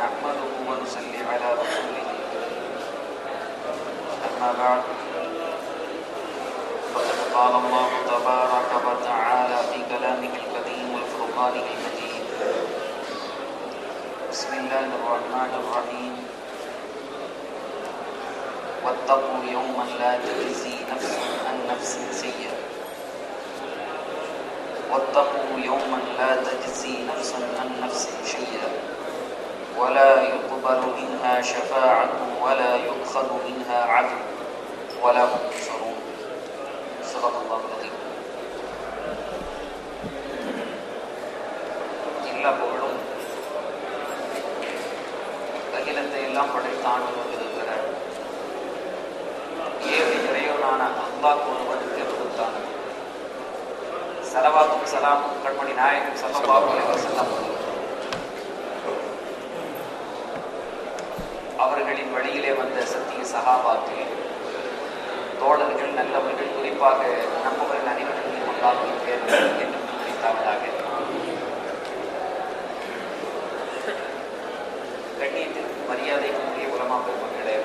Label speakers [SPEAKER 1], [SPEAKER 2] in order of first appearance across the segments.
[SPEAKER 1] نحمده ونصلي على رسوله أما بعد فقد قال الله تبارك وتعالى في كلامه القديم والفرقان المجيد بسم الله الرحمن الرحيم واتقوا يوما لا تجزي نفس عن نفس شيئا واتقوا يوما لا تجزي نفس عن نفس شيئا ولا يقبل منها شفاعة ولا يؤخذ منها عدل ولا هم ينصرون صدق الله العظيم எல்லா புகழும் அகிலத்தை எல்லாம் படைத்து ஆண்டு கொண்டிருக்கிற ஏழு இறைவனான அல்லாஹ் ஒருவனுக்கு கொடுத்தான் சலவாத்தும் சலாமும் கண்மணி நாயகம் சல்லல்லாஹு அலைஹி வஸல்லம் அவர்களின் வழியிலே வந்த சத்திய சகாபாக்கள் தோழர்கள் நல்லவர்கள் குறிப்பாக நம்மவர்கள் அனைவருக்கும் உண்டாகும் பேர் என்று குறித்தாவதாக கண்ணியத்திற்கு மரியாதைக்குரிய உலமா பெருமக்களே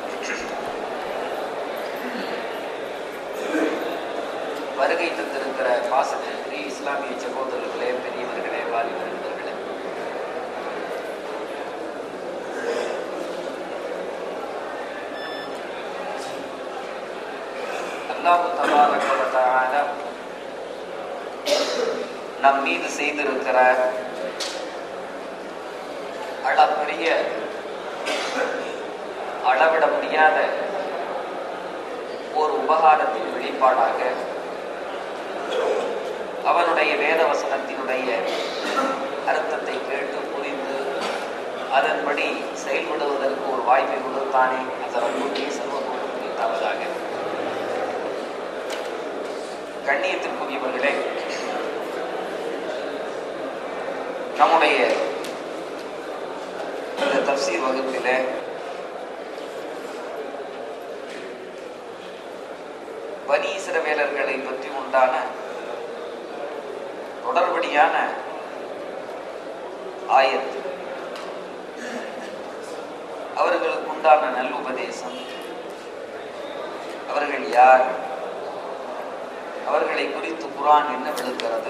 [SPEAKER 1] வருகை தந்திருக்கிற பாசத்திற்குரிய இஸ்லாமிய சகோதரர்களே பெரியவர்களே வாலிபர்களே அல்லாஹு தபாரக வ தஆலா நம் மீது செய்திருக்கிற அளப்பரிய அளவிட முடியாத ஒரு உபகாரத்தின் வெளிப்பாடாக அவனுடைய வேத வசனத்தினுடைய அர்த்தத்தை கேட்டு புரிந்து அதன்படி செயல்படுவதற்கு ஒரு வாய்ப்பை கொடுத்தானே அந்த ரப்புடைய சர்வபோடு குறித்தாவதாக கண்ணியத்திற்குரியவர்களே நம்முடைய இந்த தப்சீர் வகுப்பிலே வனீசிரவேலர்களை பற்றி உண்டான தொடர்படியான ஆயத்து அவர்களுக்கு உண்டான நல்லுபதேசம் அவர்கள் யார் அவர்களை குறித்து குரான் என்ன விழுக்கிறது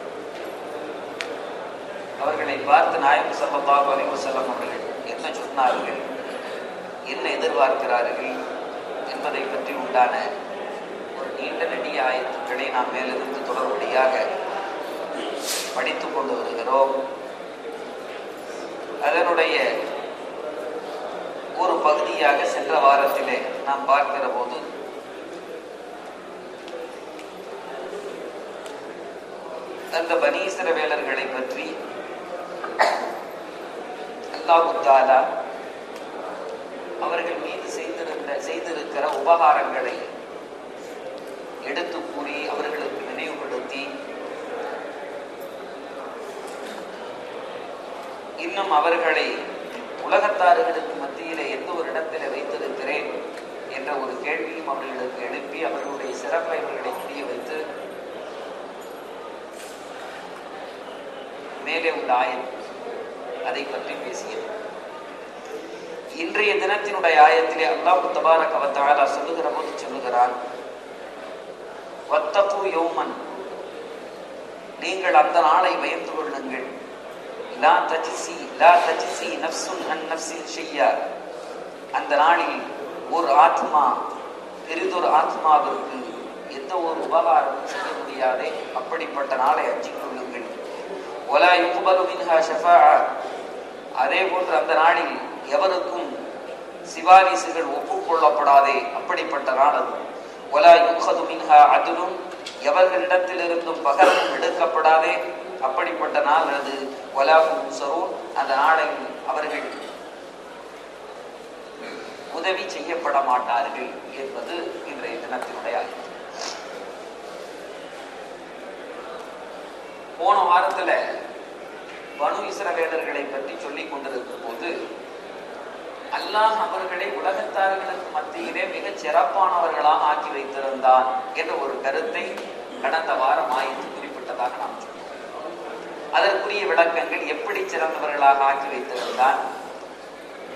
[SPEAKER 1] அவர்களை பார்த்து நாயகம் சல்லல்லாஹு அலைஹி வஸல்லம் அவர்கள் என்ன சொன்னார்கள் என்ன எதிர்பார்க்கிறார்கள் என்பதை பற்றி உண்டான ஒரு நீண்ட நெடிய ஆயத்துக்களை நாம் மேலிருந்து தொடர்படியாக படித்துக் கொண்டு வருகிறோம் அதனுடைய ஒரு பகுதியாக சென்ற வாரத்திலே நாம் பார்க்கிற போது அந்த பனீசர வேலர்களை பற்றி அல்லாஹு தாலா அவர்கள் மீது செய்திருந்த செய்திருக்கிற உபகாரங்களை எடுத்து கூறி அவர்களுக்கு நினைவுபடுத்தி இன்னும் அவர்களை உலகத்தார்களுக்கு மத்தியிலே எந்த ஒரு இடத்திலே வைத்திருக்கிறேன் என்ற ஒரு கேள்வியும் அவர்களுக்கு எழுப்பி அவர்களுடைய சிறப்பை அவர்களை புரிய வைத்து மேலே உள்ள ஆயம் அதை பற்றி பேசியது இன்றைய தினத்தினுடைய ஆயத்திலே அல்லாஹு தபாரக் அவத்தாலா சொல்லுகிற போது சொல்லுகிறான் வத்தகு யோமன் நீங்கள் அந்த நாளை பயந்து கொள்ளுங்கள் லா தஜிசி லா தஜிசி நஃப்சுன் அன் நஃப்சின் ஷையா அந்த நாளில் ஒரு ஆத்மா பெரிதொரு ஆத்மாவிற்கு எந்த ஒரு உபகாரமும் செய்ய முடியாதே அப்படிப்பட்ட நாளை அஞ்சிக் கொள்ளுங்கள் ஒலா யுக்பலு மின்ஹா ஷஃபாஆ அதே போன்று அந்த நாளில் எவருக்கும் சிபாரிசுகள் ஒப்புக்கொள்ளப்படாதே அப்படிப்பட்ட நாள் அது ஒலா யுக்ஹது மின்ஹா அதுலும் எவர்களிடத்திலிருந்தும் பகரமும் எடுக்கப்படாதே அப்படிப்பட்ட நாள் அது ஒலாஹும் சரூன் அந்த நாளில் அவர்கள் உதவி செய்யப்பட மாட்டார்கள் என்பது இன்றைய தினத்தினுடைய ஆய்வு போன வாரத்துல பனு இஸ்ரவேலர்களை பற்றி சொல்லிக் கொண்டிருக்கும் போது அல்லாஹ் அவர்களை உலகத்தார்களுக்கு மத்தியிலே மிகச் சிறப்பானவர்களாக ஆக்கி வைத்திருந்தான் என்ற ஒரு கருத்தை கடந்த வாரம் ஆய்ந்து குறிப்பிட்டதாக நாம் சொன்னோம் அதற்குரிய விளக்கங்கள் எப்படி சிறந்தவர்களாக ஆக்கி வைத்திருந்தான்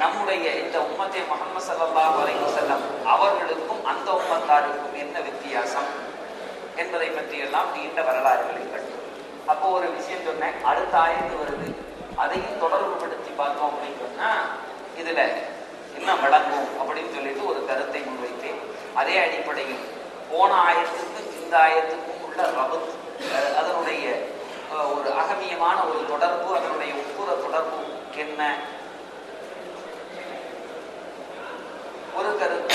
[SPEAKER 1] நம்முடைய இந்த உம்மத்தை முகமது ஸல்லல்லாஹு அலைஹி வஸல்லம் அவர்களுக்கும் அந்த உம்மத்தாருக்கும் என்ன வித்தியாசம் என்பதை பற்றி எல்லாம் நீண்ட வரலாறுகளை கண்டோம் அப்போ ஒரு விஷயம் சொன்னேன் அடுத்த ஆயத்து வருது அதையும் தொடர்புபடுத்தி பார்த்தோம் அப்படின்னு சொன்னா இதுல என்ன வழங்கும் அப்படின்னு சொல்லிட்டு ஒரு கருத்தை முன்வைத்தேன் அதே அடிப்படையில் போன ஆயத்துக்கும் இந்த ஆயத்துக்கும் உள்ள ரபத் அஹ், அதனுடைய அஹ், ஒரு அகமியமான ஒரு தொடர்பு அதனுடைய உட்புற தொடர்பு என்ன ஒரு கருத்து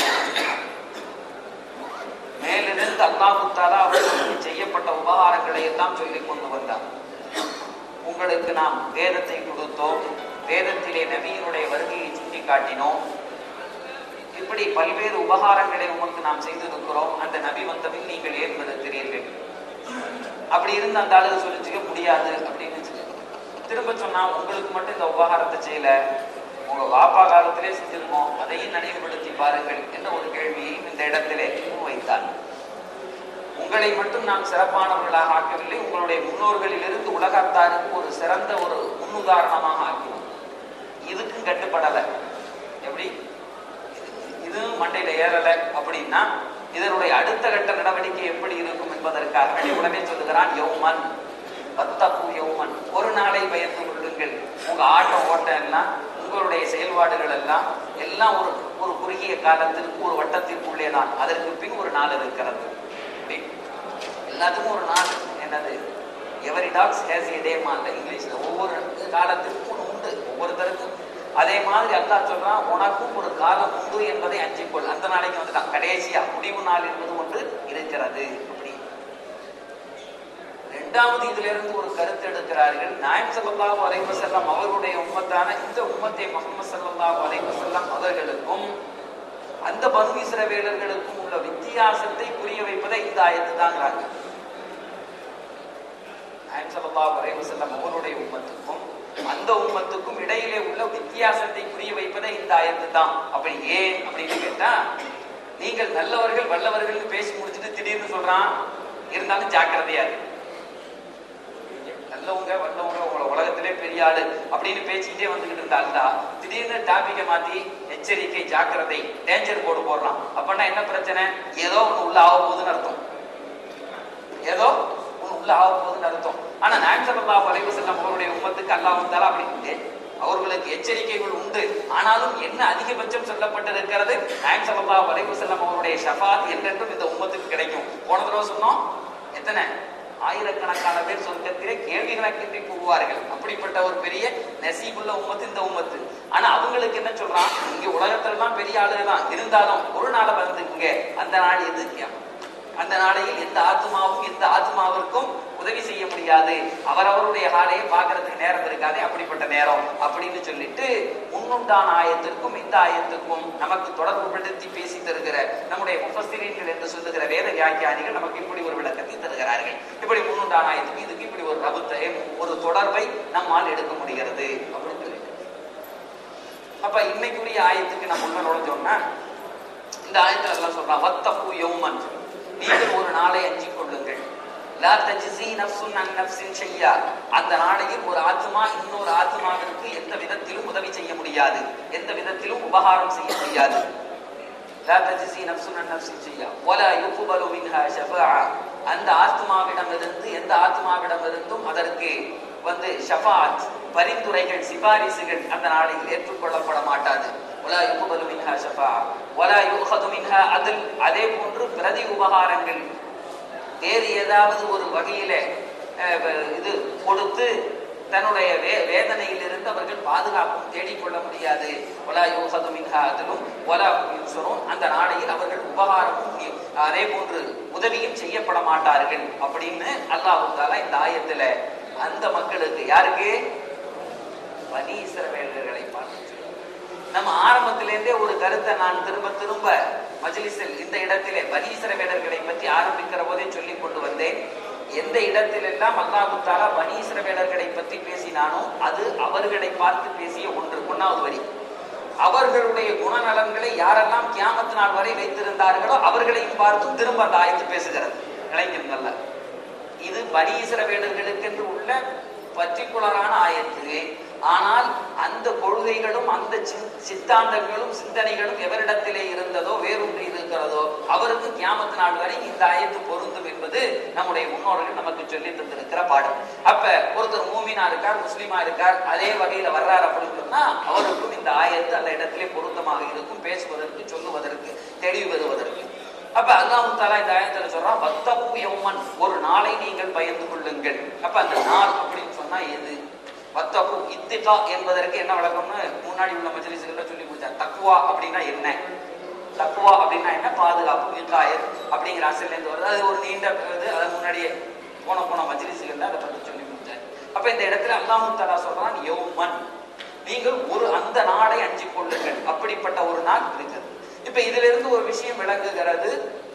[SPEAKER 1] மேலிருந்து அல்லாஹு தாலா அவர்களுக்கு செய்யப்பட்ட உபகாரங்களை எல்லாம் சொல்லிக் கொண்டு வந்தார் உங்களுக்கு நாம் வேதத்தை கொடுத்தோம் வேதத்திலே நபியினுடைய வருகையை சுட்டி காட்டினோம் இப்படி பல்வேறு உபகாரங்களை உமக்கு நாம் செய்திருக்கிறோம் அந்த நபி வந்தபின் நீங்கள் ஏன் மறுக்கிறீர்கள் அப்படி இருந்து அந்த ஆளுக சொல்லிச்சுக்க முடியாது அப்படின்னு சொல்லி. திரும்ப சொன்னா உங்களுக்கு மட்டும் இந்த உபகாரத்தை செய்யல உங்க வாப்பா காலத்திலே செஞ்சிருக்கோம் அதையும் நினைவுபடுத்தி பாருங்கள் என்ற ஒரு கேள்வியை இந்த இடத்திலே முன்வைத்தார் உங்களை மட்டும் நாம் சிறப்பானவர்களாக ஆக்கவில்லை உங்களுடைய முன்னோர்களிலிருந்து உலகத்தாருக்கு ஒரு சிறந்த ஒரு முன்னுதாரணமாக ஆக்கினோம் இதுக்கும் கட்டுப்படலை எப்படி இதுவும் மண்டையில ஏறல அப்படின்னா இதனுடைய அடுத்த கட்ட நடவடிக்கை எப்படி இருக்கும் என்பதற்காக வேண்டி உடனே சொல்லுகிறான் யௌமன் வத்தப்பு யௌமன் ஒரு நாளை பயந்து கொள்ளுங்கள் உங்க ஆட்டம் ஓட்டம் எல்லாம் உங்களுடைய செயல்பாடுகள் எல்லாம் எல்லாம் ஒரு ஒரு குறுகிய காலத்திற்கு ஒரு வட்டத்திற்குள்ளே தான் அதற்கு பின் ஒரு நாள் இருக்கிறது அப்படி. எல்லாத்துக்கும் ஒரு நாள் என்னது every dogs has a day மாந்த இங்கிலீஷ்ல ஒவ்வொரு காலத்திற்கும் ஒன்று உண்டு ஒவ்வொருத்தருக்கும் அதே மாதிரி அல்லாஹ் சொல்றான் உனக்கும் ஒரு காலம் உண்டு என்பதை அஞ்சிக்கொள் அந்த நாளைக்கு வந்துட்டான் கடைசியா முடிவு நாள் என்பது ஒன்று இருக்கிறது அப்படி இரண்டாவது இதுல இருந்து ஒரு கருத்து எடுக்கிறார்கள் நாயம் ஸல்லல்லாஹு அலைஹி வஸல்லம் அவர்களுடைய உம்மத்தான இந்த உம்மத்தை முகமது ஸல்லல்லாஹு அலைஹி வஸல்லம் அவர்களுக்கும் அந்த பனு இஸ்ரவேலர்களுக்கும் உள்ள வித்தியாசத்தை புரிய வைப்பதை இந்த ஆயத்து தாங்கிறாங்க நாயம் ஸல்லல்லாஹு அலைஹி வஸல்லம் அவருடைய உம்மத்துக்கும் அந்த உம்மத்துக்கும் இடையிலே உள்ள வித்தியாசத்தை புரிய வைப்பதே இந்த ஆயத்து தான் அப்படி ஏன் அப்படின்னு கேட்டா நீங்கள் நல்லவர்கள் வல்லவர்கள் பேசி முடிச்சுட்டு திடீர்னு சொல்றான் இருந்தாலும் ஜாக்கிரதையா இரு நல்லவங்க வல்லவங்க உங்களை உலகத்திலே பெரிய ஆளு அப்படின்னு பேசிக்கிட்டே வந்துகிட்டு இருந்தா திடீர்னு டாபிக்கை மாத்தி எச்சரிக்கை ஜாக்கிரதை டேஞ்சர் போர்டு போடுறான் அப்படின்னா என்ன பிரச்சனை ஏதோ ஒண்ணு உள்ள ஆக போகுதுன்னு அர்த்தம் ஏதோ ஒண்ணு உள்ள ஆக போகுதுன்னு அர்த்தம் ஆனா நாயம் ஸல்லல்லாஹு அலைஹி வஸல்லம் அவருடைய உம்மத்துக்கு அல்லாஹ் தஆலா அப்படி இல்லை. அவர்களுக்கு எச்சரிக்கைகள் உண்டு ஆனாலும் என்ன அதிகபட்சம் சொல்லப்பட்டிருக்கிறது நாயம் ஸல்லல்லாஹு அலைஹி வஸல்லம் அவருடைய ஷஃபாத் என்றென்றும் இந்த உம்மத்துக்கு கிடைக்கும் போன தடவை சொன்னோம் எத்தனை ஆயிரக்கணக்கான பேர் சொர்க்கத்திலே கேள்வி கணக்கின்றி போவார்கள் அப்படிப்பட்ட ஒரு பெரிய நசீபுள்ள உம்மத்து இந்த உம்மத்து ஆனா அவங்களுக்கு என்ன சொல்றான் இங்க உலகத்துல எல்லாம் பெரிய ஆளுங்க தான் இருந்தாலும் ஒரு நாளை வந்துக்குங்க அந்த நாள் எது கியாமத். அந்த நாளையில் எந்த ஆத்மாவும் எந்த ஆத்மாவிற்கும் உதவி செய்ய முடியாது அவரவருடைய ஹாலையை பார்க்கறதுக்கு நேரம் இருக்காது அப்படிப்பட்ட நேரம் அப்படின்னு சொல்லிட்டு முன்னுண்டான ஆயத்திற்கும் இந்த ஆயத்துக்கும் நமக்கு தொடர்பு படுத்தி பேசி தருகிற நம்முடைய முஃபஸ்திரீன்கள் என்று சொல்லுகிற வேத வியாக்கியானிகள் நமக்கு இப்படி ஒரு விளக்கத்தை தருகிறார்கள் இப்படி முன்னுண்டான ஆயத்துக்கு இதுக்கு இப்படி ஒரு ரபத்தை ஒரு தொடர்பை நம்மால் எடுக்க முடிகிறது அப்படின்னு சொல்லிட்டு அப்ப இன்னைக்குரிய ஆயத்துக்கு நம்ம உள்ள நுழைஞ்சோம்னா இந்த ஆயத்துல எல்லாம் சொல்றான் வத்தப்பு யௌமன் நீங்கள் ஒரு நாளை அஞ்சிக் கொள்ளுங்கள் லா தஜ்ஸி நஃப்சுன் அன் நஃப்ஸின் ஷையா அந்த நாளையில் ஒரு ஆத்மா இன்னொரு ஆத்மாவிற்கு எந்த விதத்திலும் உதவி செய்ய முடியாது எந்த விதத்திலும் உபகாரம் செய்ய முடியாது லா தஜ்ஸி நஃப்சுன் அன் நஃப்ஸின் ஷையா வலா யுக்பலு மின்ஹா ஷஃபாஅ அந்த ஆத்மாவிடமிருந்து எந்த ஆத்மாவிடமிருந்தும் அதற்கு வந்து ஷஃபாத் பரிந்துரைகள் சிபாரிசுகள் அந்த நாளையில் ஏற்றுக்கொள்ளப்பட மாட்டாது வலா யுக்பலு மின்ஹா ஷஃபாஅ வலா யுஹது மின்ஹா அதில் அதே போன்று பிரதி உபகாரங்கள் வேறு ஏதாவது ஒரு வகையில அஹ், வ- இது கொடுத்து தன்னுடைய வே வேதனையிலிருந்து அவர்கள் பாதுகாப்பும் தேடிக்கொள்ள முடியாது ஒலா யோகது மின்ஹா அதிலும் ஒலா யுன்சரும் அந்த நாளையில் அவர்கள் உபகாரமும் இ- அதே போன்று உதவியும் செய்யப்பட மாட்டார்கள் அப்படின்னு அல்லாஹு தாலா இந்த ஆயத்துல அந்த மக்களுக்கு யாருக்கு பனி இஸ்ரவேலர்களை பார்த்து சொல்றார். நம்ம ஆரம்பத்திலேருந்தே ஒரு கருத்தை நான் திரும்ப திரும்ப மஜ்லிஸில் இந்த இடத்திலே பனீசர வேடர்களை பற்றி ஆரம்பிக்கிற போதே சொல்லிக் கொண்டு வந்தேன் எந்த இடத்திலெல்லாம் அல்லாஹு தாலா பனீசர வேடர்களை பற்றி பேசினானோ அது அவர்களை பார்த்து பேசிய ஒன்று ஒன்னாவது வரி அவர்களுடைய குணநலன்களை யாரெல்லாம் கியாமத்து நாள் வரை வைத்திருந்தார்களோ அவர்களையும் பார்த்தும் திரும்ப அந்த ஆயத்து பேசுகிறது இளைஞர்கள்ல இது பனீசர வேடர்களுக்கென்று உள்ள பர்டிகுலரான ஆயத்து ஆனால் அந்த கொள்கைகளும் அந்த சிந்- சித்தாந்தங்களும் சிந்தனைகளும் எவரிடத்திலே இருந்ததோ வேறொன்று இருக்கிறதோ அவருக்கு கியாமத்து நாள் வரை இந்த ஆயத்து பொருந்தும் என்பது நம்முடைய முன்னோர்கள் நமக்கு சொல்லி தந்திருக்கிற பாடம் அப்ப ஒருத்தர் மூமினா இருக்கார் முஸ்லீமா இருக்கார் அதே வகையில வர்றார் அப்படின்னு சொன்னா அவருக்கும் இந்த ஆயத்து அந்த இடத்திலே பொருத்தமாக இருக்கும் பேசுவதற்கு சொல்லுவதற்கு தெளிவு பெறுவதற்கு அப்ப அல்லாஹ் தாலா இந்த ஆயத்துல சொல்றான் வத்தபு யௌமன் ஒரு நாளை நீங்கள் பயந்து கொள்ளுங்கள் அப்ப அந்த நாள் அப்படின்னு சொன்னா எது வத்தபு இத்திகா என்பதற்கு என்ன விளக்கம்னு முன்னாடி உள்ள மஜ்லிஸ்கள்ல சொல்லி கொடுத்தார் தக்குவா அப்படின்னா என்ன தக்குவா அப்படின்னா என்ன பாதுகாப்பு விகாயத் அப்படிங்கிற அசல்ல இருந்து வருது அது ஒரு நீண்ட இது அதை முன்னாடியே போன போன மஜ்லிஸ்கள்ல அதை பத்தி சொல்லி கொடுத்தார் அப்ப இந்த இடத்துல அல்லாஹ் தாலா சொல்றான் யௌமன் நீங்கள் ஒரு அந்த நாளை அஞ்சிக் கொள்ளுங்கள் அப்படிப்பட்ட ஒரு நாள் இருக்குது இப்ப இதுல இருந்து ஒரு விஷயம் விளங்குகிறது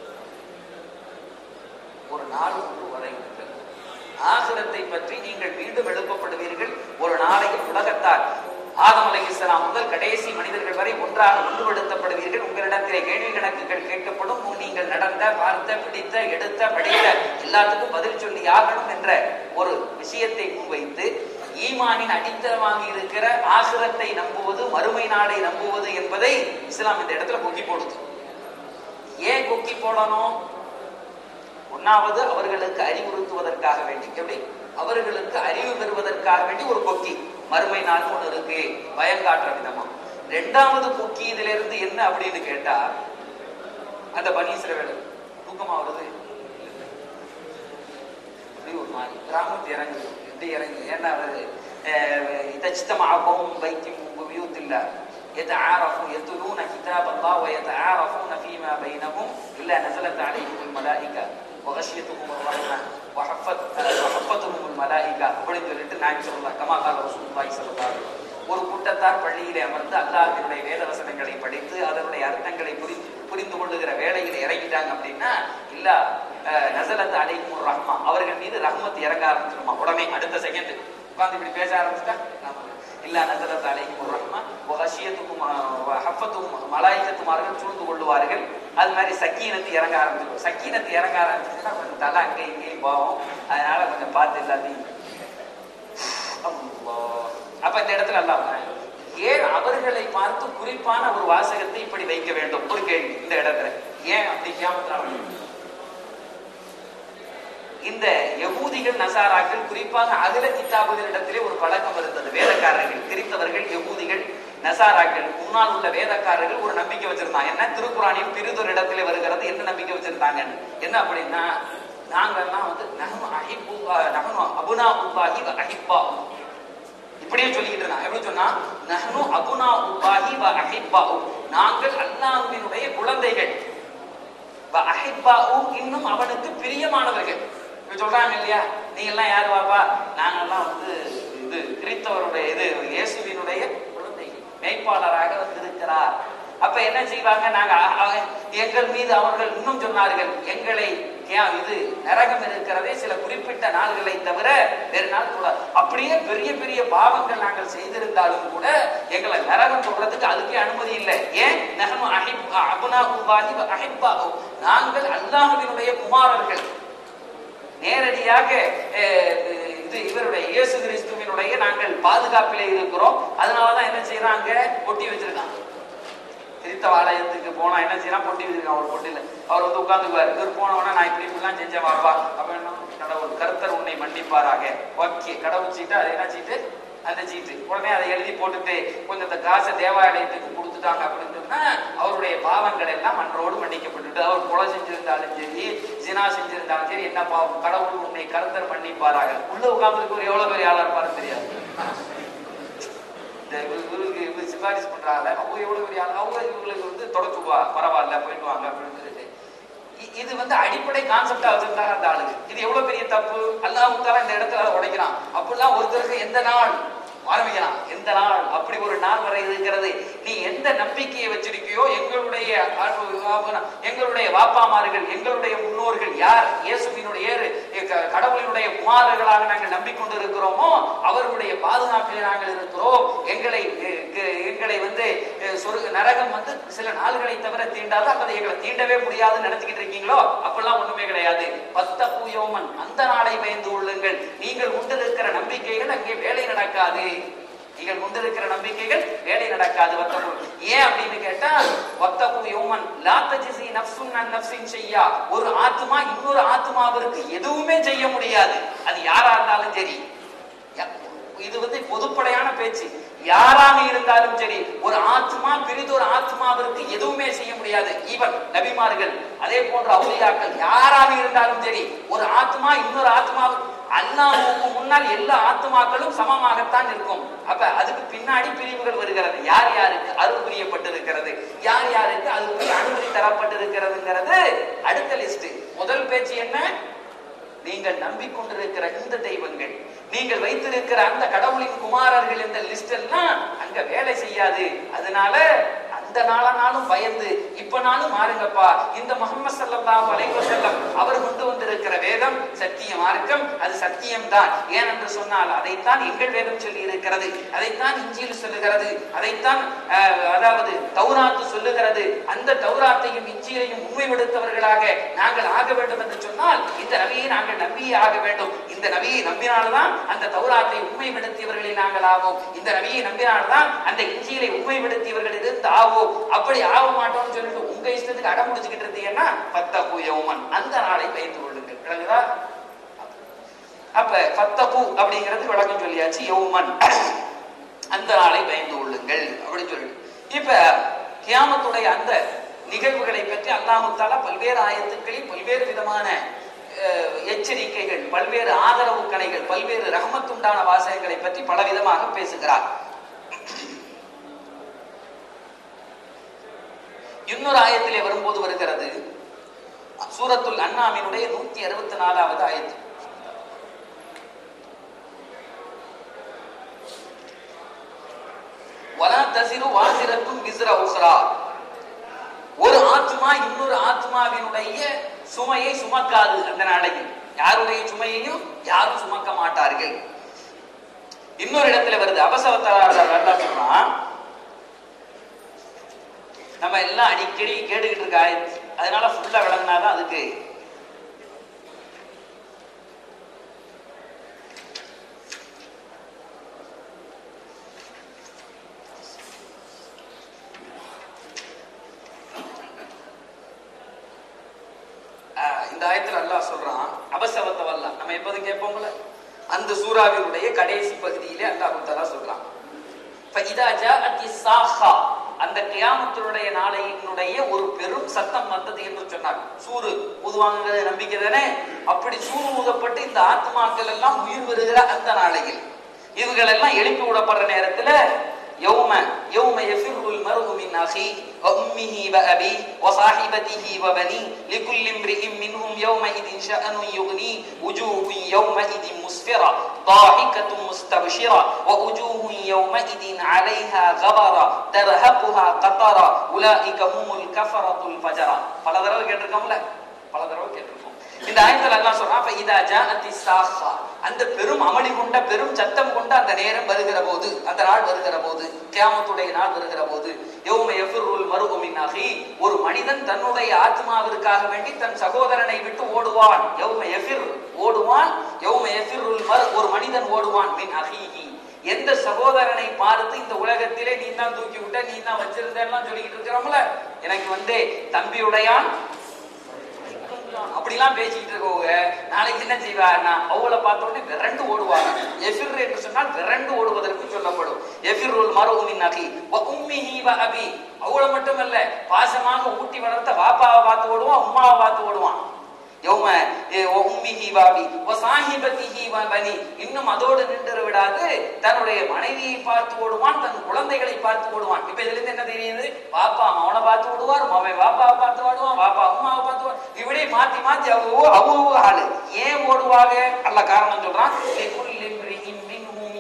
[SPEAKER 1] ஒரு நாள் ஒன்று வர இருக்கிறது ஆகிரத்தை பற்றி நீங்கள் மீண்டும் எழுப்பப்படுவீர்கள் ஒரு நாளையில் உலகத்தார் ஆதம் அலைஹிஸ்ஸலாம் முதல் கடைசி மனிதர்கள் வரை ஒன்றாக ஒன்றுபடுத்தப்படுவீர்கள் உங்களிடத்திலே கேள்வி கணக்குகள் கேட்கப்படும் நீங்கள் நடந்த பார்த்த பிடித்த எடுத்த படித்த எல்லாத்துக்கும் பதில் சொல்லி ஆகணும் என்ற ஒரு விஷயத்தை முன்வைத்து ஈமானின் அடித்தளமாக இருக்கிற ஆசிரத்தை நம்புவது மறுமை நாளை நம்புவது என்பதை இஸ்லாம் இந்த இடத்துல கொக்கி போடுது ஏன் கொக்கி போடணும் ஒன்னாவது அவர்களுக்கு அறிவுறுத்துவதற்காக வேண்டி எப்படி அவர்களுக்கு அறிவு பெறுவதற்காக வேண்டி ஒரு கொக்கி மறுமை நாள் ஒண்ணு இருக்கு பயம் காட்டுற விதமா ரெண்டாவது கொக்கி இதுல இருந்து என்ன அப்படின்னு கேட்டா அந்த பனீஸ்வரவேலு தூக்கமா வருது அப்படி ஒரு மாதிரி கிராமத்து இறங்குது எப்படி இறங்குது ஏன்னா அவரு تجتمعهم بيتم بيوت الله يتعارفون يتلون كتاب الله ويتعارفون فيما بينهم إلا نزلت عليهم الملائكة وغشيتهم الرحمة وحفت وحفتهم الملائكة அப்படின்னு சொல்லிட்டு நான் சொல்லலாம் கமா கால ரசூலுல்லாஹி ஸல்லல்லாஹு அலைஹி வஸல்லம். ஒரு கூட்டத்தார் பள்ளியிலே அமர்ந்து அல்லாஹ்வினுடைய வேத வசனங்களை படித்து அதனுடைய அர்த்தங்களை புரிந்து புரிந்து கொள்ளுகிற வேலையில் இறங்கிட்டாங்க அப்படின்னா இல்ல நசலத் அலைக்கும் ரஹ்மா அவர்கள் மீது ரஹ்மத் இறங்க ஆரம்பிச்சிருமா உடனே அடுத்த செகண்ட் உட்கார்ந்து இப்படி பேச ஆரம்பிச்சுட்டா இல்ல நசலத் அலைக்கும் ரஹ்மா வஹஷியத்துக்கும் ஹஃபத்துக்கும் மலாய்க்கத்துமார்கள் சூழ்ந்து கொள்ளுவார்கள் அது மாதிரி சக்கீனத்து இறங்க ஆரம்பிச்சிடும் சக்கீனத்து இறங்க ஆரம்பிச்சுன்னா கொஞ்சம் தலை அங்கே இங்கேயும் போகும் அதனால கொஞ்சம் பார்த்து எல்லாத்தையும் அல்லாஹ். அப்ப இந்த இடத்துல அல்லாம ஏன் அவர்களை பார்த்து குறிப்பான ஒரு வாசகத்தை இப்படி வைக்க வேண்டும் ஒரு கேள்வி இந்த இடத்துல ஏன் அப்படி கியாமத்துல இந்த யகூதிகள் நசாராக்கள் குறிப்பாக அகில கிதாபுகளிடத்திலே ஒரு பழக்கம் இருந்தது வேதக்காரர்கள் கிறித்தவர்கள் யகூதிகள் நசாராக்கள் முன்னால் உள்ள வேதக்காரர்கள் ஒரு நம்பிக்கை வச்சிருந்தாங்க என்ன திருக்குறானில் பிரிதொரு இடத்திலே வருகிறது என்ன நம்பிக்கை வச்சிருந்தாங்க என்ன அப்படின்னா நாங்கெல்லாம் வந்து நகனு அஹிப்பு நகனு அபுனா உல்லாஹி வ அஹிப்பா இப்படியே சொல்லிக்கிட்டு இருந்தாங்க எப்படி சொன்னா நஹ்னு அபுனா உல்லாஹி வ அஹிப்பா நாங்கள் அல்லாஹ்வினுடைய குழந்தைகள் வ அஹிப்பாஉ இன்னும் அவனுக்கு பிரியமானவர்கள் இப்ப சொல்றாங்க இல்லையா நீங்க எல்லாம் யாரு வாப்பா நாங்கெல்லாம் வந்து இது கிறிஸ்தவருடைய இது இயேசுவினுடைய குழந்தைகள் மேய்ப்பாளராக வந்திருக்கிறார் அப்ப என்ன செய்வாங்க நாங்க அ- அ- எங்கள் மீது அவர்கள் இன்னும் சொன்னார்கள் எங்களை ஏன் இது நரகம் இருக்கிறதே சில குறிப்பிட்ட நாள்களை தவிர வேறு நாள் கூட அப்படியே பெரிய பெரிய பாவங்கள் நாங்கள் செய்திருந்தாலும் கூட எங்களை நரகம் சொல்றதுக்கு அதுக்கே அனுமதி இல்லை ஏன் நகனு அஹிப் அபுனா உபாதி அஹிப்பா நாங்கள் அல்லாஹ்வினுடைய குமாரர்கள் நேரடியாக அஹ், இது இவருடைய இயேசு கிறிஸ்துவினுடைய நாங்கள் பாதுகாப்பிலே இருக்கிறோம் அதனாலதான் என்ன செய்யறாங்க பொட்டி வச்சிருக்காங்க திருத்த ஆலயத்துக்கு போனா என்ன செய்யறான் பொட்டி வச்சிருக்கான் ஒரு பொட்டில அவர் வந்து உட்கார்ந்துக்குவார் இவர் போனவனா நான் இப்படி இப்படிலாம் செஞ்சேன் வாப்பா அப்ப என்ன கடவுள் கர்த்தர் உன்னை மன்னிப்பாராக ஓகே கடவுள் சீட்டு அது என்ன சீட்டு அந்த சீட்டு உடனே அதை எழுதி போட்டுட்டு கொஞ்சம் இந்த காசை தேவாலயத்துக்கு கொடுத்துட்டாங்க அப்படின்னு சொன்னா அவருடைய பாவங்கள் எல்லாம் அன்றோடு மன்னிக்கப்பட்டுட்டு அவர் கொலை செஞ்சிருந்தாலும் சரி ஜினா செஞ்சிருந்தாலும் சரி என்ன பாவம் கடவுள் உன்னை கர்த்தர் மன்னிப்பாராக உள்ள உட்கார்ந்துருக்கு எவ்வளவு பெரிய ஆளா இருப்பாருன்னு தெரியாது இந்த இவரு- இவருக்கு இவரு சிபாரிசு பண்றாங்க அவங்க எவ்வளவு பெரிய ஆள் அவங்க இவங்களுக்கு வந்து தொடச்சுவா பரவாயில்ல போயிட்டு வாங்க அப்படின்னு சொல்லிட்டு இ- இது வந்து அடிப்படை கான்செப்டா வச்சிருந்தாங்க அந்த ஆளுங்க இது எவ்வளவு பெரிய தப்பு அல்லாஹ் தாலா இந்த இடத்துல அதை உடைக்கிறான் அப்படிலாம் ஒருத்தருக்கு எந்த நாள் ஆரம்பிக்கலாம் எந்த நாள் அப்படி ஒரு நாள் வரை இருக்கிறது நீ எந்த நம்பிக்கையை வச்சிருக்கியோ எங்களுடைய எங்களுடைய வாப்பாமார்கள் எங்களுடைய முன்னோர்கள் யார் இயேசுவினுடைய க- கடவுளினுடைய குமாரர்களாக நாங்கள் நம்பிக்கொண்டு இருக்கிறோமோ அவர்களுடைய பாதுகாப்பில் நாங்கள் இருக்கிறோம் எங்களை எ- எ- எங்களை வந்து எ, சொர்க்க நரகம் வந்து சில நாள்களை தவிர தீண்டாது அல்லது எங்களை தீண்டவே முடியாதுன்னு நினைச்சுக்கிட்டு இருக்கீங்களோ அப்பெல்லாம் ஒண்ணுமே கிடையாது பத்த பூயோமன் அந்த நாளை பயந்து கொள்ளுங்கள் நீங்கள் கொண்டிருக்கிற நம்பிக்கைகள் அங்கே வேலை நடக்காது நீங்கள் கொண்டிருக்கிற நம்பிக்கைகள் வேலை நடக்காது வத்தபு ஏன் அப்படின்னு கேட்டா வத்தபு யோமன் லாத்தஜிசி நப்சுன் அன் நப்சின் செய்யா ஒரு ஆத்மா இன்னொரு ஆத்மாவிற்கு எதுவுமே செய்ய முடியாது அது யாரா இருந்தாலும் சரி இது வந்து பொதுப்படையான பேச்சு யாராக இருந்தாலும் சரி ஒரு ஆத்மா பிரிதொரு ஆத்மாவிற்கு எதுவுமே செய்ய முடியாது ஈவன் நபிமார்கள் அதே போன்ற அவுலியாக்கள் யாராக இருந்தாலும் சரி ஒரு ஆத்மா இன்னொரு ஆத்மா அல்லாஹ்வுக்கு முன்னால் எல்லா ஆத்மாக்களும் சமமாகத்தான் இருக்கும் அப்ப அதுக்கு பின்னாடி பிரிவுகள் வருகிறது யார் யாருக்கு அருள் புரியப்பட்டிருக்கிறது யார் யாருக்கு அதுக்குரிய அனுமதி தரப்பட்டிருக்கிறதுங்கிறது அடுத்த லிஸ்ட் முதல் பேச்சு என்ன நீங்கள் நம்பிக்கொண்டிருக்கிற இந்த தெய்வங்கள் நீங்கள் வைத்திருக்கிற அந்த கடவுளின் குமாரர்கள் இந்த லிஸ்ட் எல்லாம் அங்க வேலை செய்யாது அதனால அந்த நாளானாலும் பயந்து இப்ப நாளும் மாறுங்கப்பா இந்த முகமது ஸல்லல்லாஹு அலைஹி வஸல்லம் அவர் கொண்டு வந்திருக்கிற வேதம் சத்திய மார்க்கம் அது சத்தியம்தான் ஏனென்று சொன்னால் அதைத்தான் எங்கள் வேதம் சொல்லி இருக்கிறது அதைத்தான் இஞ்சியில் சொல்லுகிறது அதைத்தான் அஹ், அதாவது தௌராத்து சொல்லுகிறது அந்த தௌராத்தையும் இஞ்சியையும் உண்மைப்படுத்தவர்களாக நாங்கள் ஆக வேண்டும் என்று சொன்னால் இந்த நபியை நாங்கள் நம்பியே ஆக வேண்டும் இந்த நபியை நம்பினால்தான் அந்த தௌராத்தை உண்மைப்படுத்தியவர்களில் நாங்கள் ஆவோம் இந்த நபியை நம்பினால்தான் அந்த இஞ்சியிலை உண்மைப்படுத்தியவர்கள் இருந்து ஆவோம் அப்படி ஆக மாட்டோம்னு சொல்லிட்டு உங்க இஷ்டத்துக்கு அடம் முடிச்சுக்கிட்டு இருந்தீங்கன்னா பத்த பூயவுமன் அந்த நாளை பயந்து கொள்ளுங்கள் விளங்குதா அப்ப பத்தபு அப்படிங்கிறது விளக்கம் சொல்லியாச்சு யௌமன் அந்த நாளை பயந்து கொள்ளுங்கள் அப்படின்னு சொல்லிட்டு இப்ப கியாமத்துடைய அந்த நிகழ்வுகளை பற்றி அல்லாஹு தாலா பல்வேறு ஆயத்துக்களில் பல்வேறு விதமான அஹ், எச்சரிக்கைகள் பல்வேறு ஆதரவு கணைகள் பல்வேறு ரஹமத்துண்டான வாசகங்களை பற்றி பல விதமாக பேசுகிறார் இன்னொரு ஆயத்திலே வரும்போது வருகிறது சூரத்துல் அண்ணாமினுடைய நூத்தி அறுபத்தி நாலாவது ஆயத்து வலா தசிரு வாசிரத்தும் விஸ்ர உஸ்ரா ஒரு ஆத்மா இன்னொரு ஆத்மாவினுடைய சுமையை சுமக்காது அந்த நாளையில் யாருடைய சுமையையும் யாரும் சுமக்க மாட்டார்கள் இன்னொரு இடத்துல வருது அபசவத்தாளர் சொல்றான் நம்ம எல்லாம் அடிக்கடி கேட்டுக்கிட்டு இருக்க ஆயத்து அதனால ஃபுல்லா விளங்கினாதான் அதுக்கு ஆஹ் இந்த ஆயத்துல அல்லாஹ் சொல்றான் அபசவத்த வல்லா நம்ம எப்போதும் கேட்போம்ல அந்த சூறாவினுடைய கடைசி பகுதியிலே அல்லாஹ் தஆலா சொல்றான் فَإِذَا جَاءَتِ السَّاخَّةُ அந்த கியாமத்தினுடைய நாளையினுடைய ஒரு பெரும் சத்தம் வந்தது என்று சொன்னார் சூறு ஊதுவாங்கிறது நம்பிக்கை தானே அப்படி சூறு ஊதப்பட்டு இந்த ஆத்மாக்கள் எல்லாம் உயிர் வருகிற அந்த நாளையில் இவர்கள் எல்லாம் எழுப்பி விடப்படுற நேரத்துல யௌம யௌம யஃபிருல் மர்ஹு மின் அஹி வ உம்மிஹி வ அபி வ சாஹிபதிஹி வ பனி லிகுல்லி இம்ரிஇம் மின்ஹும் யௌமஇதின் ஷஅனு யுக்னி wujuhun யௌமஇதின் முஸ்ஃபிரா ضاحكة مستبشرة ووجوه يومئذ عليها غبرة ترهقها قطرة أولئك هم الكفرة الفجرة பல தடவை கேட்டிருக்கோம்ல பல தடவை கேட்டிருக்கோம் இந்த ஆயத்தில் அல்லாஹ் சொல்றான் "ஃப இதா ஜாஅத்தி ஸாஹா." அந்த பெரும் அமளி கொண்ட பெரும் சத்தம் கொண்ட அந்த நேரம் வருகிற போது அந்த நாள் வருகிற போது கியாமத்துடைய நாள் வருகிற போது யௌம யஃபிருல் மர்ஹு மின் அஹி ஒரு மனிதன் தன்னுடைய ஆத்மாவிற்காக வேண்டி தன் சகோதரனை விட்டு ஓடுவான் யௌம யஃபிர் ஓடுவான் யௌம யஃபிருல் மர் ஒரு மனிதன் ஓடுவான் மின் அஹீஹி எந்த சகோதரனை பார்த்து இந்த உலகத்திலே நீ தான் தூக்கி விட்ட நீ தான் வச்சிருந்தேன்லாம் சொல்லிக்கிட்டு இருக்கிறோம்ல எனக்கு வந்து தம்பியுடையான் அப்படிலாம் பேசிக்கிட்டு இருக்கவங்க நாளைக்கு என்ன செய்வார்னா அவளை பார்த்த உடனே விரண்டு ஓடுவாங்க எஃபிர் என்று சொன்னால் விரண்டு ஓடுவதற்கு சொல்லப்படும் எஃபிருல் மருமின் நகி வ உம்மிஹி வ அபி அவளை மட்டுமல்ல பாசமாக ஊட்டி வளர்த்த வாப்பாவை பார்த்து ஓடுவான் உம்மாவை பார்த்து ஓடுவான் யௌம ஏ வ உம்மிஹி வ அபி வ சாஹிபதிஹி வ பனி இன்னும் அதோடு நின்று விடாது தன்னுடைய மனைவியை பார்த்து ஓடுவான் தன் குழந்தைகளை பார்த்து ஓடுவான் இப்ப இதுல இருந்து என்ன தெரியுது பாப்பா அவனை பார்த்து ஓடுவார் அவன் பாப்பாவை பார்த்து ஓடுவான் பாப்பா அம்மாவை பார்த்து ஓடுவான் இப்படியே மாத்தி மாத்தி அவங்க அவ்வளவு ஆளு ஏன் ஓடுவாங்க அல்ல காரணம் சொல்றான் "லிகுல்லி இம்ரிஇம் மின்ஹும்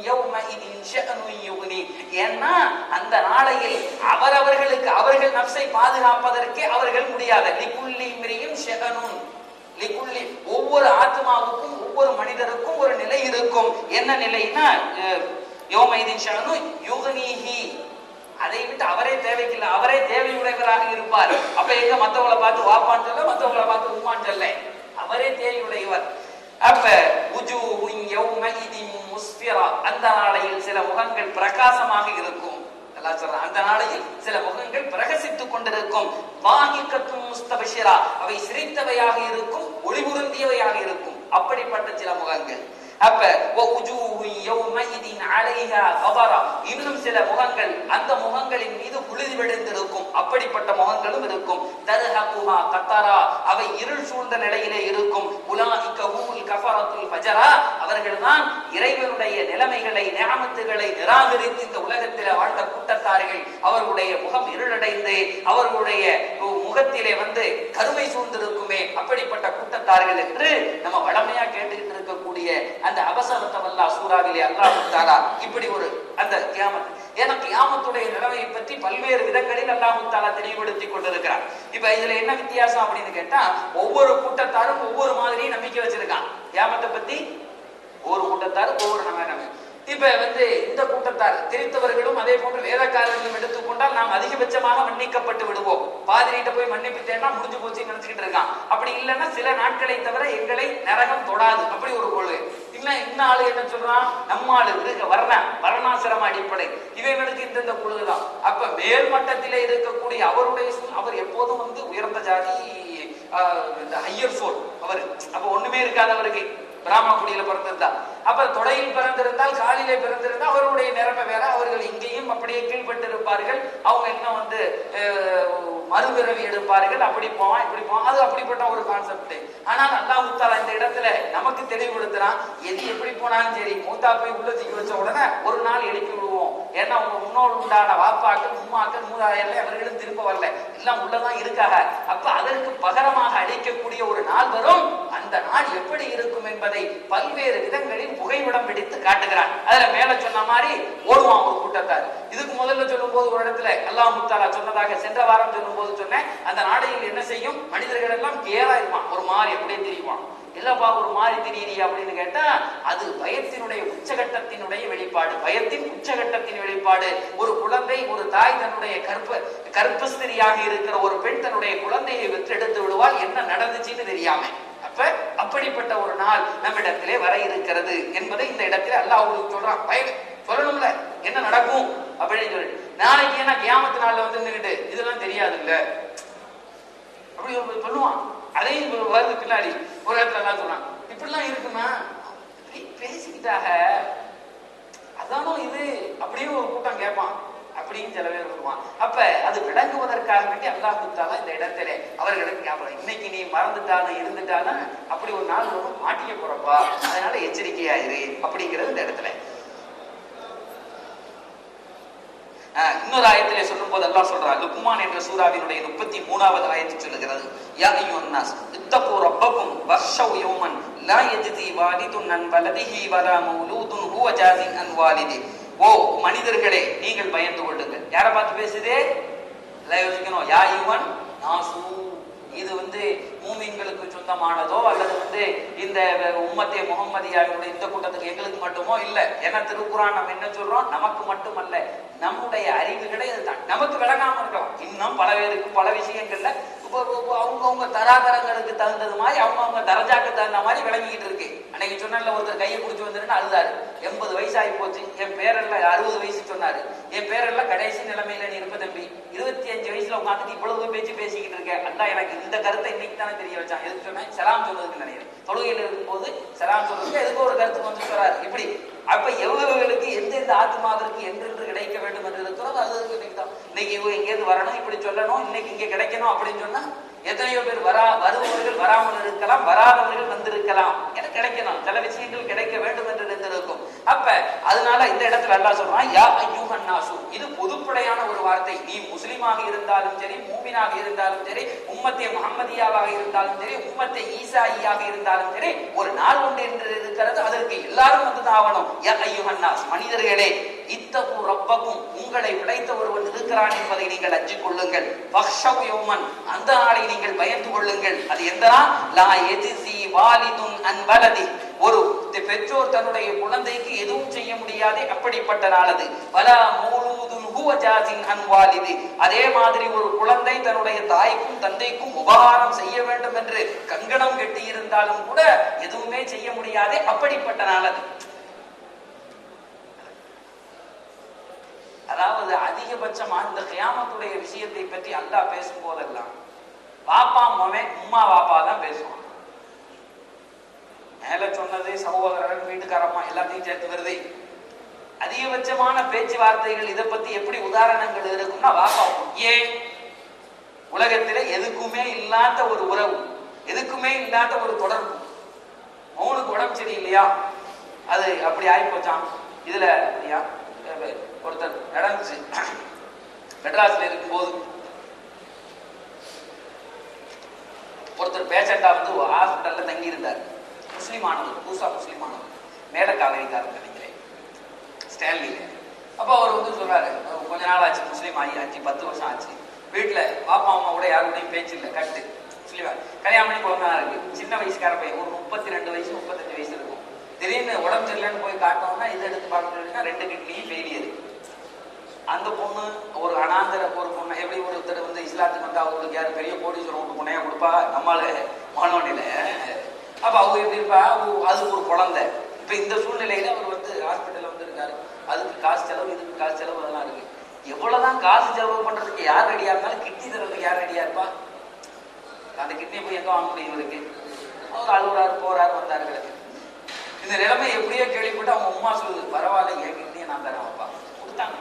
[SPEAKER 1] யௌமஇதின் ஷஅனுன் யுக்னி. ஏன்னா அந்த நாளையில் அவரவர்களுக்கு அவர்கள் நப்சை பாதுகாப்பதற்கே அவர்கள் முடியாத லிகுல்லி இம்ரியின் ஷஅனுன் லிகுல்லி ஒவ்வொரு ஆத்மாவுக்கும் ஒவ்வொரு மனிதருக்கும் ஒரு நிலை இருக்கும் என்ன நிலைன்னா அஹ், யௌமஇதின் ஷஅனு யுக்னிஹி அதை விட்டு அவரே தேவைக்கில்லை அவரே தேவையுடையவராக இருப்பார் அப்ப எங்க மத்தவங்கள பார்த்து வாப்பான்னு சொல்ல மத்தவங்கள பார்த்து உம்மான்னு சொல்ல அவரே தேவையுடையவர் அப்ப உஜூஹுன் யௌமஇதின் முஸ்ஃபிரா அந்த நாளையில் சில முகங்கள் பிரகாசமாக இருக்கும் அல்லாஹ் சொல்றான் அந்த நாளையில் சில முகங்கள் பிரகசித்துக் கொண்டிருக்கும் வாகிக்கத்தும் முஸ்தபஷிரா அவை சிரித்தவையாக இருக்கும் ஒளிபுருந்தியவையாக இருக்கும் அப்படிப்பட்ட சில முகங்கள் அப்ப வஉஜூஹு யௌமஇதின் அலைஹா கபரா இன்னும் சில முகங்கள் அந்த முகங்களின் மீது புழுதி விழுந்திருக்கும் அப்படிப்பட்ட முகங்களும் இருக்கும் தர்ஹகுஹா கத்தரா அவை இருள் சூழ்ந்த நிலையிலே இருக்கும் உலாஇக ஹுமுல் கஃபரத்துல் ஃபஜரா அவர்கள்தான் இறைவனுடைய நிலைமைகளை நியாமத்துகளை நிராகரித்து இந்த உலகத்திலே வாழ்ந்த கூட்டத்தார்கள் அவர்களுடைய முகம் இருளடைந்து அவர்களுடைய முகத்திலே வந்து கருமை சூழ்ந்திருக்குமே அப்படிப்பட்ட கூட்டத்தார்கள் என்று நம்ம வளமையா கேட்டுக்கிட்டு இருக்கக்கூடிய அந்த அபசரத்தவல்லா சூறாவிலே அல்லாஹ் தாலா இப்படி ஒரு அந்த கியாமத் ஏன்னா கியாமத்துடைய நிலைமையை பற்றி பல்வேறு விதங்களில் அல்லாஹ் தாலா தெளிவுபடுத்தி கொண்டிருக்கிறார் இப்ப இதுல என்ன வித்தியாசம் அப்படின்னு கேட்டா ஒவ்வொரு கூட்டத்தாரும் ஒவ்வொரு மாதிரி நம்பிக்கை வச்சிருக்கான் கியாமத்தை பத்தி ஒவ்வொரு கூட்டத்தாரும் ஒவ்வொரு நம்ம நம்ம இப்ப வந்து இந்த கூட்டத்தார் தெரித்தவர்களும் அதே போன்று வேதக்காரர்களும் எடுத்துக்கொண்டால் நாம் அதிகபட்சமாக மன்னிக்கப்பட்டு விடுவோம் பாதிரிட்ட போய் மன்னிப்பித்தேன்னா முடிஞ்சு போச்சு நினைச்சுக்கிட்டு இருக்கான் அப்படி இல்லைன்னா சில நாட்களை தவிர எங்களை நரகம் தொடாது அப்படி ஒரு கொள்கை இல்ல இன்னும் ஆளு என்ன சொல்றான் நம்ம ஆளு இருக்க வர்ண வர்ணாசிரம அடிப்படை இவைகளுக்கு இந்தந்த கொள்கைதான் அப்ப மேல் மட்டத்திலே இருக்கக்கூடிய அவருடைய சூழ் அவர் எப்போதும் வந்து உயர்ந்த ஜாதி ஆஹ், இந்த ஹையர் சோல் அவர் அப்ப ஒண்ணுமே இருக்காது அவருக்கு பிராமண குடியில பிறந்திருந்தா அப்ப தொடையில் பிறந்திருந்தால் காலிலே பிறந்திருந்தா அவருடைய நிலைமை வேற அவர்கள் இங்கேயும் அப்படியே கீழ்பட்டு இருப்பார்கள் அவங்க இன்னும் வந்து அஹ், மறுபிறவி எடுப்பார்கள் அப்படி போவான் இப்படி போவான் அது அப்படிப்பட்ட ஒரு கான்செப்ட் ஆனால் அல்லாஹ் தாலா இந்த இடத்துல நமக்கு தெளிவுபடுத்துறான் எது எப்படி போனாலும் சரி மூத்தா போய் உள்ள தூக்கி வச்ச உடனே ஒரு நாள் எழுப்பி விடுவோம் ஏன்னா உங்க முன்னோடு உண்டான வாப்பாக்கள் உம்மாக்கள் மூதாயர்கள் அவர்களும் திரும்ப வரல எல்லாம் உள்ளதான் இருக்காக அப்ப அதற்கு பகரமாக அளிக்கக்கூடிய ஒரு நாள் வரும் அந்த நாள் எப்படி இருக்கும் என்பதை பல்வேறு விதங்களில் புகைப்படம் பிடித்து காட்டுகிறான் அதுல மேல சொன்ன மாதிரி ஓடுவான் ஒரு கூட்டத்தார் இதுக்கு முதல்ல சொல்லும் போது ஒரு இடத்துல அல்லாஹ் முத்தாலா சொன்னதாக சென்ற வாரம் சொல்லும் போது சொன்னேன் அந்த நாடையில் என்ன செய்யும் மனிதர்கள் எல்லாம் கேரா இருப்பான் ஒரு மாதிரி அப்படியே தெரியுவான் இல்லப்பா ஒரு மாதிரி திடீரியா அப்படின்னு கேட்டா அது பயத்தினுடைய உச்சகட்டத்தினுடைய வெளிப்பாடு பயத்தின் உச்சகட்டத்தின் வெளிப்பாடு ஒரு குழந்தை ஒரு தாய் தன்னுடைய கற்ப கற்பஸ்திரியாக இருக்கிற ஒரு பெண் தன்னுடைய குழந்தையை வெற்றெடுத்து விடுவாள் என்ன நடந்துச்சுன்னு தெரியாம அப்ப அப்படிப்பட்ட ஒரு நாள் நம்மிடத்திலே வர இருக்கிறது என்பதை இந்த இடத்துல அல்லாஹ் உங்களுக்கு சொல்றான் பய சொல்லணும்ல என்ன நடக்கும் அப்படின்னு சொல்லி நாளைக்கு ஏன்னா கியாமத்து நாள்ல வந்து நின்னுட்டு இதெல்லாம் தெரியாது இல்ல அப்படி ஒரு சொல்லுவான் அதையும் ஒரு வருது பின்னாடி ஒரு இடத்துல எல்லாம் சொல்றான் இப்படிலாம் இருக்குமா இப்படி பேசிக்கிட்டாக அதானோ இது அப்படின்னு ஒரு கூட்டம் கேட்பான் அப்படின்னு சில பேர் வருவான் அப்ப அது விளங்குவதற்காக வேண்டி அல்லாஹ் தாலா இந்த இடத்துல அவர்களுக்கு ஞாபகம் இன்னைக்கு நீ மறந்துட்டாலும் இருந்துட்டாலும் அப்படி ஒரு நாள் வரும் மாட்டிக்க போறப்பா அதனால எச்சரிக்கையாயிரு அப்படிங்கிறது இந்த இடத்துல ஆஹ் இன்னொரு ஆயத்திலே சொல்லும் போது அல்லாஹ் சொல்றான் லுக்மான் என்ற சூறாவினுடைய முப்பத்தி மூணாவது ஆயத்து சொல்லுகிறது யா அய்யுன் நாஸ் இத்தகு ரப்பக்கும் வர்ஷவ் யௌமன் லா யஜ்தி வாலிதுன் அன் வலதிஹி வலா மௌலூதுன் ஹுவ ஜாசின் அன் வாலிதி ஓ மனிதர்களே நீங்கள் பயந்து கொள்ளுங்கள் யாரை பார்த்து பேசுதே எல்லாம் யோசிக்கணும் யா யுவன் நாசு இது வந்து மூமின்களுக்கு சொந்தமானதோ அல்லது வந்து இந்த உம்மத்தே முகம்மதியாவினுடைய இந்த கூட்டத்துக்கு எங்களுக்கு மட்டுமோ இல்ல ஏன்னா திருக்குறான் நம்ம என்ன சொல்றோம் நமக்கு மட்டுமல்ல நம்முடைய அறிவுகளே இதுதான் நமக்கு விளங்காம இருக்கலாம் இன்னும் பல பேருக்கு பல விஷயங்கள்ல இப்போ அவங்கவுங்க தராதரங்களுக்கு தகுந்தது மாதிரி அவங்கவுங்க தரஜாக்கு தகுந்த மாதிரி விளங்கிக்கிட்டு இருக்கு அன்னைக்கு சொன்னால ஒருத்தர் கையை பிடிச்சி வந்துருன்னு அழுதாரு எண்பது வயசு ஆகி போச்சு என் பேரெல்லாம் அறுபது வயசு சொன்னாரு என் பேரெல்லாம் கடைசி நிலைமையில நீ இருப்ப தம்பி இருபத்தி அஞ்சு வயசுல உட்காந்துட்டு இவ்வளவு பேச்சு பேசிக்கிட்டு இருக்கேன் அல்லா எனக்கு இந்த கருத்தை இன்னைக்கு தானே தெரிய வச்சான் எதுக்கு சொன்னேன் சலாம் சொல்றதுக்கு நினைக்கிறேன் தொழுகையில் இருக்கும்போது சலாம் சொல்றதுக்கு எதுக்கு ஒரு கருத்துக்கு வந்து சொல்றாரு இப்படி அப்ப எவ்வளவுகளுக்கு எந்தெந்த ஆத்மாவிற்கு என்றென்று கிடைக்க வேண்டும் என்று இருக்கிறதோ அது இன்னைக்கு தான் இன்னைக்கு இவங்க எங்கேயிருந்து வரணும் இப்படி சொல்லணும் இன்னைக்கு இங்க கிடைக்கணும் அப்படின்னு சொன்னா எத்தனையோ பேர் வரா வருபவர்கள் வராமல் இருக்கலாம் வராதவர்கள் வந்திருக்கலாம் என கிடைக்கணும் சில விஷயங்கள் கிடைக்க வேண்டும் என்று இருந்திருக்கும் அப்ப அதனால இந்த இடத்துல அல்லாஹ் சொல்றான் யா அய்யூஹன் நாசு இது பொதுப்படையான ஒரு வார்த்தை நீ முஸ்லிமாக இருந்தாலும் சரி மூமினாக இருந்தாலும் சரி உம்மத்தே முகமதியாவாக இருந்தாலும் சரி உம்மத்தே ஈசாயியாக இருந்தாலும் சரி ஒரு நாள் ஒன்று என்று இருக்கிறது அதற்கு எல்லாரும் வந்து ஆகணும் யா அய்யூஹன் நாஸ் மனிதர்களே இத்தகு ரப்பக்கும் உங்களை விளைத்த ஒருவன் இருக்கிறான் என்பதை நீங்கள் அஞ்சிக் கொள்ளுங்கள் பக்ஷவ் யௌமன் அந்த நாளை நீங்கள் பயந்து கொள்ளுங்கள் அது எந்த நாள் லா எஜிசி வாலிதுன் அன் வலதி ஒரு பெற்றோர் தன்னுடைய குழந்தைக்கு எதுவும் செய்ய முடியாது அப்படிப்பட்ட நாள் அது பல மௌலூதுன் ஹுவ ஜாசின் அன் வாலிது அதே மாதிரி ஒரு குழந்தை தன்னுடைய தாய்க்கும் தந்தைக்கும் உபகாரம் செய்ய வேண்டும் என்று கங்கணம் கட்டி இருந்தாலும் கூட எதுவுமே செய்ய முடியாது அப்படிப்பட்ட நாள் அது அதாவது அதிகபட்சமா இந்த கியாமத்துடைய விஷயத்தை பற்றி அல்லாஹ் பேசும் போதெல்லாம் பாப்பா மோமே உம்மா பாப்பா தான் பேசுவான் மேல சொன்னது சகோதரன் வீட்டுக்காரம்மா எல்லாத்தையும் சேர்த்து வருது அதிகபட்சமான பேச்சுவார்த்தைகள் இதை பத்தி எப்படி உதாரணங்கள் இருக்கும்னா வாப்பா ஏன் உலகத்துல எதுக்குமே இல்லாத ஒரு உறவு எதுக்குமே இல்லாத ஒரு தொடர்பு மௌனுக்கு உடம்பு சரியில்லையா அது அப்படி ஆகி போச்சான் இதுல அப்படியா ஒருத்தர் நடந்துச்சு மெட்ராஸ்ல இருக்கும்போது ஒருத்தர் பேஷண்டா வந்து ஹாஸ்பிட்டல்ல தங்கி இருந்தார் முஸ்லீமானவர் புதுசா முஸ்லீமானவர் மேல காவேரிக்காரர் நினைக்கிறேன் ஸ்டான்லியில அப்ப அவர் வந்து சொல்றாரு கொஞ்ச நாள் ஆச்சு முஸ்லீம் ஆகி அஞ்சு பத்து வருஷம் ஆச்சு வீட்டுல பாப்பா அம்மா கூட யாருடையும் பேச்சு இல்லை கட்டு முஸ்லீமா கல்யாணம் பண்ணி குழந்தை இருக்கு சின்ன வயசுக்கார பையன் ஒரு முப்பத்தி ரெண்டு வயசு முப்பத்தஞ்சு வயசு இருக்கும் திடீர்னு உடம்பு சரியில்லைன்னு போய் காட்டணும்னா இதை எடுத்து பார்க்கணும்னா ரெண்டு கிட்னியும் ஃபெயிலியர் அந்த பொண்ணு ஒரு அனாந்தர ஒரு பொண்ணு எப்படி ஒருத்தர் வந்து இஸ்லாத்துக்கு வந்து அவங்களுக்கு யாரு பெரிய கோடீஸ்வரம் வீட்டு பொண்ணையா கொடுப்பா நம்மளால மாணவனில அப்ப அவங்க எப்படி இருப்பா அவ- அது ஒரு குழந்தை இப்ப இந்த சூழ்நிலையில அவர் வந்து ஹாஸ்பிட்டல்ல வந்து இருக்காரு அதுக்கு காசு செலவு இதுக்கு காசு செலவு அதெல்லாம் இருக்கு எவ்வளவுதான் காசு செலவு பண்றதுக்கு யார் ரெடியா இருந்தாலும் கிட்னி தரதுக்கு யார் ரெடியா இருப்பா அந்த கிட்னியை போய் எங்க வாங்க முடியும் இவருக்கு அவர் அழுகுறாரு போறாரு வந்தாரு கிடக்கு இந்த நிலைமை எப்படியோ கேள்விப்பட்டு அவங்க அம்மா சொல்லுது பரவாயில்ல என் கிட்னியை நான் தரேன் அப்பா கொடுத்தாங்க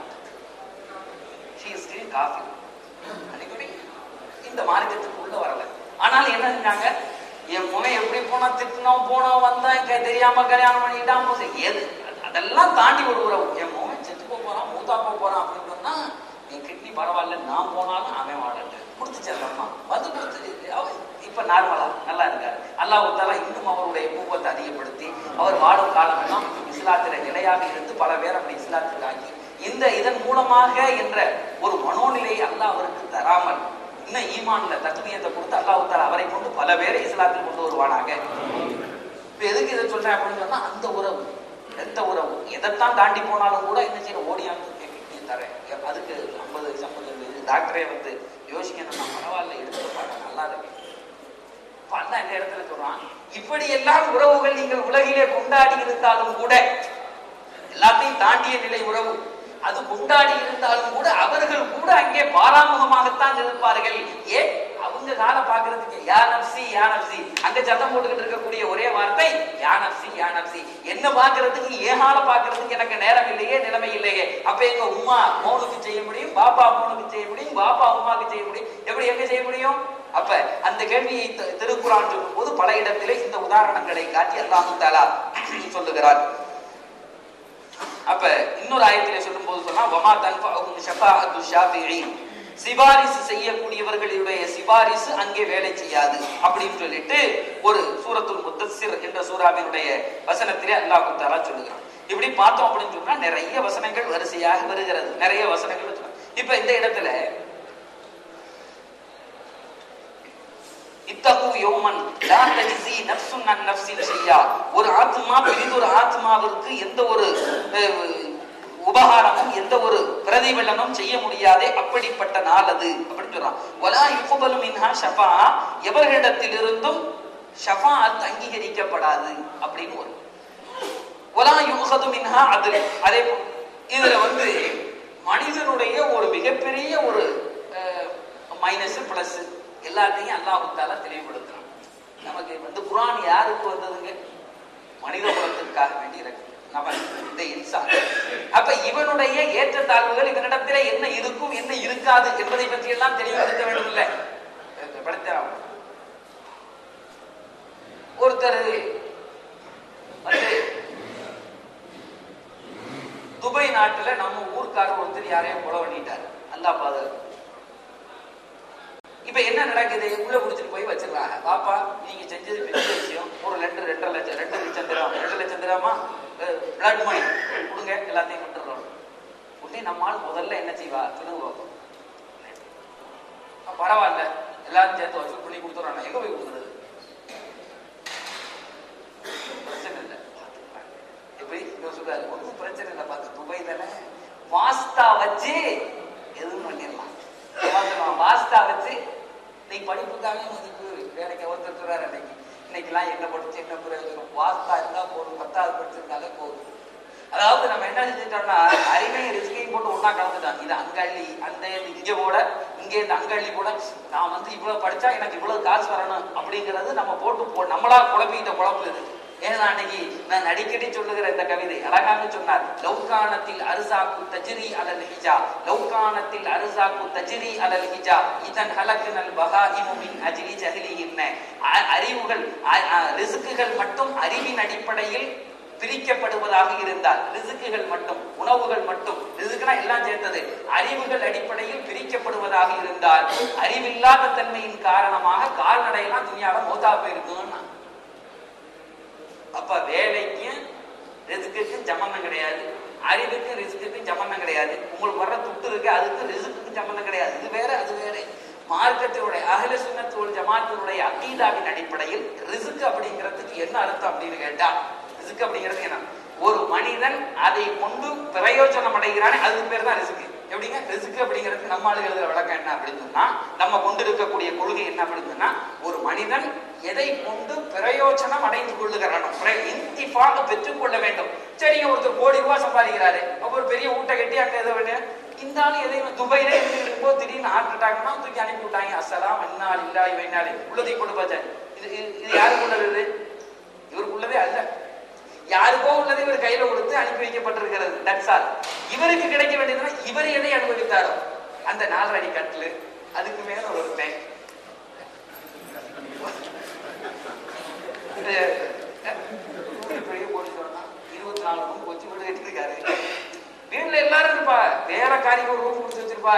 [SPEAKER 1] she is still காஃபி அன்னைக்கு இந்த மார்க்கத்துக்கு உள்ள வரல ஆனால் என்ன செஞ்சாங்க என் முனை எப்படி போனா திட்டினோம் போனோம் வந்தேன் கே- தெரியாம கல்யாணம் பண்ணிக்கிட்டான் போது எது அதெல்லாம் தாண்டி ஒரு உறவு என் முகன் செத்து போக போறான் மூத்தா போக போறான் அப்படின்னு சொன்னா என் கிட்னி பரவாயில்ல நான் போனாலும் அவன் வாழல கொடுத்துச்சு அந்த அம்மா வந்து கொடுத்து அவ இப்ப நார்மலா நல்லா இருக்காரு அல்லாஹ் தாலா இன்னும் அவருடைய கூவத்தை அதிகப்படுத்தி அவர் வாழும் காலமெல்லாம் இஸ்லாத்தில நிலையாக இருந்து பல பேர் அப்படி இஸ்லாத்துக்கு ஆக்கி இந்த இதன் மூலமாக என்ற ஒரு மனோநிலையை அல்லாஹ் அவருக்கு தராமல் இன்னும் ஈமான்ல தத்துவத்தை கொடுத்து அல்லாஹ் தாலா அவரை கொண்டு பல பேரை இஸ்லாத்தில் கொண்டு வருவானாக இப்ப எதுக்கு இதை சொல்றேன் அப்படின்னு சொன்னா அந்த உறவு எந்த உறவு எதைத்தான் தாண்டி போனாலும் கூட என்ன செய்யணும் ஓடியாந்து கிட்னி தரேன் எ- அதுக்கு ஐம்பது ஐம்பது இது டாக்டரே வந்து யோசிக்கணும் நான் பரவாயில்ல எடுத்து பாருங்க நல்லா இருக்கு இப்ப அல்லாஹ் இந்த இடத்துல சொல்றான் இப்படி எல்லாம் உறவுகள் நீங்கள் உலகிலே கொண்டாடி இருந்தாலும் கூட எல்லாத்தையும் தாண்டிய நிலை உறவு அது கொண்டாடி இருந்தாலும் கூட அவர்கள் கூட அங்கே பாராமுகமாகத்தான் இருப்பார்கள் ஏன் அவங்க கால பாக்குறதுக்கு யா நப்சி யா நப்சி அங்க சத்தம் போட்டுக்கிட்டு இருக்கக்கூடிய ஒரே வார்த்தை யா நப்சி யா நப்சி என்ன பாக்குறதுக்கு ஏகால பாக்குறதுக்கு எனக்கு நேரம் இல்லையே நிலைமை இல்லையே அப்ப எங்க உம்மா மௌனுக்கு செய்ய முடியும் பாப்பா மௌனுக்கு செய்ய முடியும் பாப்பா உமாக்கு செய்ய முடியும் எப்படி எங்க செய்ய முடியும் அப்ப அந்த கேள்வியை தி- திருக்குறான் சொல்லும் போது பல இடத்திலே இந்த உதாரணங்களை காட்டி அல்லாஹு தாலா சொல்லுகிறார் அப்ப இன்னொரு ஆயத்திலே சொல்லும் போது சொன்னா வமா தன்ஃபஅஹும் ஷஃபாஅத்து ஷாஃபிஈன் சிபாரிசு செய்யக்கூடியவர்களுடைய சிபாரிசு அங்கே வேலை செய்யாது அப்படின்னு சொல்லிட்டு ஒரு சூரத்துல் முத்தஸ்ஸிர் என்ற சூராவினுடைய வசனத்திலே அல்லாஹ் தஆலா சொல்லுகிறான் இப்படி பார்த்தோம் அப்படின்னு சொன்னா நிறைய வசனங்கள் வரிசையாக வருகிறது நிறைய வசனங்கள் வச்சிருக்கான். இப்ப இந்த இடத்துல இத்தகு யோமன் லா தஜ்ஸி நஃப்சுன் அன் நஃப்ஸின் ஷையா ஒரு ஆத்மா பிரிதொரு ஆத்மாவிற்கு எந்த ஒரு அஹ், உபகாரமும் எந்த ஒரு பிரதிபலனும் செய்ய முடியாதே அப்படிப்பட்ட நாள் அது அப்படின்னு சொல்றான் வலா யுக்பலு மின்ஹா ஷஃபா எவர்களிடத்திலிருந்தும் ஷஃபாஅத் அங்கீகரிக்கப்படாது அப்படின்னு வரும் வலா யுகது மின்ஹா அது அதே போல் இதுல வந்து மனிதனுடைய ஒரு மிகப்பெரிய ஒரு மைனஸ் பிளஸ் எல்லாத்தையும் அல்லாஹ் தாலா தெளிவுபடுத்துறான் நமக்கு வந்து குர்ஆன் யாருக்கு வந்ததுங்க மனித குலத்திற்காக வேண்டி இருக்கு நம்ம இந்த இன்சான் அப்ப இவனுடைய ஏற்றத்தாழ்வுகள் இவனிடத்திலே என்ன இருக்கும் என்ன இருக்காது என்பதை பற்றி எல்லாம் தெளிவுபடுத்த வேண்டும் இல்ல படுத்த ஒருத்தர் வந்து துபாய் நாட்டுல நம்ம ஊர்க்காரர் ஒருத்தர் யாரையும் கொலை பண்ணிட்டார் அல்லா பாதுகாப்பு இப்ப என்ன நடக்குது உள்ள குடிச்சிட்டு போய் வச்சிருக்காங்க பாப்பா நீங்க செஞ்சது பெரிய விஷயம் ஒரு ரெண்டு ரெண்டரை லட்சம் ரெண்டு லட்சம் திரம் ரெண்டு லட்சம் திரமா பிளட் மணி கொடுங்க எல்லாத்தையும் விட்டுறோம் உடனே நம்மால் முதல்ல என்ன செய்வா சொல்லுங்க பாப்போம் அஹ் பரவாயில்ல எல்லாரும் சேர்த்து வசூல் பண்ணி கொடுத்துறாங்க எங்க போய் கொடுக்குறது பிரச்சனை இல்லை பார்த்துக்கலாம். எப்படி இவர் சொல்றாரு ஒன்றும் பிரச்சனை இல்லை பார்த்து துபாய் தானே வாஸ்தா வச்சு எதுவும் பண்ணிடலாம் பார்த்துக்கலாம். வாஸ்தா வச்சு நீ படிப்புக்காக மதிப்பு வேலைக்கு ஒருத்தர் அன்னைக்கு இன்னைக்கெல்லாம் என்ன படிச்சு என்ன பிரயோஜனம் வாஸ்தா இருந்தா போதும் பத்தாவது படிச்சிருந்தாலே போதும் அதாவது நம்ம என்ன செஞ்சுட்டோம்னா அறிவையும் ரிஸ்கையும் போட்டு ஒண்ணா கலந்துட்டோம் இது அங்கள்ளி அந்த இது இங்க போட இங்க இந்த அங்கள்ளி கூட நான் வந்து இவ்வளவு படிச்சா எனக்கு இவ்வளவு காசு வரணும் அப்படிங்கிறது நம்ம போட்டு போ நம்மளா குழப்பிக்கிட்ட குழப்பு இது ஏன்னா அன்னைக்கு நான் அடிக்கடி சொல்லுகிற இந்த கவிதை அழகாக சொன்னார் லௌகானத்தில் அரிசாக்கு தஜிரி அலல் ஹிஜா லௌகானத்தில் அரிசாக்கு தஜிரி அலல் ஹிஜா இதன் ஹலக்குனல் பகாஹிமு மின் அஜிலி ஜஹிலிஹின்ன அ- அறிவுகள் அ- அ- ரிஸ்குகள் மட்டும் அறிவின் அடிப்படையில் பிரிக்கப்படுவதாக இருந்தால் ரிசுக்குகள் மட்டும் உணவுகள் மட்டும் ரிசுக்குனா எல்லாம் சேர்ந்தது அறிவுகள் அடிப்படையில் பிரிக்கப்படுவதாக இருந்தால் அறிவில்லாத தன்மையின் காரணமாக கால்நடையெல்லாம் துணியால மோதா போயிருக்குன்னா அப்ப வேலைக்கும் ரிஸ்க்குக்கும் சம்பந்தம் கிடையாது அறிவுக்கும் ரிஸ்க்குக்கும் சம்பந்தம் கிடையாது உங்களுக்கு வர்ற துட்டு இருக்கு அதுக்கு ரிஸ்க்குக்கும் சம்பந்தம் கிடையாது இது வேற அது வேற மார்க்கத்தினுடைய அகல சுண்ணத்தோடு ஜமாத்தினுடைய அகீதாவின் அடிப்படையில் ரிஸ்க் அப்படிங்கிறதுக்கு என்ன அர்த்தம் அப்படின்னு கேட்டா ரிஸ்க் அப்படிங்கிறது என்ன ஒரு மனிதன் அதை கொண்டு பிரயோஜனம் அடைகிறானே அதுக்கு பேர் தான் ரிஸ்க் எப்படிங்க ரிஸ்க் அப்படிங்கிறதுக்கு நம்ம ஆளுகள் எழுதுற விளக்கம் என்ன அப்படின்னு சொன்னா நம்ம கொண்டு இருக்கக்கூடிய கொள்கை என்ன அப்படின்னு சொன்னா ஒரு மனிதன் எதை கொண்டு பிரயோஜனம் அடைந்து கொள்ளுகிறானோ இன்திஃபாக பெற்றுக்கொள்ள வேண்டும் சரிங்க ஒருத்தர் கோடி ரூபாய் சம்பாதிக்கிறாரு அப்ப ஒரு பெரிய ஊட்ட கட்டி அங்க எதை வேண்டிய இந்த ஆள் எதையும் துபாயில இருந்து இருக்கும்போது திடீர்னு ஹார்ட் அட்டாக்னா தூக்கி அனுப்பி விட்டாங்க அசலாம் இந்நாள் இல்லாய் வைநாள் உள்ளதை கொண்டு பார்த்தேன் இது இது- இது யாருக்கு உள்ளது இவருக்கு உள்ளதே அல்ல யாருக்கோ உள்ளதை இவர் கையில கொடுத்து அனுப்பி வைக்கப்பட்டிருக்கிறது தட்ஸ் ஆல் இவருக்கு கிடைக்க வேண்டியதுன்னா இவர் எதை அனுபவித்தாரோ அந்த நாலரை அடி கட்டிலு அதுக்கு மேல ஒரு பேங்க் இது ஊருக்கு பெரிய கோடீஸ்வரனா இருபத்தி நாலு ரூம் வச்சு வீடு கட்டிருக்காரு வீட்டுல எல்லாரும் இருப்பா வேலைக்காரிக்கு ஒரு ரூம் கொடுத்து வச்சிருப்பா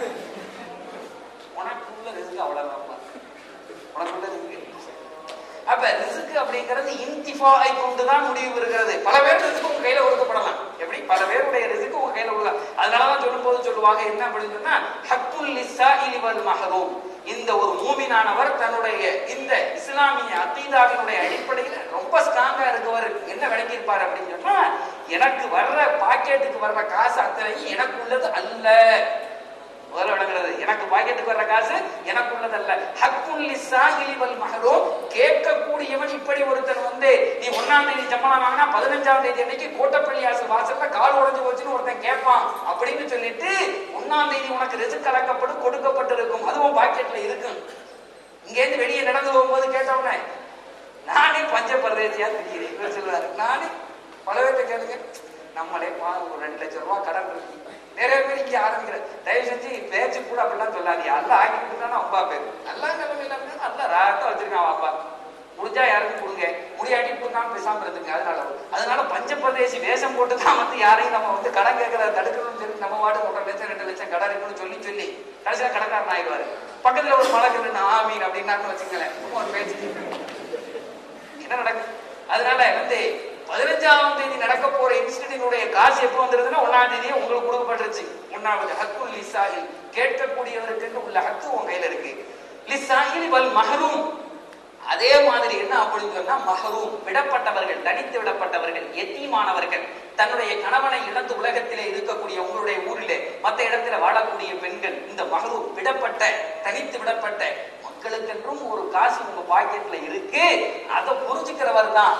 [SPEAKER 1] உனக்குள்ள ரிஸ்க் அவ்வளவுதான்ப்பா உனக்குள்ள ரிஸ்க் அப்ப ரிஸ்க் அப்படிங்கிறது இன்திஃபாவை கொண்டுதான் முடிவு பெறுகிறது பல பேர் ரிஸ்க் உங்க கையில ஒதுக்கப்படலாம் எப்படி பல பேருடைய ரிஸ்க் உங்க கையில ஒதுக்கலாம் அதனாலதான் சொல்லும் போது சொல்லுவாங்க என்ன அப்படின்னு சொன்னா ஹக்குல் லிஸ்ஸாஇலி வல் மஹரூம் இந்த ஒரு மூமினானவர் தன்னுடைய இந்த இஸ்லாமிய அத்தீதாவினுடைய அடிப்படையில ரொம்ப ஸ்ட்ராங்கா இருக்கவர் என்ன விளங்கியிருப்பார் அப்படின்னு சொன்னா எனக்கு வர்ற பாக்கெட்டுக்கு வர்ற காசு அத்தனையும் எனக்கு உள்ளது அல்ல முதல்ல விளங்குறது எனக்கு பாக்கெட்டுக்கு வர்ற காசு எனக்கு உள்ளதல்ல ஹக்குல் லிஸ்ஸாஹிலி வல் மஹரூம் கேட்கக்கூடியவன் இப்படி ஒருத்தன் வந்து நீ ஒன்னாம் தேதி சம்பளம் வாங்கினா பதினஞ்சாம் தேதி அன்னைக்கு கோட்டப்பள்ளி ஆசு வாசல்ல கால் உடைஞ்சு போச்சுன்னு ஒருத்தன் கேட்பான் அப்படின்னு சொல்லிட்டு ஒன்னாம் தேதி உனக்கு ரிசுக் கலக்கப்படும் கொடுக்கப்பட்டிருக்கும் அதுவும் பாக்கெட்ல இருக்கும் இங்க இருந்து வெளியே நடந்து போகும்போது கேட்டவனே நானே பஞ்ச பரதேசியா திரிகிறேன் இவர் சொல்லுவாரு நானே பல பேர்ட்ட கேளுங்க நம்மளே பாரு ஒரு ரெண்டு லட்சம் ரூபாய் கடன் இருக்கு நிறைய பேர் இங்க ஆரம்பிக்கிற தயவு செஞ்சு பேச்சு கூட அப்படிலாம் சொல்லாதீங்க அல்ல ஆக்கி கொடுத்தானா அப்பா பேர் நல்லா நிலைமையில இருந்தா நல்லா ராகத்தா வச்சிருக்கான் அப்பா முடிஞ்சா யாருக்கும் கொடுங்க முடியாட்டி கொடுக்காம பேசாம இருந்துங்க அதனால அதனால பஞ்சப்பிரதேசி வேஷம் போட்டு தான் வந்து யாரையும் நம்ம வந்து கடன் கேட்கறத தடுக்கணும்னு சொல்லி நம்ம வாடு ஒன்றரை லட்சம் ரெண்டு லட்சம் கடன் இருக்குன்னு சொல்லி சொல்லி கடைசியில கடன்காரன் ஆயிடுவாரு பக்கத்துல ஒரு மலக்கு நின்று ஆமீன் அப்படின்னான்னு வச்சுங்களேன் ஒரு பேச்சு என்ன நடக்குது அதனால வந்து பதினஞ்சாம் தேதி நடக்க போற இன்ஸ்டிடியூனுடைய காசு எப்போ வந்துருதுன்னா ஒன்னாம் தேதியே உங்களுக்கு கொடுக்கப்பட்டுருச்சு ஒன்னாவது ஹக்குல் லிசாஹில் கேட்கக்கூடியவருக்கு உள்ள ஹக்கு உங்க கையில இருக்கு லிசாஹில் வல் மஹரூம் அதே மாதிரி என்ன அப்படின்னு சொன்னா மஹரூம் விடப்பட்டவர்கள் தனித்து விடப்பட்டவர்கள் எத்தீமானவர்கள் தன்னுடைய கணவனை இழந்து உலகத்திலே இருக்கக்கூடிய உங்களுடைய ஊரிலே மத்த இடத்துல வாழக்கூடிய பெண்கள் இந்த மஹரூம் விடப்பட்ட தனித்து விடப்பட்ட மக்களுக்கென்றும் ஒரு காசு உங்க பாக்கெட்ல இருக்கு அதை புரிஞ்சுக்கிறவர் தான்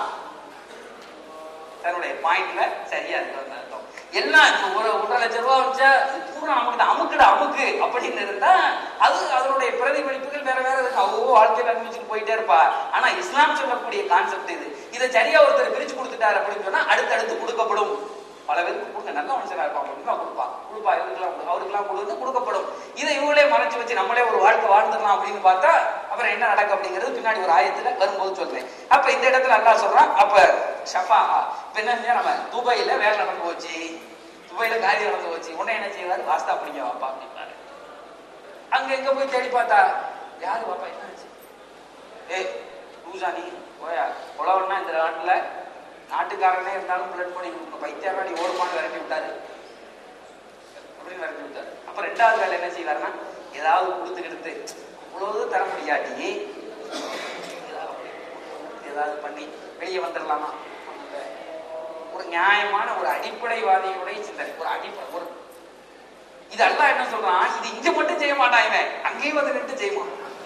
[SPEAKER 1] தன்னுடைய பாயிண்ட்ல சரியா இருக்கிறது அர்த்தம் எல்லாம் இப்ப ஒரு ஒன்றரை லட்சம் ரூபாய் வச்சா இது பூரா நமக்கு அமுக்குடா அமுக்கு அப்படின்னு இருந்தா அது அதனுடைய பிரதிபலிப்புகள் வேற வேற இருக்கு அவ்வளோ வாழ்க்கையில் அனுபவிச்சுட்டு போயிட்டே இருப்பா ஆனா இஸ்லாம் சொல்லக்கூடிய கான்செப்ட் இது இதை சரியா ஒருத்தர் பிரிச்சு கொடுத்துட்டாரு அப்படின்னு சொன்னா அடுத்தடுத்து கொடுக்கப்படும் பல பேருக்கு கொடுங்க நல்ல மனுஷனா இருப்பான் ஒழுங்கா கொடுப்பா கொடுப்பா இவருக்கெல்லாம் கொடு அவருக்கெல்லாம் கொடுத்து கொடுக்கப்படும் இதை இவங்களே மறைச்சு வச்சு நம்மளே ஒரு வாழ்க்கை வாழ்ந்துடலாம் அப்படின்னு பார்த்தா அப்புறம் என்ன நடக்கும் அப்படிங்கிறது பின்னாடி ஒரு ஆயத்துல வரும்போது சொல்றேன் அப்ப இந்த இடத்துல அல்லாஹ் சொல்றான் அப்ப ஷஃபா இப்ப என்ன செஞ்சா நம்ம துபாயில வேலை நடந்து போச்சு துபாயில காரியம் நடந்து போச்சு உடனே என்ன செய்வாரு வாஸ்தா பிடிங்க வாப்பா அப்படின்னாரு அங்க எங்க போய் தேடி பார்த்தா யாரு வாப்பா என்ன ஆச்சு ஏ லூசா நீ போயா புலவன்னா இந்த நாட்டுல நாட்டுக்காரனே இருந்தாலும் பிளட் பண்ணி கொடுக்கணும் பைத்தியாரா நீ ஓடுமான்னு விரட்டி விட்டாரு அப்படின்னு விரட்டி விட்டாரு அப்ப ரெண்டாவது வேலை என்ன செய்வாருன்னா ஏதாவது கொடுத்துக்கிட்டு அவ்வளவு தர முடியாட்டி ஏதாவது ஏதாவது பண்ணி வெளியே வந்துடலாமா ஒரு நியாயமான ஒரு அடிப்படைவாதியுடைய சிந்தனை ஒரு அடிப்படை ஒரு இது அல்லாஹ் என்ன சொல்றான் இது இங்க மட்டும் செய்ய மாட்டான் இவன் அங்கேயும் வந்து நின்று செய்வான்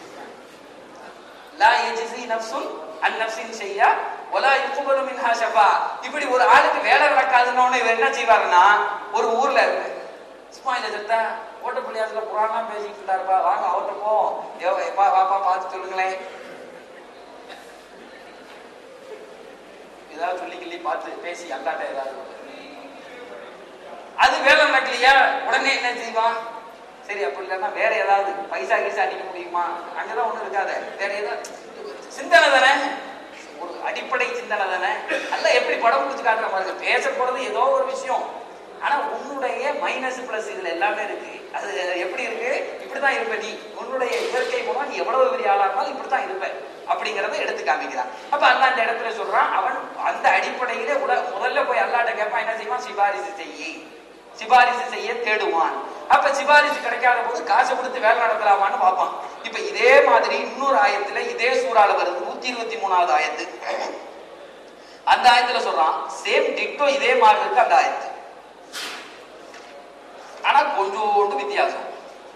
[SPEAKER 1] லா யஜ்ஸி நஃப்சுன் அன் நஃப்ஸின் ஷையா வலா யுக்பலு மின்ஹா ஷஃபா இப்படி ஒரு ஆளுக்கு வேலை நடக்காதுன்னு இவர் என்ன செய்வாருன்னா ஒரு ஊர்ல இருக்கு இஸ்மாயில சத்தா ஓட்டப்பள்ளியாசுல புராணம் பேசிட்டு இருந்தாருப்பா வாங்க அவர்கிட்ட போவோம் ஏ, எப்பா வாப்பா பார்த்து சொல்லுங்களேன் ஏதாவது சொல்லி கிள்ளி பார்த்து பேசி அல்லாட்ட ஏதாவது அது வேலை நடக்கலையா உடனே என்ன செய்வான் சரி அப்படி இல்லைன்னா வேற ஏதாவது பைசா கீசா அடிக்க முடியுமா அங்கதான் ஒண்ணு இருக்காத வேற ஏதாவது சிந்தனை தானே ஒரு அடிப்படை சிந்தனை தானே அல்ல எப்படி படம் கொடுத்து காட்டுற மாதிரி இருக்கு. பேச போறது ஏதோ ஒரு விஷயம் ஆனா உன்னுடைய மைனஸ் பிளஸ் இதுல எல்லாமே இருக்கு அது எப்படி இருக்கு இப்படிதான் இருப்ப நீ உன்னுடைய இயற்கை மூலம் நீ எவ்வளவு பெரிய ஆளா இருந்தாலும் இப்படித்தான் இருப்ப அப்படிங்கறத எடுத்து காமிக்கிறான் அப்ப அல்லா அந்த இடத்துல சொல்றான் அவன் அந்த அடிப்படையில உல முதல்ல போய் அல்லாட்ட கேட்பான் என்ன செய்வான் சிபாரிசு செய்யி சிபாரிசு செய்ய தேடுவான் அப்ப சிபாரிசு கிடைக்காத போது காசு கொடுத்து வேலை நடத்தலாமான்னு பார்ப்பான் இப்ப இதே மாதிரி இன்னொரு ஆயத்துல இதே சூறால வருது நூத்தி இருபத்தி மூணாவது ஆயத்து அந்த ஆயத்துல சொல்றான் சேம் டிக்டோ இதே மாதிரி இருக்கு அந்த ஆயத்து ஆனா கொஞ்சோண்டு வித்தியாசம்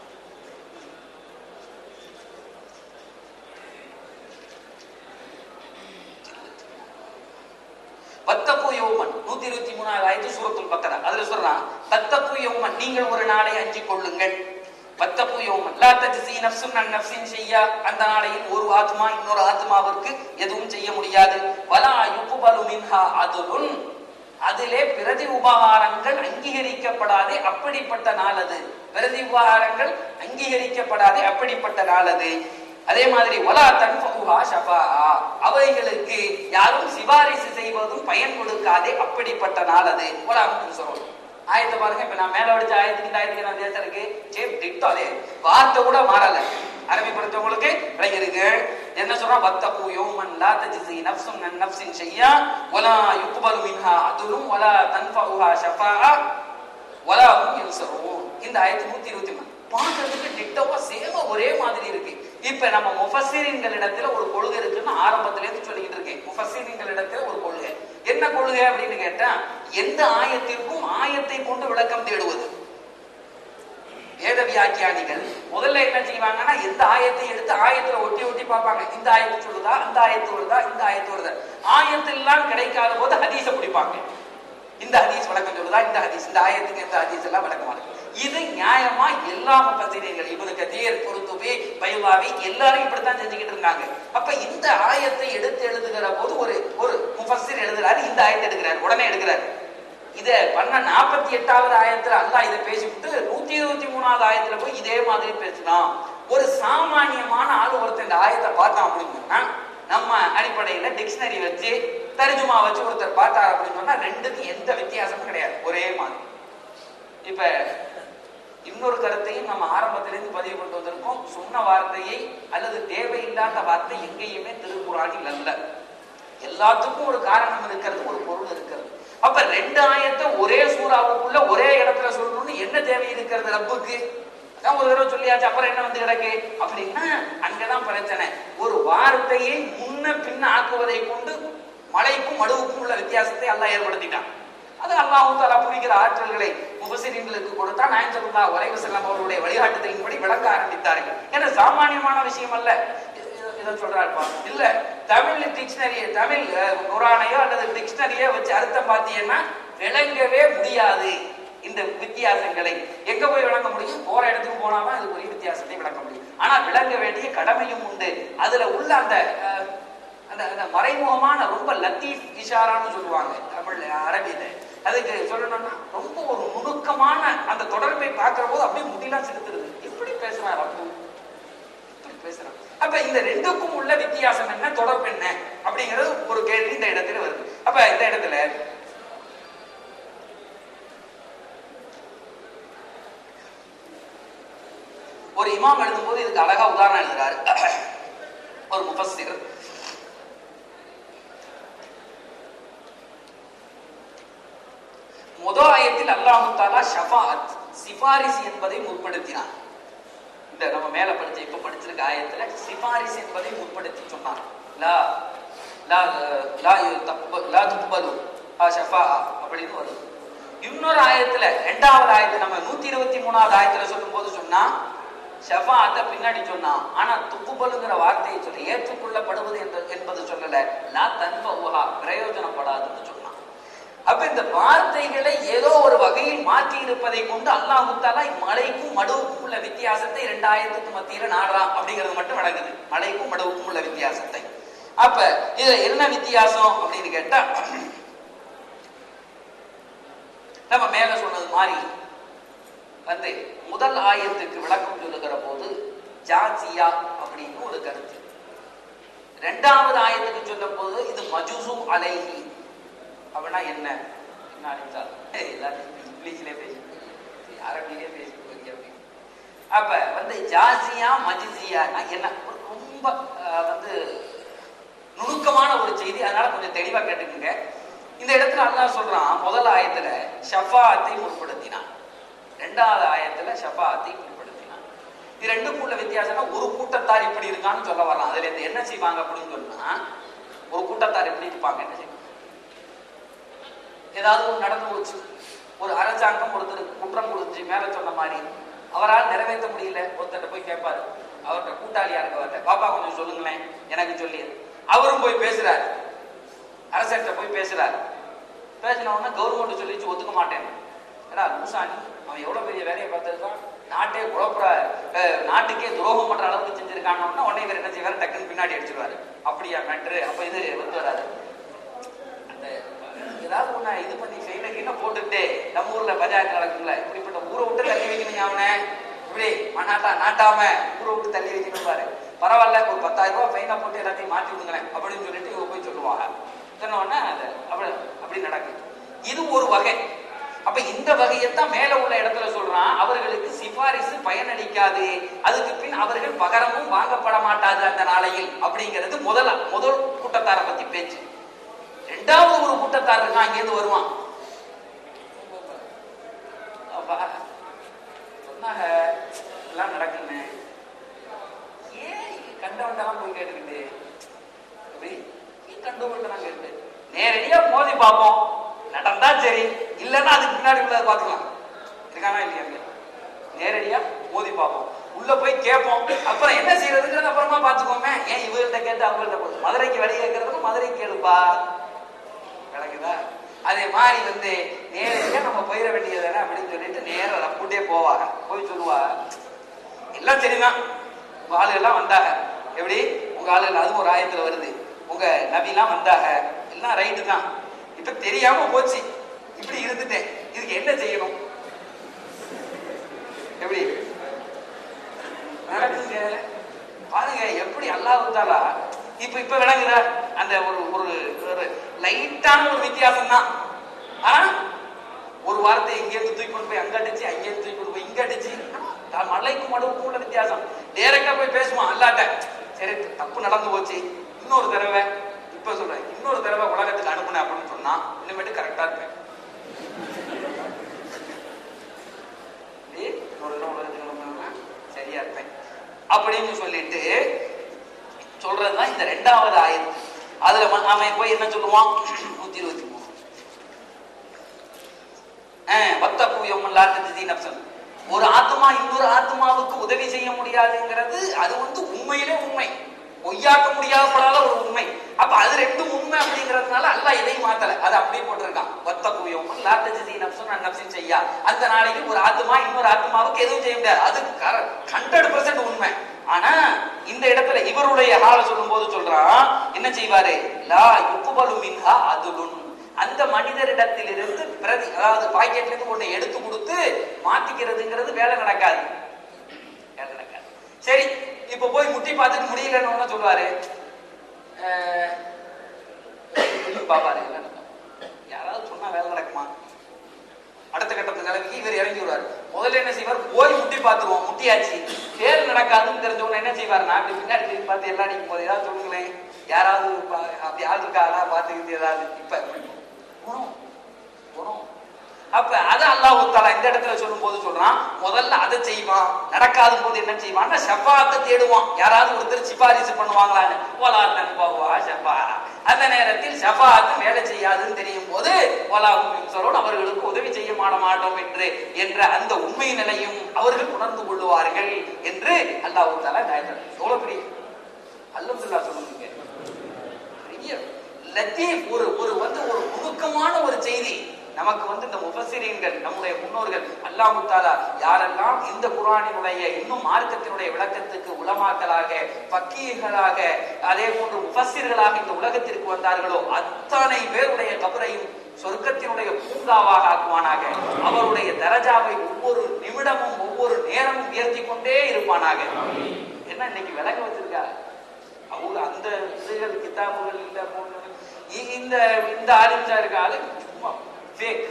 [SPEAKER 1] பத்தப்பு யௌமன் நூத்தி இருபத்தி மூணாவது ஆயிரத்தி சூரத்துல் பக்கரா அதுல சொல்றான் பத்தப்பு யௌமன் நீங்கள் ஒரு நாளை அஞ்சிக் கொள்ளுங்கள் பத்தப்பு யௌமன் லா தஜ்ஸி நஃப்சுன் அன் நஃப்ஸின் ஷையா அந்த நாளையில் ஒரு ஆத்மா இன்னொரு ஆத்மாவிற்கு எதுவும் செய்ய முடியாது வலா யுக்பலு மின்ஹா அதுலுன் அதிலே பிரதி உபகாரங்கள் அங்கீகரிக்கப்படாதே அப்படிப்பட்ட நாள் அது பிரதி உபகாரங்கள் அங்கீகரிக்கப்படாதே அப்படிப்பட்ட நாள் அது அதே மாதிரி ஒலா தன்ஃபுஹா ஷஃபாஆ அவைகளுக்கு யாரும் சிபாரிசு செய்வதும் பயன் கொடுக்காதே அப்படிப்பட்ட நாள் அது ஒலா சொல்றோம் ஆயத்தை பாருங்க இப்ப நான் மேல அடிச்ச ஆயத்துக்கு இந்த ஆயத்துக்கு நான் தேசம் இருக்கு சேம் டிக்டோ அதே வார்த்தை கூட மாறல அரபி படிச்சவங்களுக்கு விளங்கிருக்கு என்ன சொல்றான் வத்தகு யௌமன் லா தஜ்ஸி நஃப்சுன் அன் நஃப்ஸின் ஷையா வலா யுக்பலு மின்ஹா அதுலும் வலா தன்ஃபுஹா ஷஃபாஆ வலா ஹும் யுன்சரூன் இந்த ஆயத்து நூத்தி இருபத்தி மூணு பார்க்கறதுக்கு டிட்டோவா சேம ஒரே மாதிரி இருக்கு இப்ப நம்ம முஃபஸ்ஸிரின்கள் இடத்துல ஒரு கொள்கை இருக்குன்னு ஆரம்பத்துல இருந்து சொல்லிக்கிட்டு இருக்கேன் முஃபஸ்ஸிரின்கள் இடத்துல ஒரு கொள்கை என்ன கொள்கை அப்படின்னு கேட்டா எந்த ஆயத்திற்கும் ஆயத்தை கொண்டு விளக்கம் தேடுவது வேத வியாக்கியானிகள் முதல்ல என்ன செய்வாங்கன்னா எந்த ஆயத்தை எடுத்து ஆயத்துல ஒட்டி ஒட்டி பார்ப்பாங்க இந்த ஆயத்து சொல்லுதா அந்த ஆயத்து வருதா இந்த ஆயத்து வருதா ஆயத்தெல்லாம் கிடைக்காத போது ஹதீஸ பிடிப்பாங்க இந்த ஹதீஸ் விளக்கம் சொல்லுதா இந்த ஹதீஸ் இந்த ஆயத்துக்கு இந்த ஹதீஸ் எல்லாம் விளக்கமா இருக்கு இது நியாயமா எல்லா முப்பத்திரிகள் இவனு கதீர் பொருத்துபி பைவாவி எல்லாரும் இப்படித்தான் செஞ்சுக்கிட்டு இருந்தாங்க அப்ப இந்த ஆயத்தை எடுத்து எழுதுகிற போது ஒரு ஒரு முஃபஸ்ஸிர் எழுதுறாரு இந்த ஆயத்தை எடுக்கிறாரு உடனே எடுக்கிறாரு இத பண்ண நாற்பத்தி எட்டாவது ஆயத்துல அல்லாஹ் இதை பேசிவிட்டு நூத்தி இருபத்தி மூணாவது ஆயத்துல போய் இதே மாதிரி பேசினான் ஒரு சாமானியமான ஆள் ஒருத்தன் இந்த ஆயத்தை பார்த்தான் அப்படின்னு சொன்னா நம்ம அடிப்படையில டிக்ஷனரி வச்சு தர்ஜுமா வச்சு ஒருத்தர் பார்த்தார் அப்படின்னு சொன்னா ரெண்டுக்கும் எந்த வித்தியாசமும் கிடையாது ஒரே மாதிரி இப்ப இன்னொரு கருத்தையும் நம்ம ஆரம்பத்திலிருந்து பதிவு கொண்டு வந்திருக்கோம் சொன்ன வார்த்தையை அல்லது தேவையில்லாத வார்த்தை எங்கேயுமே திருக்குறானில் அல்ல எல்லாத்துக்கும் ஒரு காரணம் இருக்கிறது ஒரு பொருள் இருக்கிறது அப்ப ரெண்டு ஆயத்தை ஒரே சூறாவுக்குள்ள ஒரே இடத்துல சொல்லணும்னு என்ன தேவை இருக்கிறது ரப்புக்கு அதான் ஒரு தடவை சொல்லியாச்சு அப்புறம் என்ன வந்து கிடக்கு அப்படின்னா அங்கதான் பிரச்சனை ஒரு வார்த்தையை முன்ன பின்ன ஆக்குவதை கொண்டு மலைக்கும் மடுவுக்கும் உள்ள வித்தியாசத்தை அல்லாஹ் ஏற்படுத்திட்டான் அது அல்லாஹு தாலா புரிகிற ஆற்றல்களை முபசிரியங்களுக்கு கொடுத்தா நாயன் சல்லா வரைவு செல்லம் அவருடைய வழிகாட்டுதலின்படி விளக்க ஆரம்பித்தார்கள் ஏன்னா சாமானியமான விஷயம் அல்ல இத- இதை சொல்றாருப்பா இல்ல தமிழ் டிக்ஷனரி தமிழ் அஹ், குரானையோ அல்லது டிக்ஷனரியோ வச்சு அர்த்தம் பார்த்தீங்கன்னா விளங்கவே முடியாது இந்த வித்தியாசங்களை எங்க போய் விளங்க முடியும் போற இடத்துக்கு போனாதான் அதுக்குரிய வித்தியாசத்தை விளக்க முடியும் ஆனா விளங்க வேண்டிய கடமையும் உண்டு அதுல உள்ள அந்த அஹ், அந்த அந்த மறைமுகமான ரொம்ப லத்தீஃப் இஷாரான்னு சொல்லுவாங்க தமிழ் அரபியில அதுக்கு சொல்லணும்னா ரொம்ப ஒரு நுணுக்கமான அந்த தொடர்பை பார்க்கிற போது அப்படியே முடியலாம் செலுத்துறது எப்படி பேசுறான் ரப்பு எப்படி பேசுறான் அப்ப இந்த ரெண்டுக்கும் உள்ள வித்தியாசம் என்ன தொடர்பு என்ன அப்படிங்கிறது ஒரு கேள்வி இந்த இடத்துல வருது அப்ப இந்த இடத்துல ஒரு இமாம் எழுதும்போது இதுக்கு அழகா உதாரணம் எழுதுறாரு ஒரு முஃபஸ்ஸிர் முதல் ஆயத்தில் அல்லாஹு தாலா ஷஃபாத் சிபாரிஸ் என்பதை முற்படுத்தினார் இந்த நம்ம மேல படிச்ச இப்ப படிச்சிருக்க ஆயத்துல சிபாரிஸ் என்பதை முற்படுத்தி சொன்னார் லா லா லா தப்ப லா துப்பலு ஆ ஷஃபா அப்படின்னு வருது இன்னொரு ஆயத்துல ரெண்டாவது ஆயத்துல நம்ம நூத்தி இருபத்தி மூணாவது ஆயத்துல சொல்லும் போது சொன்னா ஷஃபாத்தை பின்னாடி சொன்னா ஆனா துப்புபலுங்கிற வார்த்தையை சொல்ல ஏற்றுக்கொள்ளப்படுவது என்று என்பது சொல்லல லா தன்ப உஹா பிரயோஜனப்படாதுன்னு சொன்னான் அப்ப இந்த வார்த்தைகளை ஏதோ ஒரு வகையில் மாற்றி இருப்பதை கொண்டு அல்லாஹு தாலா மலைக்கும் மடுவுக்கும் உள்ள வித்தியாசத்தை இரண்டாயிரத்துக்கு மத்தியில நாடுறான் அப்படிங்கிறது மட்டும் விளங்குது மலைக்கும் மடுவுக்கும் உள்ள வித்தியாசத்தை அப்ப இதுல என்ன வித்தியாசம் அப்படின்னு கேட்டா நம்ம மேல சொன்னது மாதிரி வந்து முதல் ஆயத்துக்கு விளக்கம் சொல்லுகிற போது ஜாசியா அப்படின்னு ஒரு கருத்து ரெண்டாவது ஆயத்துக்கு சொல்லும் போது இது மஜூசு அலைஹி அப்படின்னா என்ன என்ன அழைத்தால் எல்லாத்தையும் இங்கிலீஷ்லேயே பேசிட்டு அரபிலே பேசிட்டு போய் அப்படி அப்ப வந்து ஜாசியா மஜிசியானா என்ன ஒரு ரொம்ப அஹ், வந்து நுணுக்கமான ஒரு செய்தி அதனால கொஞ்சம் தெளிவா கேட்டுக்கோங்க இந்த இடத்துல அல்லாஹ் சொல்றான் முதல் ஆயத்துல ஷஃபாத்தை முற்படுத்தினான் ரெண்டாவது ஆயத்துல ஷஃபாத்தை முற்படுத்தினான் இது ரெண்டுக்கும் உள்ள வித்தியாசம்னா ஒரு கூட்டத்தார் இப்படி இருக்கான்னு சொல்ல வரலாம் அதுல இருந்து என்ன செய்வாங்க அப்படின்னு சொன்னா ஒரு கூட்டத்தார் எப்படி இருப்பாங்க என்ன செய்வாங்க ஏதாவது ஒன்று நடந்து போச்சு ஒரு அரசாங்கம் ஒருத்தருக்கு குற்றம் கொடுத்து மேல சொன்ன மாதிரி அவரால் நிறைவேற்ற முடியல ஒருத்தர்ட்ட போய் கேட்பாரு அவர்கிட்ட கூட்டாளியா இருக்கவர்கிட்ட பாப்பா கொஞ்சம் சொல்லுங்களேன் எனக்கு சொல்லி அவரும் போய் பேசுறாரு அரசர்கிட்ட போய் பேசுறாரு பேசின உடனே கவர்மெண்ட் சொல்லிச்சு ஒத்துக்க மாட்டேன் ஏடா லூசானி அவன் எவ்வளவு பெரிய வேலையை பார்த்திருக்கான் நாட்டே குழப்புற அஹ், நாட்டுக்கே துரோகம் பண்ற அளவுக்கு செஞ்சிருக்கான்னு உடனே இவர் என்ன செய்வாரு டக்குன்னு பின்னாடி அடிச்சிருவாரு அப்படியா மேட்ரு அப்ப இது வந்து வராது அந்த ஏதாவது ஒண்ணு இது பண்ணி ஃபெயில கீழ போட்டுட்டு நம்ம ஊர்ல பஞ்சாயத்து நடக்கும்ல இப்படிப்பட்ட ஊரை விட்டு தள்ளி வைக்கணும் அவனை இப்படி மண்ணாட்டா நாட்டாம ஊரை விட்டு தள்ளி வைக்கணும் பாரு பரவாயில்ல ஒரு பத்தாயிரம் ரூபாய் ஃபைனா போட்டு எல்லாத்தையும் மாத்தி விடுங்களேன் அப்படின்னு சொல்லிட்டு இவங்க போய் சொல்லுவாங்க சொன்ன உடனே அது அப்படி அப்படி நடக்குது இது ஒரு வகை அப்ப இந்த வகையைத்தான் மேல உள்ள இடத்துல சொல்றான் அவர்களுக்கு சிபாரிசு பயனளிக்காது அதுக்கு பின் அவர்கள் பகரமும் வாங்கப்பட மாட்டாது அந்த நாளையில் அப்படிங்கிறது முதல் முதல் கூட்டத்தாரை பத்தி பேச்சு ரெண்டாவது ஒரு கூட்டத்தார் இருக்கான் அங்கேருந்து வருவான் அப்பா, சொன்னாங்க எல்லாம் நடக்குன்னு ஏன் கண்டவன்டெல்லாம் போய் கேட்டுக்கிட்டு எப்படி ஏன் கண்டவன்டெல்லாம் கேட்டு நேரடியா மோதி பார்ப்போம் நடந்தா சரி இல்லைன்னா அதுக்கு பின்னாடி உள்ளதை பார்த்துக்கலாம் இருக்கானா இல்லையா இங்க? நேரடியா மோதி பார்ப்போம் உள்ள போய் கேட்போம் அப்புறம் என்ன செய்யறதுங்கிறது அப்புறமா பார்த்துக்கோமே ஏன் இவங்கள்ட்ட கேட்டு அவங்கள்ட்ட போகுது மதுரைக்கு வெளியே கேட்கறதுக்கு மதுரைக்கு கேளுப்பா விளக்குதா அதே மாதிரி வந்து நேரடியா நம்ம போயிட வேண்டியது தானே அப்படின்னு சொல்லிட்டு நேரம் ரப்புட்டே போவாங்க போய் சொல்லுவா எல்லாம் சரிதான் உங்க ஆளுகள்லாம் வந்தாங்க எப்படி உங்க ஆளுகள் அதுவும் ஒரு ஆயத்துல வருது உங்க நபிலாம் வந்தாங்க எல்லாம் ரைட்டு தான் இப்ப தெரியாம போச்சு இப்படி இருந்துட்டேன் இதுக்கு என்ன செய்யணும் எப்படி நடக்குங்க பாருங்க எப்படி அல்லாஹ் தாலா இப்ப இப்ப விளங்குதா அந்த ஒரு ஒரு ஒரு லைட்டான ஒரு வித்தியாசம் தான் ஆனா ஒரு வார்த்தை இங்க இருந்து தூக்கி கொண்டு போய் அங்க அடிச்சு அங்க இருந்து தூக்கி கொண்டு போய் இங்க அடிச்சு தான் மலைக்கும் மடுவுக்கும் உள்ள வித்தியாசம் டேரக்டா போய் பேசுவான் அல்லாட்ட சரி தப்பு நடந்து போச்சு இன்னொரு தடவை இப்ப சொல்றேன் இன்னொரு தடவை உலகத்துக்கு அனுப்புனேன் அப்படின்னு சொன்னா இனிமேட்டு கரெக்டா இருப்பேன் டேய், இன்னொரு தடவை உலகத்துக்கு அனுப்புனேன்னா சரியா இருப்பேன் அப்படின்னு சொல்லிட்டு சொல்றதுதான் இந்த ரெண்டாவது ஆயத்து அதுல ம- அவன் போய் என்ன சொல்லுவான் நூத்தி இருபத்தி மூணு வத்தப்பு யௌமல்லா தஜ்தி நஃப்ஸன் ஒரு ஆத்மா இன்னொரு ஆத்மாவுக்கு உதவி செய்ய முடியாதுங்கிறது அது வந்து உண்மையிலே உண்மை பொய்யாக்க முடியாதப்படாத ஒரு உண்மை அப்ப அது ரெண்டும் உண்மை அப்படிங்கிறதுனால அல்லாஹ் இதையும் மாத்தல அது அப்படியே போட்டிருக்கான் வத்தப்பு யௌமல்லா தஜ்தி நஃப்ஸன் அன் நஃப்ஸின் செய்யா அந்த நாளைக்கு ஒரு ஆத்மா இன்னொரு ஆத்மாவுக்கு எதுவும் செய்ய முடியாது அது ஹண்ட்ரட் பர்சன்ட் உண்மை ஆனா இந்த இடத்துல இவருடைய ஹால சொல்லும் போது சொல்றான் என்ன செய்வாரு லா யுக்குபலு மின்ஹா அதுலுன் அந்த மனிதரிடத்திலிருந்து பிரதி அதாவது பாக்கெட்ல இருந்து ஒண்ணு எடுத்து கொடுத்து மாத்திக்கிறதுங்கிறது வேலை நடக்காது வேலை நடக்காது சரி இப்ப போய் முட்டி பார்த்துட்டு முடியலன்னு ஒண்ணு சொல்லுவாரு அஹ், திரும்பி பாப்பாரு என்ன நடக்கும் யாராவது சொன்னா வேலை நடக்குமா அடுத்த கட்டத்து நிலைமைக்கு இவர் இறங்கி விடுவார் முதல்ல என்ன செய்வார் போய் முட்டி முயற்சி பார்த்துருவோம் முட்டியாச்சு தேர் நடக்காதுன்னு தெரிஞ்சவங்க என்ன செய்வாருன்னா அப்படி பின்னாடி திரும்பி பார்த்து எல்லாம் அடிக்கும் போது ஏதாவது சொல்லுங்களேன் யாராவது பா- அப்படி ஆள் இருக்காரா பார்த்துக்கிட்டு ஏதாவது இப்ப குணம் குணம் அப்ப அதை அல்லாஹ் தாலா இந்த இடத்துல சொல்லும் போது சொல்றான் முதல்ல அதை செய்வான் நடக்காத போது என்ன செய்வான்னா ஷஃபாத்தை தேடுவான் யாராவது ஒருத்தர் சிபாரிசு பண்ணுவாங்களான்னு ஓலா நண்பாவா ஷஃபா அந்த நேரத்தில் ஷஃபாத்து வேலை செய்யாதுன்னு தெரியும் போது ஓலாவும் சொல்லணும் அவர்களுக்கு உதவி செய்ய மாட மாட்டோம் என்று என்ற அந்த உண்மை நிலையும் அவர்கள் உணர்ந்து கொள்ளுவார்கள் என்று அல்லாஹ் தாலா காய்ச்சார் எவ்வளவு பெரிய அல்ஹம்துலில்லாஹ் சொல்லுங்க பெரிய லத்தீப் ஒரு ஒரு வந்து ஒரு நுணுக்கமான ஒரு செய்தி நமக்கு வந்து இந்த முஃபசிரீன்கள் நம்முடைய முன்னோர்கள் அல்லாஹு தாலா யாரெல்லாம் இந்த குர்ஆனினுடைய இன்னும் மார்க்கத்தினுடைய விளக்கத்துக்கு உலமாக்களாக பக்கீகளாக அதே போன்று முஃபசிர்களாக இந்த உலகத்திற்கு வந்தார்களோ அத்தனை பேருடைய கபரையும் சொர்க்கத்தினுடைய பூங்காவாக ஆக்குவானாக அவருடைய தரஜாவை ஒவ்வொரு நிமிடமும் ஒவ்வொரு நேரமும் உயர்த்தி கொண்டே இருப்பானாக என்ன இன்னைக்கு விளக்க வச்சிருக்கா அவங்க அந்த இதுகள் கிதாபுகள் இல்ல போன இ- இந்த இந்த ஆலிம்சா இருக்க ஆளு சும்மா ஃபேக்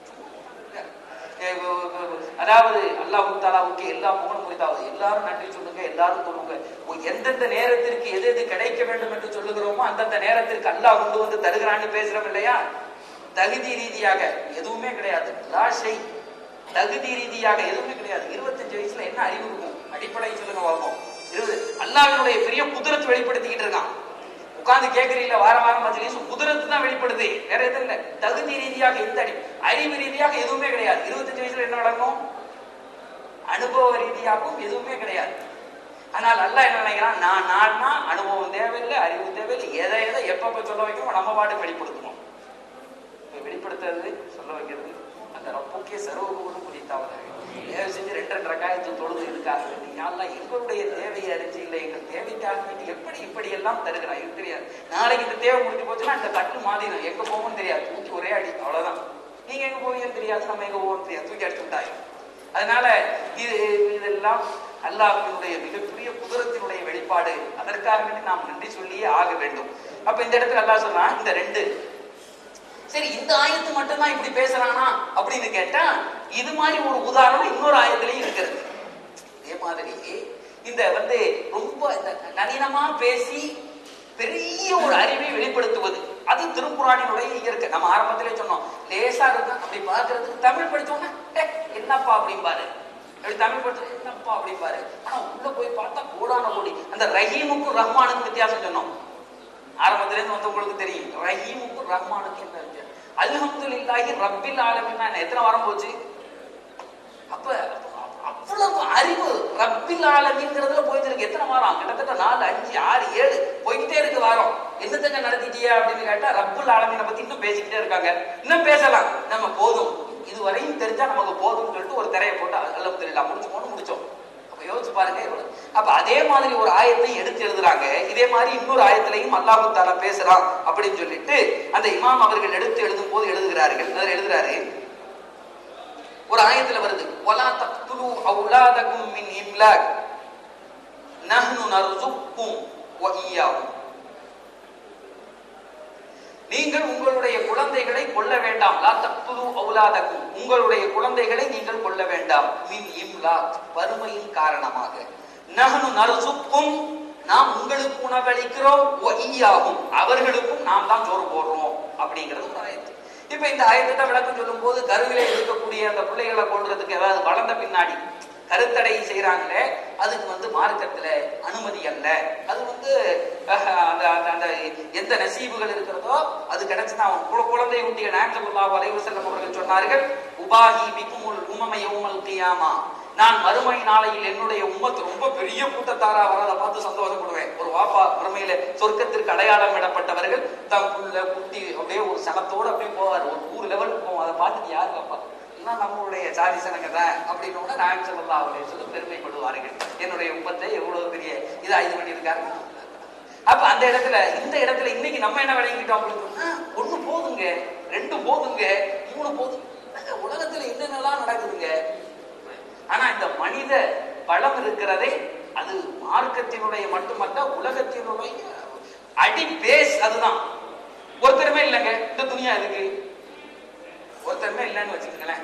[SPEAKER 1] அதாவது அல்லாஹு தாலாவுக்கு எல்லா புகழும் முடித்தாவது எல்லாரும் நன்றி சொல்லுங்க எல்லாரும் சொல்லுங்க ஒ- எந்தெந்த நேரத்திற்கு எது எது கிடைக்க வேண்டும் என்று சொல்லுகிறோமோ அந்தந்த நேரத்திற்கு அல்லாஹ் கொண்டு வந்து தருகிறான்னு பேசுறோம் இல்லையா தகுதி ரீதியாக எதுவுமே கிடையாது லாஷை தகுதி ரீதியாக எதுவுமே கிடையாது இருபத்தஞ்சு வயசுல என்ன அறிவு இருக்கும் அடிப்படை சொல்லுங்க பார்ப்போம் இருபது அல்லாஹ்வினுடைய பெரிய குதிரத்து வெளிப்படுத்திக்கிட்டு இருக்கான் உட்கார்ந்து கேட்கறீங்கள வார வாரம் மஜ்லிஸ் குதிரத்து தான் வெளிப்படுது வேற எதுவும் இல்ல தகுதி ரீதியாக எந்த அடி அறிவு ரீதியாக எதுவுமே கிடையாது இருபத்தஞ்சு வயசுல என்ன நடக்கும் அனுபவ ரீதியாகவும் எதுவுமே கிடையாது ஆனால் அல்லாஹ் என்ன நினைக்கிறான் நான் நான்னா அனுபவம் தேவையில்லை அறிவு தேவையில்லை எதை எதை எப்பப்ப சொல்ல வைக்கிறோம் நம்ம பாட்டுக்கு வெளிப்படுத்தணும் இப்ப வெளிப்படுத்துறது சொல்ல வைக்கிறது அந்த ரப்புக்கே சர்வகுணம் குறித்தாவதாக தயவு செஞ்சு ரெண்டு ரெண்டு ரக்காயத்து தொழுது இதுக்காக வேண்டி யாரெல்லாம் எங்களுடைய தேவையை அறிஞ்சு இல்லை எங்கள் தேவைக்காக வேண்டி எப்படி இப்படி எல்லாம் தருகிறான் எனக்கு தெரியாது நாளைக்கு இந்த தேவை முடிஞ்சு போச்சுன்னா இந்த தட்டு மாதிரிடும் எங்க போவோம்னு தெரியாது தூக்கி ஒரே அடி அவ்வளவுதான் நீங்க எங்க போவீங்கன்னு தெரியாது நம்ம எங்க போவோம்னு தெரியாது தூக்கி அடிச்சு விட்டாயும் அதனால இது இதெல்லாம் அல்லாஹ்வினுடைய மிகப்பெரிய குதிரத்தினுடைய வெளிப்பாடு அதற்காக வேண்டி நாம் நன்றி சொல்லியே ஆக வேண்டும் அப்ப இந்த இடத்துல அல்லாஹ் சொல்றான் இந்த ரெண்டு சரி இந்த ஆயத்து மட்டும்தான் இப்படி பேசுறானா அப்படின்னு கேட்டா இது மாதிரி ஒரு உதாரணம் இன்னொரு ஆயத்திலையும் இருக்கிறது இதே மாதிரி இந்த வந்து ரொம்ப இந்த நளினமா பேசி பெரிய ஒரு அறிவை வெளிப்படுத்துவது அது திருக்குறானினுடைய இயற்கை நம்ம ஆரம்பத்திலே சொன்னோம் லேசா இருக்கும் அப்படி பார்க்கிறதுக்கு தமிழ் படிச்சோன்னா "ஏ, என்னப்பா அப்படிம்பாரு அப்படி தமிழ் படிச்சு என்னப்பா அப்படிம்பாரு ஆனா உள்ள போய் பார்த்தா கோடான கோடி அந்த ரஹீமுக்கும் ரஹ்மானுக்கும் வித்தியாசம் சொன்னோம் ஆரம்பத்துல இருந்து வந்தவங்களுக்கு தெரியும் ரஹீமுக்கும் ரஹ்மானுக்கும் என்ன இருக்கு அல்ஹம்துலில்லாஹி ரப்பில் ஆலமீன் என்ன எத்தனை வாரம் போச்சு அப்ப அவ்வளவு அறிவு ரப்பில் ஆலமீன்ங்கிறதுல போயிட்டு இருக்கு எத்தனை வாரம் கிட்டத்தட்ட நாலு அஞ்சு ஆறு ஏழு போய்கிட்டே இருக்கு வாரம் என்னத்தங்க நடத்திட்டியா அப்படின்னு கேட்டா ரப்புல் ஆலமீனை பத்தி இன்னும் பேசிக்கிட்டே இருக்காங்க இன்னும் பேசலாம் நம்ம போதும் இதுவரையும் தெரிஞ்சா நமக்கு போதும்னு சொல்லிட்டு ஒரு திரையை போட்டு அல்ஹம்துலில்லாஹ் முடிச்சு போட்டு முடிச்சோம் அப்ப யோசிச்சு பாருங்க எவ்வளவு. அப்ப அதே மாதிரி ஒரு ஆயத்தை எடுத்து எழுதுறாங்க இதே மாதிரி இன்னொரு ஆயத்திலையும் அல்லாஹு தாலா பேசுறான் அப்படின்னு சொல்லிட்டு அந்த இமாம் அவர்கள் எடுத்து எழுதும் போது எழுதுகிறார்கள் அதில் எழுதுறாரு ஒரு ஆயத்துல வருது வலா தக்துலு அவுலாதகும் மின் இம்லாக் நஹ்னு நர்சுக்கும் வ இய்யாஹும் நீங்கள் உங்களுடைய குழந்தைகளை கொல்ல வேண்டாம் லா தக்துலு அவுலாதக்கும் உங்களுடைய குழந்தைகளை நீங்கள் கொல்ல வேண்டாம் மின் இம்லாக் வறுமையின் காரணமாக நஹ்னு நர்சுக்கும் நாம் உங்களுக்கு உணவளிக்கிறோம் வ இய்யாஹும் அவர்களுக்கும் நாம் தான் சோறு போடுறோம் அப்படிங்கிறது ஒரு ஆயத்து இப்ப இந்த ஆயத்தை விளக்கம் சொல்லும் போது கருவிலே இருக்கக்கூடிய அந்த பிள்ளைகளை கொள்றதுக்கு ஏதாவது வளர்ந்த பின்னாடி கருத்தடை செய்யறாங்களே அதுக்கு வந்து மார்க்கத்துல அனுமதி அல்ல அது வந்து அஹ், அந்த அந்த- அந்த எந்த நசீபுகள் இருக்கிறதோ அது கிடைச்சுன்னா அவன் குழ- குழந்தை ஊட்டிய நாயகத்துல்லாஹு அலைஹி வஸல்லம் அவர்கள் சொன்னார்கள் உபாஹி பிக்குமுல் உமம யௌமல் கியாமா நான் மறுமை நாளையில் என்னுடைய உம்மத்து ரொம்ப பெரிய கூட்டத்தாரா வரதை பார்த்து சந்தோஷப்படுவேன் ஒரு வாப்பா மறுமையில சொர்க்கத்திற்கு அடையாளம் இடப்பட்டவர்கள் தம் புள்ள குட்டி அப்படியே ஒரு சனத்தோட அப்படியே போவார் ஒரு ஊர் லெவலுக்கு போவோம் அதை பார்த்துட்டு யார் காப்பா எல்லாம் நம்மளுடைய சாதி சனங்க தான் அப்படின்னு நான் சொல்லலாம் அவருடைய சொல்லி பெருமைப்படுவார்கள் என்னுடைய உம்மத்தை எவ்வளவு பெரிய இதா இது பண்ணியிருக்காரு அப்ப அந்த இடத்துல இந்த இடத்துல இன்னைக்கு நம்ம என்ன விளங்கிட்டோம் அப்படின்னு சொன்னா ஒண்ணு போதுங்க ரெண்டு போதுங்க மூணு போதும் உலகத்துல என்னென்னலாம் நடக்குதுங்க ஆனா இந்த மனித பலம் இருக்கிறதே அது மார்க்கத்தினுடைய மட்டுமல்ல உலகத்தினுடைய அடி பேஸ் அதுதான் ஒருத்தருமே இல்லைங்க இந்த துணியா இருக்கு ஒருத்தருமே இல்லைன்னு வச்சுக்கோங்களேன்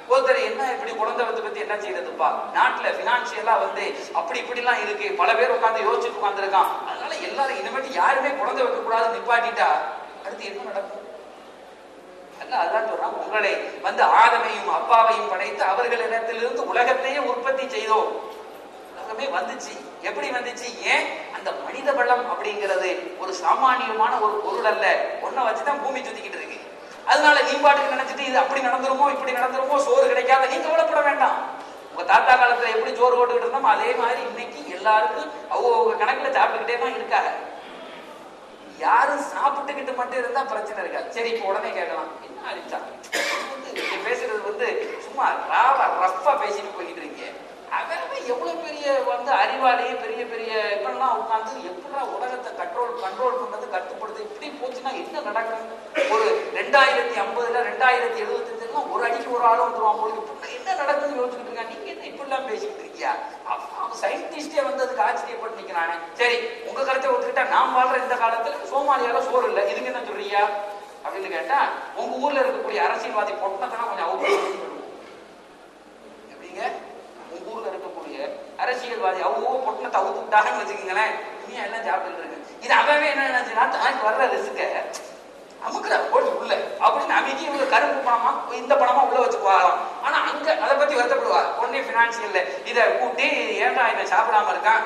[SPEAKER 1] ஒருத்தர் என்ன இப்படி குழந்தை வந்து பத்தி என்ன செய்யறதுப்பா நாட்டுல பினான்சியலா வந்து அப்படி இப்படி எல்லாம் இருக்கு பல பேர் உட்கார்ந்து யோசிச்சுட்டு உட்கார்ந்துருக்கான் அதனால எல்லாரும் இனிமேட்டு யாருமே குழந்தை வைக்க கூடாது நிப்பாட்டிட்டா அடுத்து என்ன நடக்கும் அல்ல அதான் சொல்றான் உங்களை வந்து ஆதமையும் அப்பாவையும் படைத்து அவர்களிடத்திலிருந்து உலகத்தையே உற்பத்தி செய்தோம் உலகமே வந்துச்சு எப்படி வந்துச்சு ஏன் அந்த மனித வளம் அப்படிங்கிறது ஒரு சாமானியமான ஒரு பொருள் அல்ல ஒன்ன வச்சுதான் பூமி சுத்திக்கிட்டு இருக்கு அதனால நீ பாட்டுக்கு நினைச்சிட்டு இது அப்படி நடந்துருமோ இப்படி நடந்துருமோ சோறு கிடைக்காத நீ கவலைப்பட வேண்டாம் உங்க தாத்தா காலத்துல எப்படி சோறு போட்டுக்கிட்டு இருந்தோமோ அதே மாதிரி இன்னைக்கு எல்லாருக்கும் அவங்க கணக்குல சாப்பிட்டுக்கிட்டே தான் இருக்காங்க யாரும் சாப்பிட்டுக்கிட்டு மட்டும் இருந்தா பிரச்சனை இருக்காது சரி இப்ப உடனே கேட்கலாம் என்ன அழிச்சா வந்து நீங்க பேசுறது வந்து சும்மா ராவா ரஃபா பேசிட்டு போய்கிட்டு இருக்கீங்க அவன் அவன் எவ்வளவு பெரிய வந்து அறிவாளி பெரிய பெரிய இப்பெல்லாம் உட்காந்து எப்படா உலகத்தை கண்ட்ரோல் கண்ட்ரோல் பண்றது கட்டுப்படுது இப்படி போச்சுன்னா என்ன நடக்கும் ஒரு ரெண்டாயிரத்தி ஐம்பதுல ரெண்டாயிரத்தி எழுபத்தஞ்சுல ஒரு அடிக்கு ஒரு ஆள் வந்துருவான் போல இப்ப என்ன நடக்குதுன்னு யோசிச்சுட்டு இருக்கான் நீங்க என்ன இப்படிலாம் பேசிட்டு இருக்கியா அவன் சயின்டிஸ்டே வந்து அதுக்கு ஆச்சரியப்பட்டு நிக்கிறானே சரி உங்க கருத்தை ஒத்துக்கிட்டா நான் வாழ்ற இந்த காலத்துல சோமாலியால சோறு இல்லை இதுக்கு என்ன சொல்றீங்க அப்படின்னு கேட்டா உங்க ஊர்ல இருக்கக்கூடிய அரசியல்வாதி பொட்டத்தனா கொஞ்சம் அவங்க எப்படிங்க உங்க ஊர்ல இருக்கக்கூடிய அரசியல்வாதி அவங்க பொட்டணத்தை அவுத்து விட்டாங்கன்னு வச்சுக்கோங்களேன் இனியா எல்லாம் சாப்பிட்டு இருக்கு இது அவவே என்ன நினைச்சுன்னா தான் வர்ற ரிசுக்க அமுக்குற போட்டு உள்ள அப்படின்னு அமைக்கி இவங்க கருப்பு பணமா இந்த பணமா உள்ள வச்சுக்குவாராம் ஆனா அங்க அதை பத்தி வருத்தப்படுவா உடனே பினான்சியல்ல இதை கூட்டி ஏன்டா இவன் சாப்பிடாம இருக்கான்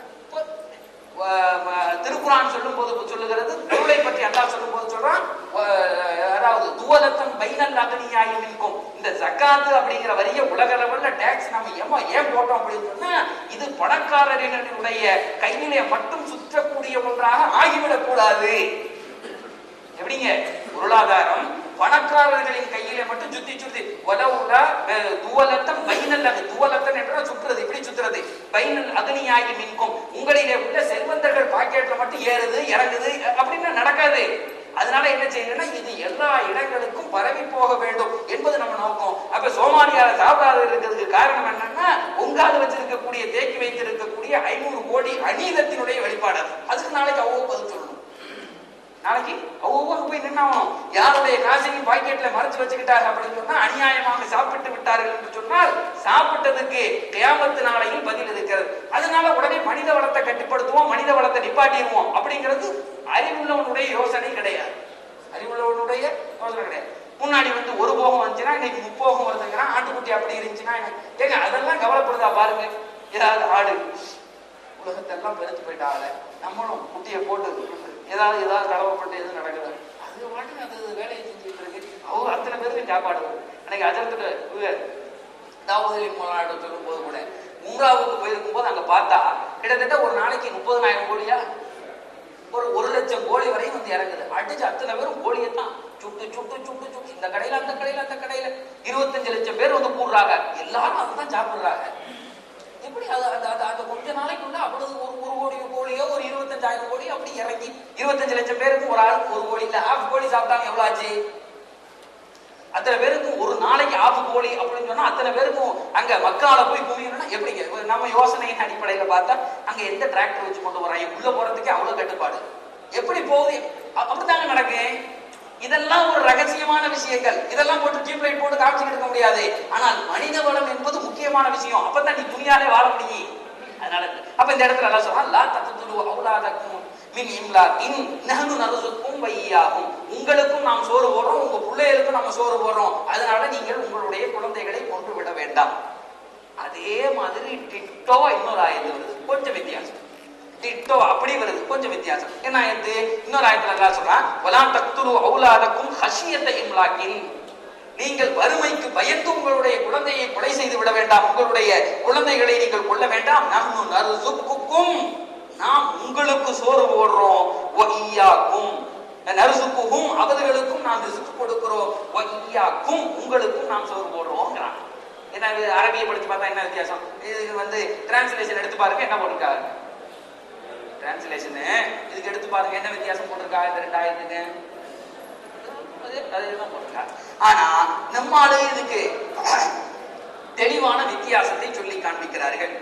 [SPEAKER 1] திருக்குறான் சொல்லும் போது சொல்லுகிறது பொருளை பற்றி அல்லாஹ் சொல்லும் போது சொல்றான் அதாவது துவலத்தன் பைனல் அகனியாய் இருக்கும் இந்த ஜக்காத்து அப்படிங்கிற வரிய உலக லெவல்ல டாக்ஸ் நம்ம ஏமா ஏன் போட்டோம் அப்படின்னு சொன்னா இது பணக்காரரினுடைய கையிலே மட்டும் சுற்றக்கூடிய ஒன்றாக ஆகிவிடக் கூடாது எப்படிங்க பொருளாதாரம் பணக்காரர்களின் கையில மட்டும் சுத்தி சுத்தி உலவுல துவலத்தம் பைனல் அது துவலத்தன் என்ற சுற்றுறது இப்படி சுத்துறது பைனல் அக்னியாகி மின்கும் உங்களிலே உள்ள செல்வந்தர்கள் பாக்கெட்ல மட்டும் ஏறுது இறங்குது அப்படின்னு நடக்காது அதனால என்ன செய்யணும்னா இது எல்லா இடங்களுக்கும் பரவி போக வேண்டும் என்பது நம்ம நோக்கம் அப்ப சோமாலியால சாப்பிடாத இருக்கிறதுக்கு காரணம் என்னன்னா உங்கால வச்சிருக்கக்கூடிய தேக்கி வைத்திருக்கக்கூடிய ஐநூறு கோடி அநீதத்தினுடைய வெளிப்பாடு அது. அதுக்கு நாளைக்கு அவ்வளவு பதில் சொல்லணும் நாளைக்கு ஒவ்வொரு போய் நின்னாகணும் யாருடைய காசையும் பாக்கெட்ல மறைச்சு வச்சுக்கிட்டாங்க அப்படின்னு சொன்னா அநியாயமாக சாப்பிட்டு விட்டார்கள் என்று சொன்னால் சாப்பிட்டதுக்கு கியாமத்து நாளையில் பதில் இருக்கிறது அதனால உடனே மனித வளத்தை கட்டுப்படுத்துவோம் மனித வளத்தை நிப்பாட்டிடுவோம் அப்படிங்கிறது அறிவுள்ளவனுடைய யோசனை கிடையாது அறிவுள்ளவனுடைய யோசனை கிடையாது முன்னாடி வந்து ஒரு போகம் வந்துச்சுன்னா இன்னைக்கு முப்போகம் வருதுங்கிறான் ஆட்டுக்குட்டி அப்படி இருந்துச்சுன்னா ஏங்க அதெல்லாம் கவலைப்படுதா பாருங்க ஏதாவது ஆடு உலகத்தெல்லாம் பெருத்து போயிட்டாங்க நம்மளும் குட்டியை போட்டு ஏதாவது ஏதாவது கடவுப்பட்டு எதுவும் நடக்குது அது பாட்டுக்கு அது வேலையை செஞ்சுட்டு இருக்கு அவங்க அத்தனை பேருக்கு சாப்பாடு அன்னைக்கு அஜரத்துல தாவூதலின் மாநாடு சொல்லும் போது கூட உம்ராவுக்கு போயிருக்கும் போது அங்க பார்த்தா கிட்டத்தட்ட ஒரு நாளைக்கு முப்பதனாயிரம் கோடியா ஒரு ஒரு லட்சம் கோழி வரையும் வந்து இறங்குது அடிச்சு அத்தனை பேரும் கோழியை தான் சுட்டு சுட்டு சுட்டு சுட்டு இந்த கடையில அந்த கடையில அந்த கடையில இருபத்தஞ்சு லட்சம் பேர் வந்து கூடுறாங்க எல்லாரும் அதுதான் சாப்பிடுறாங்க எப்படி அது அந்த அந்த அந்த கொஞ்ச நாளைக்குள்ள அவ்வளவு ஒரு ஒரு கோடி கோழியோ ஒரு இருபத்தஞ்சாயிரம் கோழி அப்படி இறங்கி இருபத்தஞ்சு லட்சம் பேருக்கு ஒரு ஆளுக்கு ஒரு கோழி இல்ல ஆஃப் கோழி சாப்பிட்டாங்க எவ்வளவு ஆச்சு அத்தனை பேருக்கும் ஒரு நாளைக்கு ஆஃப் கோழி அப்படின்னு சொன்னா அத்தனை பேருக்கும் அங்க மக்கால போய் குவியணும்னா எப்படிங்க ஒரு நம்ம யோசனையின் அடிப்படையில பார்த்தா அங்க எந்த டிராக்டர் வச்சு கொண்டு வராங்க உள்ள போறதுக்கே அவ்வளவு கட்டுப்பாடு எப்படி போகுது அ- அப்படித்தாங்க நடக்கு இதெல்லாம் ஒரு ரகசியமான விஷயங்கள் இதெல்லாம் போட்டு டியூப் லைட் போட்டு காமிச்சுக்கிட்டு இருக்க முடியாது ஆனால் மனித வளம் என்பது முக்கியமான விஷயம் அப்பதான் நீ துணியாலே வாழ முடியும் அதனால அப்ப இந்த இடத்துல எல்லாம் சொல்றான் லா தத்துது அவுலாதக்கும் மின் இம்லாக்கின் நஹனு நரசுக்கும் வையாகும் உங்களுக்கும் நாம் சோறு போடுறோம் உங்க பிள்ளைகளுக்கும் நம்ம சோறு போடுறோம் அதனால நீங்கள் உங்களுடைய குழந்தைகளை கொன்று விட வேண்டாம் அதே மாதிரி டிட்டோ இன்னொரு ஆயத்து வருது கொஞ்சம் வித்தியாசம் டிட்டோ அப்படி வருது கொஞ்சம் வித்தியாசம் என்ன ஆயத்து இன்னொரு ஆயத்துல எல்லாம் சொல்றான் வலாம் தக்துரு அவுலாதக்கும் ஹஷியத்தை இம்லாக்கின் நீங்கள் வறுமைக்கு பயந்து உங்களுடைய குழந்தையை கொலை செய்து விட வேண்டாம் உங்களுடைய குழந்தைகளை நீங்கள் கொல்ல வேண்டாம் நன்னு நறுசுக்கும் நாம் உங்களுக்கு சோறு போடுறோம் ஒய்யாக்கும் நறுசுக்கும் அவர்களுக்கும் நாம் ரிசுக்கு கொடுக்கிறோம் ஒய்யாக்கும் உங்களுக்கும் நாம் சோறு போடுறோங்கிறான் என்ன இது அரபியை படிச்சு பார்த்தா என்ன வித்தியாசம் இதுக்கு வந்து டிரான்ஸ்லேஷன் எடுத்து பாருங்க என்ன போட்டிருக்காங்க டிரான்ஸ்லேஷனு இதுக்கு எடுத்து பாருங்க என்ன வித்தியாசம் போட்டிருக்கா இந்த ரெண்டாயிரத்துக்கு அதே- அதேதான் போட்டிருக்கா. ஆனா நம்மாளு இதுக்கு தெளிவான வித்தியாசத்தை சொல்லி காண்பிக்கிறார்கள்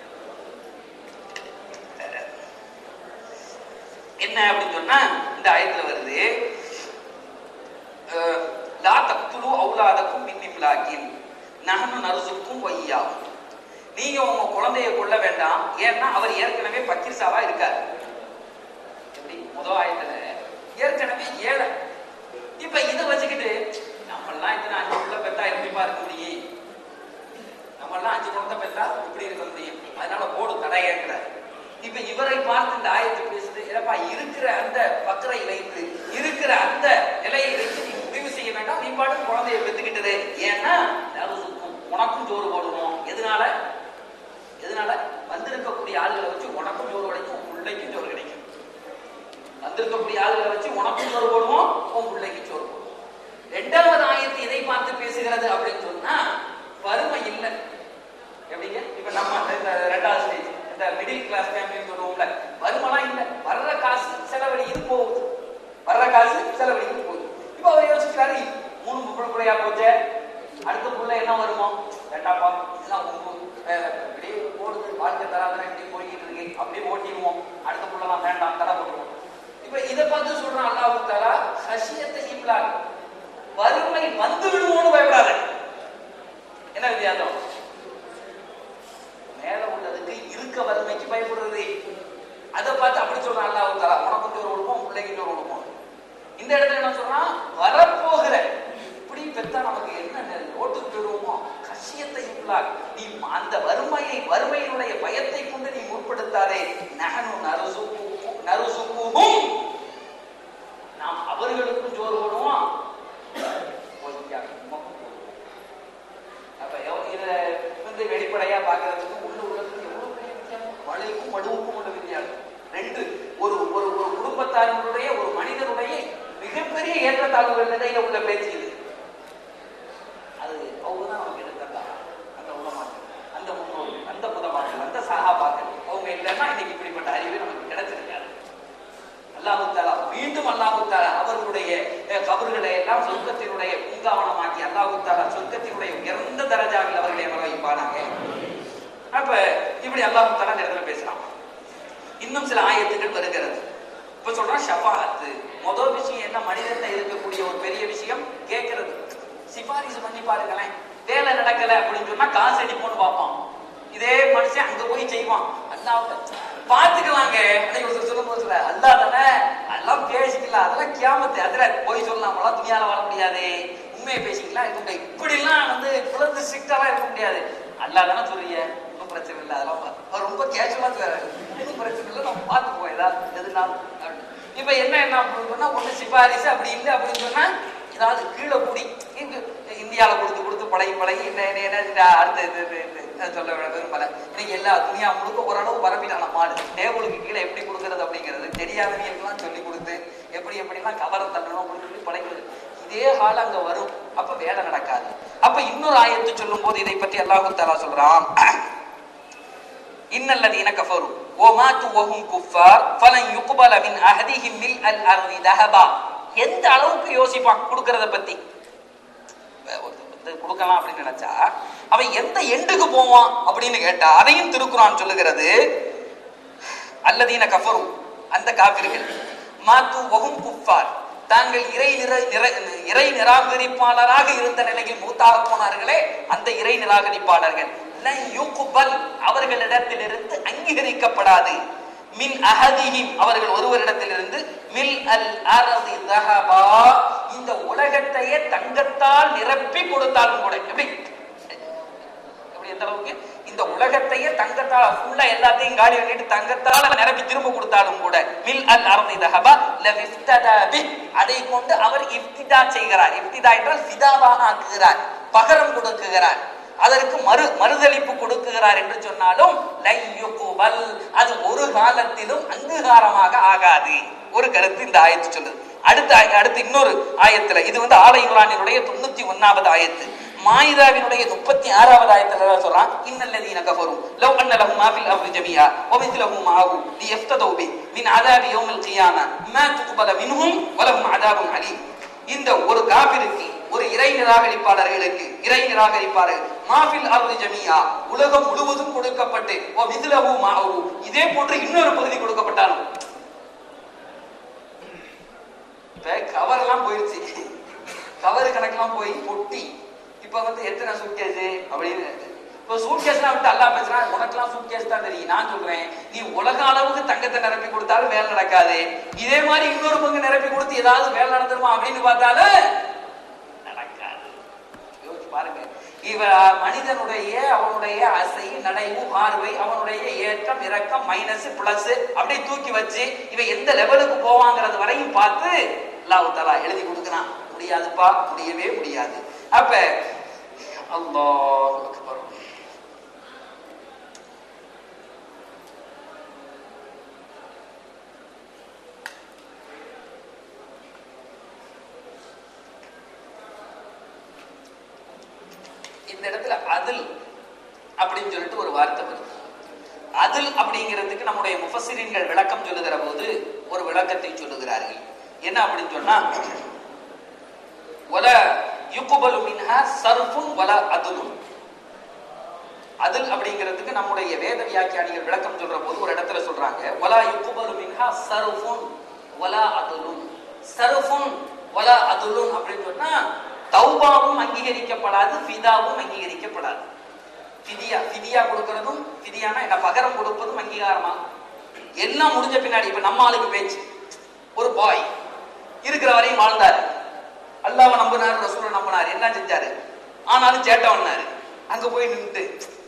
[SPEAKER 1] என்ன அப்படின்னு சொன்னா இந்த ஆயத்துல வருது அஹ், லா தக்துலு அவுலாதக்கும் மின் இம்லாக்கின் நகனு நறுசுக்கும் வையாகும் நீங்க உங்க குழந்தைய கொள்ள வேண்டாம் ஏன்னா அவர் ஏற்கனவே பக்கிர்சாவா இருக்காரு எப்படி முதல் ஆயத்துல ஏற்கனவே ஏழை இப்ப இதை வச்சுக்கிட்டு நம்மெல்லாம் இத்தனை அஞ்சு உள்ள பெத்தா எப்படிப்பா இருக்க முடியும் நம்மெல்லாம் அஞ்சு குழந்தை பெத்தா இப்படி இருக்க முடியும் அதனால போடு தடையேற்கிறார் இப்ப இவரை பார்த்து இந்த ஆயத்து பேசுது ஏப்பா இருக்கிற அந்த பக்கரை வைத்து இருக்கிற அந்த நிலையை வைத்து நீ முடிவு செய்ய வேண்டாம் நீ பாட்டு குழந்தைய பெத்துக்கிட்டது ஏன்னா நறுசுக்கும் உனக்கும் சோறு போடுவோம் எதனால எதனால வந்திருக்கக்கூடிய ஆளுகளை வச்சு உனக்கும் சோறு கிடைக்கும் உன் பிள்ளைக்கும் சோறு கிடைக்கும் வந்திருக்கக்கூடிய ஆளுகளை வச்சு உனக்கும் சோறு போடுவோம் உன் பிள்ளைக்கு சோறு போடுவோம் ரெண்டாவது ஆயத்து எதை பார்த்து பேசுகிறது அப்படின்னு சொன்னா வறுமை இல்லை எப்படிங்க இப்ப நம்ம அந்த- இந்த ரெண்டாவது ஸ்டேஜ் இந்த மிடில் கிளாஸ் ஃபேமிலின்னு சொல்லுவோம்ல வறுமைலாம் இல்லை வர்ற காசு செலவழியுது போகுது வர்ற காசு செலவழியுது போகுது இப்ப அவர் யோசிக்கிறாரு மூணு பொம்பளை பிள்ளையா போச்சே அடுத்த புள்ள என்ன வருமோ வேண்டாப்பா இதெல்லாம் உங்க அஹ், இப்படியே போடுது வாழ்க்கை தராதரம் இப்படி போய்கிட்டு இருக்கு அப்படியே ஓட்டிடுவோம் அடுத்த புள்ளலாம் வேண்டாம் தடை போட்டுருவோம் இப்ப இதை பார்த்து சொல்றான் அல்லாஹ் தாலா ஹஷியத்தை இம்லாக் வறுமை வந்து விடுவோம்னு பயப்படாத என்ன வித்தியாசம் மேல உள்ளதுக்கு இருக்க வறுமைக்கு பயப்படுறது அதை பார்த்து அப்படி சொல்றான் அல்லாஹ் தாலா உனக்கு ஒரு கொடுப்போம் பிள்ளைக்கு ஒரு கொடுப்போம் இந்த இடத்துல என்ன சொல்றான் வரப்போகிற இப்படி பெத்தா நமக்கு என்ன ரோட்டுக்கு போயிடுவோமோ கஷியத்தை இல்லாக் நீ அந்த வறுமையை வறுமையினுடைய பயத்தை கொண்டு நீ முற்படுத்தாதே நகனு நறுசுக்கும் நறுசுக்கும் நாம் அவர்களுக்கும் சோறு போடுவோம் பொய்யா, உமக்கும் போடுவோம். அப்ப எவ- இத வந்து வெளிப்படையா பாக்குறதுக்கு உள்ள உள்ளதுக்கு எவ்வளவு பெரிய வித்தியாசம் வளைவுக்கும் வலுவுக்கும் உள்ள வித்தியாசம் ரெண்டு ஒரு ஒரு ஒரு குடும்பத்தாரினுடைய ஒரு மனிதனுடைய மிகப்பெரிய ஏற்றத்தாழ்வுகள் நிலையில உள்ள பேச்சு இது அது அவங்க தான் நமக்கு எடுத்தாங்க அந்த உலமாக்கள் அந்த முன்னோர்கள் அந்த புதமாக்கள் அந்த சகாபாக்கள் அவங்க இல்லைன்னா இன்னைக்கு இப்படிப்பட்ட அறிவு நமக்கு கிடைச்சிருக்காது அல்லாஹு தாலா மீண்டும் அல்லாஹு தாலா அவர்களுடைய அஹ், கபர்களை எல்லாம் சொர்க்கத்தினுடைய பூங்காவனமாக்கி அல்லாஹு தாலா சொர்க்கத்தினுடைய உயர்ந்த தரஜாவில் அவர்களை அமர வைப்பானாங்க அப்ப இப்படி அல்லாஹு தாலா இந்த இடத்துல பேசலாம் இன்னும் சில ஆயத்துகள் வருகிறது இப்ப சொல்றான் ஷஃபாஅத்து முதல் விஷயம் என்ன மனிதன்ல இருக்கக்கூடிய ஒரு பெரிய விஷயம் கேட்கறது சிபாரிசு பண்ணி பாருங்களேன் வேலை நடக்கல அப்படின்னு சொன்னா காசு அடிப்போம்னு பார்ப்பான் இதே மனுஷன் அங்க போய் செய்வான் அல்லாஹ் பாத்துக்கலாங்க அன்னைக்கு ஒருத்தர் சொல்லும் போது சொல்ல அல்லாஹ் தானே எல்லாம் பேசிக்கலாம் அதெல்லாம் கியாமத்து அதுல போய் சொல்லலாமலாம் துணியால வர முடியாது உண்மையை பேசிக்கலாம் இருக்க முடியாது இப்படி எல்லாம் வந்து குழந்தை ஸ்ட்ரிக்டாலாம் இருக்க முடியாது அல்லாஹ் தானே சொல்றீங்க ஒன்றும் பிரச்சனை இல்லை அதெல்லாம் பா- அவர் ரொம்ப கேஷுவலா சொல்றாரு ஒன்றும் பிரச்சனை இல்லை நம்ம பார்த்துக்குவோம் ஏதாவது எதுனாலும் அப்படின்னு. இப்ப என்ன என்ன அப்படின்னு சொன்னா ஒண்ணு சிபாரிசு அப்படி இல்லை அப்படின்னு சொன்னா ஏதாவது கீழே கூடி இங்க இந்தியாவில் கொடுத்து கொடுத்து பழகி பழகி என்ன என்ன என்ன இது அடுத்த இது இது இது அது சொல்ல விட விரும்பல இன்னைக்கு எல்லா துணியா முழுக்க ஓரளவு பரப்பிட்டான மாடு டேபிளுக்கு கீழே எப்படி கொடுக்கறது அப்படிங்கிறது தெரியாதவங்களுக்கெல்லாம் சொல்லி கொடுத்து எப்படி எப்படிலாம் கவரை தள்ளணும் அப்படின்னு சொல்லி பழகிறது இதே ஹால் அங்க வரும் அப்ப வேலை நடக்காது அப்ப இன்னொரு ஆயத்து சொல்லும் போது இதை பற்றி அல்லாஹு தாலா சொல்றான் இன்னல்லதீன கஃபரு وماتوا وهم كفار فلن يقبل من أحدهم ملء الأرض ذهبا எந்த அளவுக்கு யோசிப்பான் கொடுக்கறத பத்தி ஒருத்தன் வந்து கொடுக்கலாம் அப்படின்னு நினைச்சா அவன் எந்த எண்டுக்கு போவான் அப்படின்னு கேட்டா அதையும் திருக்குறான் சொல்லுகிறது அல்லதீன கஃபரு அந்த காபிர்கள் மாத்து வகும் குஃபார் தாங்கள் இறை நிர நிர- இறை நிராகரிப்பாளராக இருந்த நிலையில் மூத்தாக போனார்களே அந்த இறை நிராகரிப்பாளர்கள் லன் யுக்பல் அவர்களிடத்திலிருந்து அங்கீகரிக்கப்படாது மின் அஹதிஹிம் அவர்கள் ஒருவரிடத்திலிருந்து மில் அல் அரதி தஹபா இந்த உலகத்தையே தங்கத்தால் நிரப்பி கொடுத்தாலும் கூட எப்படி எப்படி எந்த அளவுக்கு இந்த உலகத்தையே தங்கத்தால ஃபுல்லா எல்லாத்தையும் காலி பண்ணிட்டு தங்கத்தால நிரப்பி திரும்ப கொடுத்தாலும் கூட மில் அல் அர்தி தஹபா லவிஃப்ததா பி அதை கொண்டு அவர் இஃப்திதா செய்கிறார் இஃப்திதா என்றால் ஃபிதாவாக ஆக்குகிறார் பகரம் கொடுக்குகிறார் அதற்கு மறு மறுதளிப்பு கொடுக்குகிறார் என்று சொன்னாலும் லை யுகுபல் அது ஒரு காலத்திலும் அங்கீகாரமாக ஆகாது ஒரு கருத்து இந்த ஆயத்து சொல்லுது அடுத்த ஆய- அடுத்து இன்னொரு ஆயத்துல இது வந்து ஆல இம்ரானினுடைய தொண்ணூத்தி ஒன்னாவது ஆயத்து மாயிதாவினுடைய முப்பத்தி ஆறாவது ஆயத்துல தான் சொல்றான் இன்னல்லதீன கஃபரும் லவ் அன்ன லஹும் மா ஃபில் அர்தி ஜமீஆ வ மித்லஹு மஅஹு லியஃப்ததூ பி மின் அதாபி யௌமில் கியாமா மா துக்பல மின்ஹும் வ லஹும் அதாபுன் அலீம் இந்த ஒரு காபிருக்கு ஒரு இறை நிராகரிப்பாளர்களுக்கு இறை நிராகரிப்பாளர்கள் மாஃபில் அர்தி ஜமீஆ உலகம் முழுவதும் கொடுக்கப்பட்டு வ மித்லஹு மஅஹு இதே போன்று இன்னொரு பகுதி கொடுக்கப்பட்டாலும் இப்ப கவர் எல்லாம் போயிருச்சு கவர் கணக்கெல்லாம் போய் பொட்டி இப்ப இப்ப வந்து எத்தனை சூட்கேஸ் அப்படின்னு இப்போ சூட்கேஸ்லாம் விட்டு அல்லா பேசுறான் உனக்கெல்லாம் சூட்கேஸ் தான் தெரியும் நான் சொல்றேன் நீ உலக அளவுக்கு தங்கத்தை நிரப்பி கொடுத்தாலும் வேலை நடக்காது இதே மாதிரி இன்னொரு பங்கு நிரப்பி கொடுத்து ஏதாவது வேலை நடந்துருமா அப்படின்னு பார்த்தாலும் நடக்காது யோசிச்சு பாருங்க இவ மனிதனுடைய அவனுடைய அசை நடைவு பார்வை அவனுடைய ஏற்றம் இறக்கம் மைனஸ் பிளஸ் அப்படியே தூக்கி வச்சு இவன் எந்த லெவலுக்கு போவாங்கிறது வரையும் பார்த்து அல்லாஹ் தலா எழுதி கொடுக்குறான் முடியாதுப்பா முடியவே முடியாது அப்ப அல்லாஹ் அக்பர் இந்த இடத்துல அதில் அப்படின்னு சொல்லிட்டு ஒரு வார்த்தை வருது அதில் அப்படிங்கிறதுக்கு நம்முடைய முஃபசிரின்கள் விளக்கம் சொல்லுகிற போது ஒரு விளக்கத்தை சொல்லுகிறார்கள் என்ன அப்படின்னு சொன்னா வல யுக்குபலு மின்ஹா சர்ஃபுன் வல அதுலும் அதில் அப்படிங்கிறதுக்கு நம்முடைய வேத வியாக்கியானிகள் விளக்கம் சொல்ற போது ஒரு இடத்துல சொல்றாங்க வலா யுக்குபலு மின்ஹா சர்ஃபுன் வலா அதுலும் சர்ஃபுன் வலா அதுலும் அப்படின்னு சொன்னா தௌபாவும் அங்கீகரிக்கப்படாது ஃபிதாவும் அங்கீகரிக்கப்படாது ஃபிதியா ஃபிதியா கொடுக்கறதும் ஃபிதியானா என்ன பகரம் கொடுப்பதும் அங்கீகாரமா எல்லாம் முடிஞ்ச பின்னாடி இப்ப நம்ம ஆளுக்கு பேச்சு ஒரு பாய் இருக்கிற வரையும் வாழ்ந்தாரு அல்லாஹ்வை நம்பினாரு ரசூலை நம்பினாரு எல்லாம் செஞ்சாரு ஆனாலும் சேட்டை பண்ணாரு அங்க போய் நின்று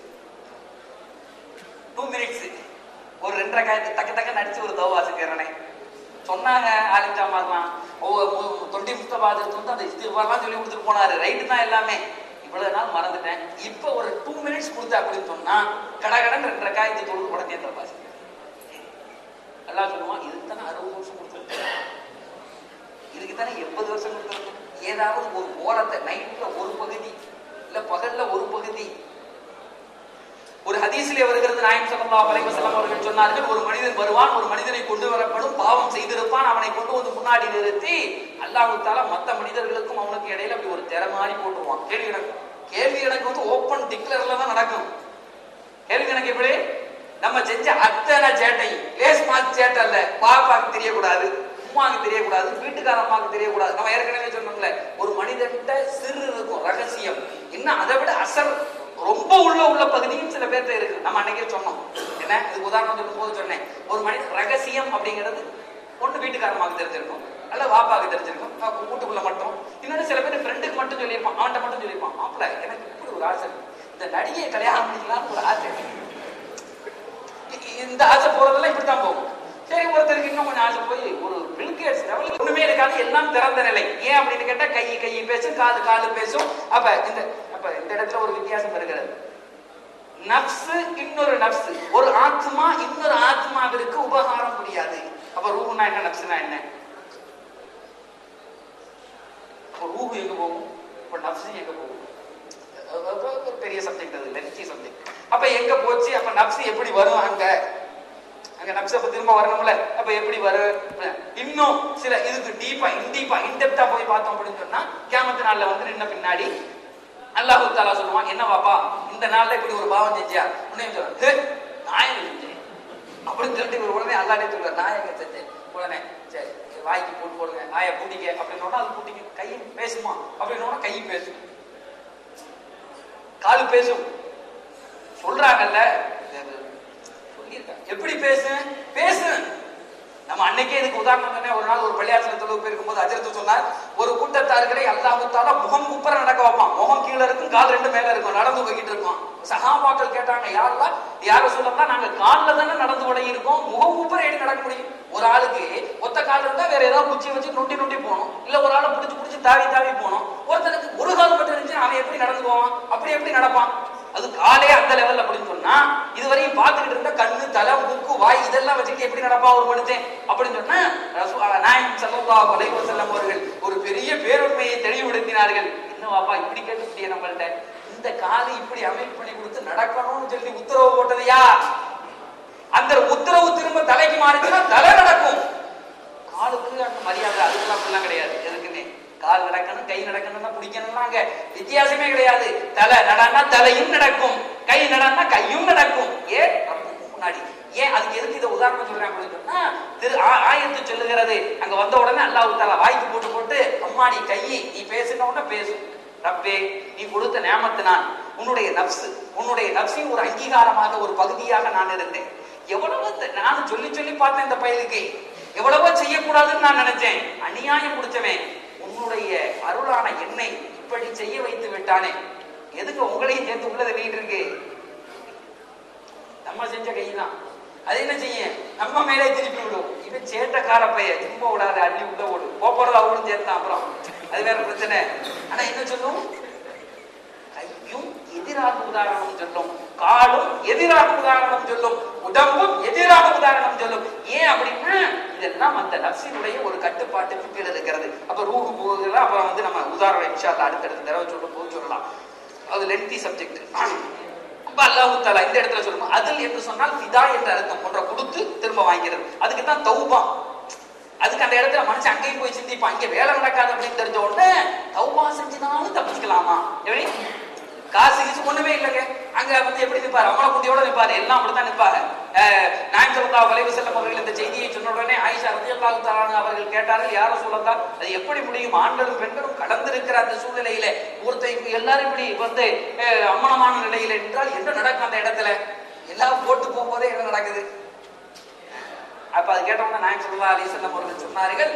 [SPEAKER 1] டூ மினிட்ஸ் ஒரு ரெண்டரை காயத்தை டக்கு டக்கு நடிச்சு ஒரு தவா செஞ்சிடறனே சொன்னாங்க ஆலிம்ஜாமார்லாம் ஓ தொண்டி முஸ்தபாதத்து வந்து அந்த இஸ்திஃபார்லாம் சொல்லி கொடுத்துட்டு போனாரு ரைட்டு தான் எல்லாமே இவ்வளவு நாள் மறந்துட்டேன் இப்போ ஒரு டூ மினிட்ஸ் கொடுத்து அப்படின்னு சொன்னா கடகடன் ரெண்டரை காயத்தை தொழுது உடனே தவா எல்லாம் சொல்லுவான் இதுக்கு தானே அறுபது வருஷம் கொடுத்துருக்கேன் இதுக்கு தானே எண்பது வருஷம் கொடுத்துருக்கோம் ஏதாவது ஒரு ஓரத்தை நைட்ல ஒரு பகுதி இல்ல பகல்ல ஒரு பகுதி ஒரு ஹதீஸிலே வருகிறது நாயம் ஸல்லல்லாஹு அலைஹி வஸல்லம் அவர்கள் சொன்னார்கள் ஒரு மனிதன் வருவான் ஒரு மனிதனை கொண்டு வரப்படும் பாவம் செய்திருப்பான் அவனை கொண்டு வந்து முன்னாடி நிறுத்தி அல்லாஹ் தஆலா மத்த மனிதர்களுக்கும் அவனுக்கு இடையில அப்படி ஒரு திரை மாதிரி போட்டுருவான் கேள்வி கணக்கு கேள்வி கணக்கு வந்து ஓப்பன் டிக்ளர்ல தான் நடக்கும் கேள்வி கணக்கு எப்படி நம்ம செஞ்ச அத்தனை சேட்டை லேஸ் மார்க் சேட்டை இல்ல பாப்பாக்கு தெரியக்கூடாது உமாக்கு தெரியக்கூடாது வீட்டுக்காரம்மாக்கு தெரியக்கூடாது நம்ம ஏற்கனவே சொன்னோம்ல ஒரு மனிதன்கிட்ட சிறு இருக்கும் ரகசியம் இன்னும் அதை விட அசல் ரொம்ப உள்ள உள்ள பகுதியும் சில பேர்த்த இருக்கு நம்ம அன்னைக்கே சொன்னோம் என்ன இதுக்கு உதாரணம் சொல்லும் போது சொன்னேன் ஒரு மனித ரகசியம் அப்படிங்கிறது ஒண்ணு வீட்டுக்காரமாக்கு தெரிஞ்சிருக்கும் அல்ல வாப்பாக்கு தெரிஞ்சிருக்கும் அஹ் வீட்டுக்குள்ள மட்டும் இன்னொன்னு சில பேர் ஃப்ரெண்டுக்கு மட்டும் சொல்லியிருப்பான் அவன்கிட்ட மட்டும் சொல்லியிருப்பான் மாப்பிள்ள எனக்கு இப்படி ஒரு ஆசை இருக்கு. இந்த நடிகையை கல்யாணம் பண்ணிக்கலாம்னு ஒரு ஆசை இருக்கு. இ- இந்த ஆசை போறதெல்லாம் இப்படித்தான் போகும் சரி ஒருத்தருக்கு இன்னும் கொஞ்சம் ஆசை போய் ஒரு பில்கேட்ஸ் லெவலுக்கு ஒண்ணுமே இருக்காது எல்லாம் திறந்த நிலை ஏன் அப்படின்னு கேட்டா கை கை பேசும் காது காது பேசும் அப்ப இந்த அப்ப இந்த இடத்துல ஒரு வித்தியாசம் இருக்கிறது நப்சு இன்னொரு நப்சு ஒரு ஆத்மா இன்னொரு ஆத்மாவிற்கு உபகாரம் முடியாது அப்ப ரூஹுனா என்ன நப்சுனா என்ன அப்ப ரூஹு எங்க போகும் இப்ப நப்சு எங்க போகும் அது- அது ஒரு பெரிய சப்ஜெக்ட் அது லென்த்தி சப்ஜெக்ட் அப்ப எங்க போச்சு அப்ப நப்சு எப்படி வரும் அங்க அங்க நப்ச அப்ப திரும்ப வரணும்ல அப்ப எப்படி வரும் இன்னும் சில இதுக்கு டீப்பா இன்டீப்பா இன்டெப்தா போய் பார்த்தோம் அப்படின்னு சொன்னா கியாமத்து நாள்ல வந்து நின்ன பின்னாடி அல்லாஹு தாலா சொல்லுவான் என்ன பாப்பா இந்த நாள்ல இப்படி ஒரு பாவம் செஞ்சியா உடனே சொல்லுவான் "ஹே, நான் என்ன செஞ்சேன் அப்படின்னு சொல்லிட்டு இவர் உடனே அல்லாடே சொல்லுவார் நான் எங்க செஞ்சேன் உடனே சரி வாய்க்கு போட்டு போடுங்க நாயை பூட்டிக்க அப்படின்னோட அது பூட்டிக்க கையும் பேசுமா அப்படின்னோட கையும் பேசும் காலு பேசும் சொல்றாங்கல்ல சொல்லியிருக்காங்க எப்படி பேசு பேசு நம்ம அன்னைக்கே இதுக்கு உதாரணம் சொன்னேன் ஒரு நாள் ஒரு பள்ளியாசல தொழுவு போயிருக்கும்போது அஜரத்து சொன்னார் ஒரு கூட்டத்தார்களை அல்லாஹுத்தால முகம் குப்புற நடக்க வைப்பான் முகம் கீழே இருக்கும் கால் ரெண்டு மேல இருக்கும் நடந்து போய்கிட்டு இருக்கோம் சகாபாக்கள் கேட்டாங்க யாரெல்லாம் யார சொல்லலாம் நாங்க கால்ல தானே நடந்து உடங்கி இருக்கோம் முகம் குப்புற ஏறி நடக்க முடியும் ஒரு ஆளுக்கு ஒத்த கால் இருந்தா வேற ஏதாவது குச்சி வச்சு நொண்டி நொண்டி போகணும் இல்ல ஒரு ஆளை பிடிச்சு பிடிச்சு தாவி தாவி போகணும் ஒருத்தனுக்கு ஒரு கால் மட்டும் இருந்துச்சு அவன் எப்படி நடந்து போவான் அப்படி எப்படி நடப்பான் அது காலே அந்த லெவல் அப்படின்னு சொன்னா இதுவரையும் பார்த்துக்கிட்டு இருந்த கண்ணு தலை மூக்கு வாய் இதெல்லாம் வச்சுக்கிட்டு எப்படி நடப்பா ஒரு மனுஷன் அப்படின்னு சொன்னா ரசூ- நாயகம் ஸல்லல்லாஹு அலைஹி வஸல்லம் அவர்கள் ஒரு பெரிய பேருண்மையை தெளிவுபடுத்தினார்கள் என்ன வாப்பா இப்படி கேட்டுட்டியே நம்மள்ட்ட இந்த காலை இப்படி அமைப்பு பண்ணி கொடுத்து நடக்கணும்னு சொல்லி உத்தரவு போட்டது யார் அந்த உத்தரவு திரும்ப தலைக்கு மாறிச்சுன்னா தலை நடக்கும் காலுக்கு அந்த மரியாதை அதுக்கெல்லாம் அப்படிலாம் கிடையாது எதுக்குமே கால் நடக்கணும் கை நடக்கணும்னா பிடிக்கணும்னாங்க வித்தியாசமே கிடையாது தலை நடனா தலையும் நடக்கும் கை நடனா கையும் நடக்கும் ஏன் ரப்புக்கு முன்னாடி ஏன் அதுக்கு எதுக்கு இதை உதாரணம் சொல்றேன் அப்படின்னு சொன்னா திரு ஆ- ஆயத்து சொல்லுகிறது அங்க வந்த உடனே அல்லாஹ் தாலா வாய்க்கு போட்டு போட்டு அம்மாடி கை நீ பேசின உடனே பேசும் ரப்பே நீ கொடுத்த நேமத்து நான் உன்னுடைய நப்சு உன்னுடைய நப்சின் ஒரு அங்கீகாரமாக ஒரு பகுதியாக நான் இருந்தேன் எவ்வளவோ த- நானும் சொல்லி சொல்லி பார்த்தேன் இந்த பயலுக்கு எவ்வளவோ செய்யக்கூடாதுன்னு நான் நினைச்சேன் அநியாயம் முடிச்சவன் உன்னுடைய அருளான என்னை இப்படி செய்ய வைத்து விட்டானே எதுக்கு உங்களையும் சேர்த்து உள்ளதை நீட்டு இருக்கு நம்ம செஞ்ச கைதான் அது என்ன செய்ய நம்ம மேலே திருப்பி விடும் இவன் சேட்டக்கார பைய சும்மா விடாத அள்ளி உள்ள ஓடு போறது அவரும் சேர்த்தான் அப்புறம் அது வேற பிரச்சனை ஆனா என்ன சொல்லும் கையும் எதிராக உதாரணம் சொல்லும் காலும் எதிராக உதாரணம் சொல்லும் உடம்பும் எதிராக உதாரணம் சொல்லும் ஏன் அப்படின்னா இதெல்லாம் அந்த நப்சினுடைய ஒரு கட்டுப்பாட்டுக்கு கீழே இருக்கிறது அப்ப ரூஹு போகுதுல அப்புறம் வந்து நம்ம உதாரணம் இன்ஷால்லா அடுத்தடுத்த தடவை சொல்லும் போது சொல்லலாம் அது லென்த்தி சப்ஜெக்ட் அப்ப அல்லாஹு தாலா இந்த இடத்துல சொல்லணும் அதில் என்று சொன்னால் ஃபிதா என்ற அர்த்தம் ஒன்றை கொடுத்து திரும்ப வாங்கிறது அதுக்கு தான் தௌபா அதுக்கு அந்த இடத்துல மனுஷன் அங்கேயும் போய் சிந்திப்பான் இங்க வேலை நடக்காது அப்படின்னு தெரிஞ்ச உடனே தௌபா செஞ்சுனாலும் தப்பிச்சுக்கலாமா எப்படி காசு கீசு ஒண்ணுமே இல்லைங்க அங்க வந்து எப்படி நிப்பாரு அம்மள குட்டியோட நிப்பாரு எல்லாம் அப்படித்தான் நிப்பாங்க நாயம் சொல்லா வலைவு செல்லம் அவர்கள் இந்த செய்தியை சொன்ன உடனே ஆயிஷா ரதியல்லாஹு தஆலா அவர்கள் கேட்டார்கள் யார சொல்லத்தான் அது எப்படி முடியும் ஆண்களும் பெண்களும் கடந்திருக்கிற அந்த சூழ்நிலையில ஒருத்தர் இப்ப எல்லாரும் இப்படி வந்து அஹ், அம்மனமான நிலையில என்றால் என்ன நடக்கும் அந்த இடத்துல எல்லாம் போட்டு போகும்போதே என்ன நடக்குது அப்ப அது கேட்டவங்க நாயம் சொல்லா அலி செல்லம் அவர்கள் சொன்னார்கள்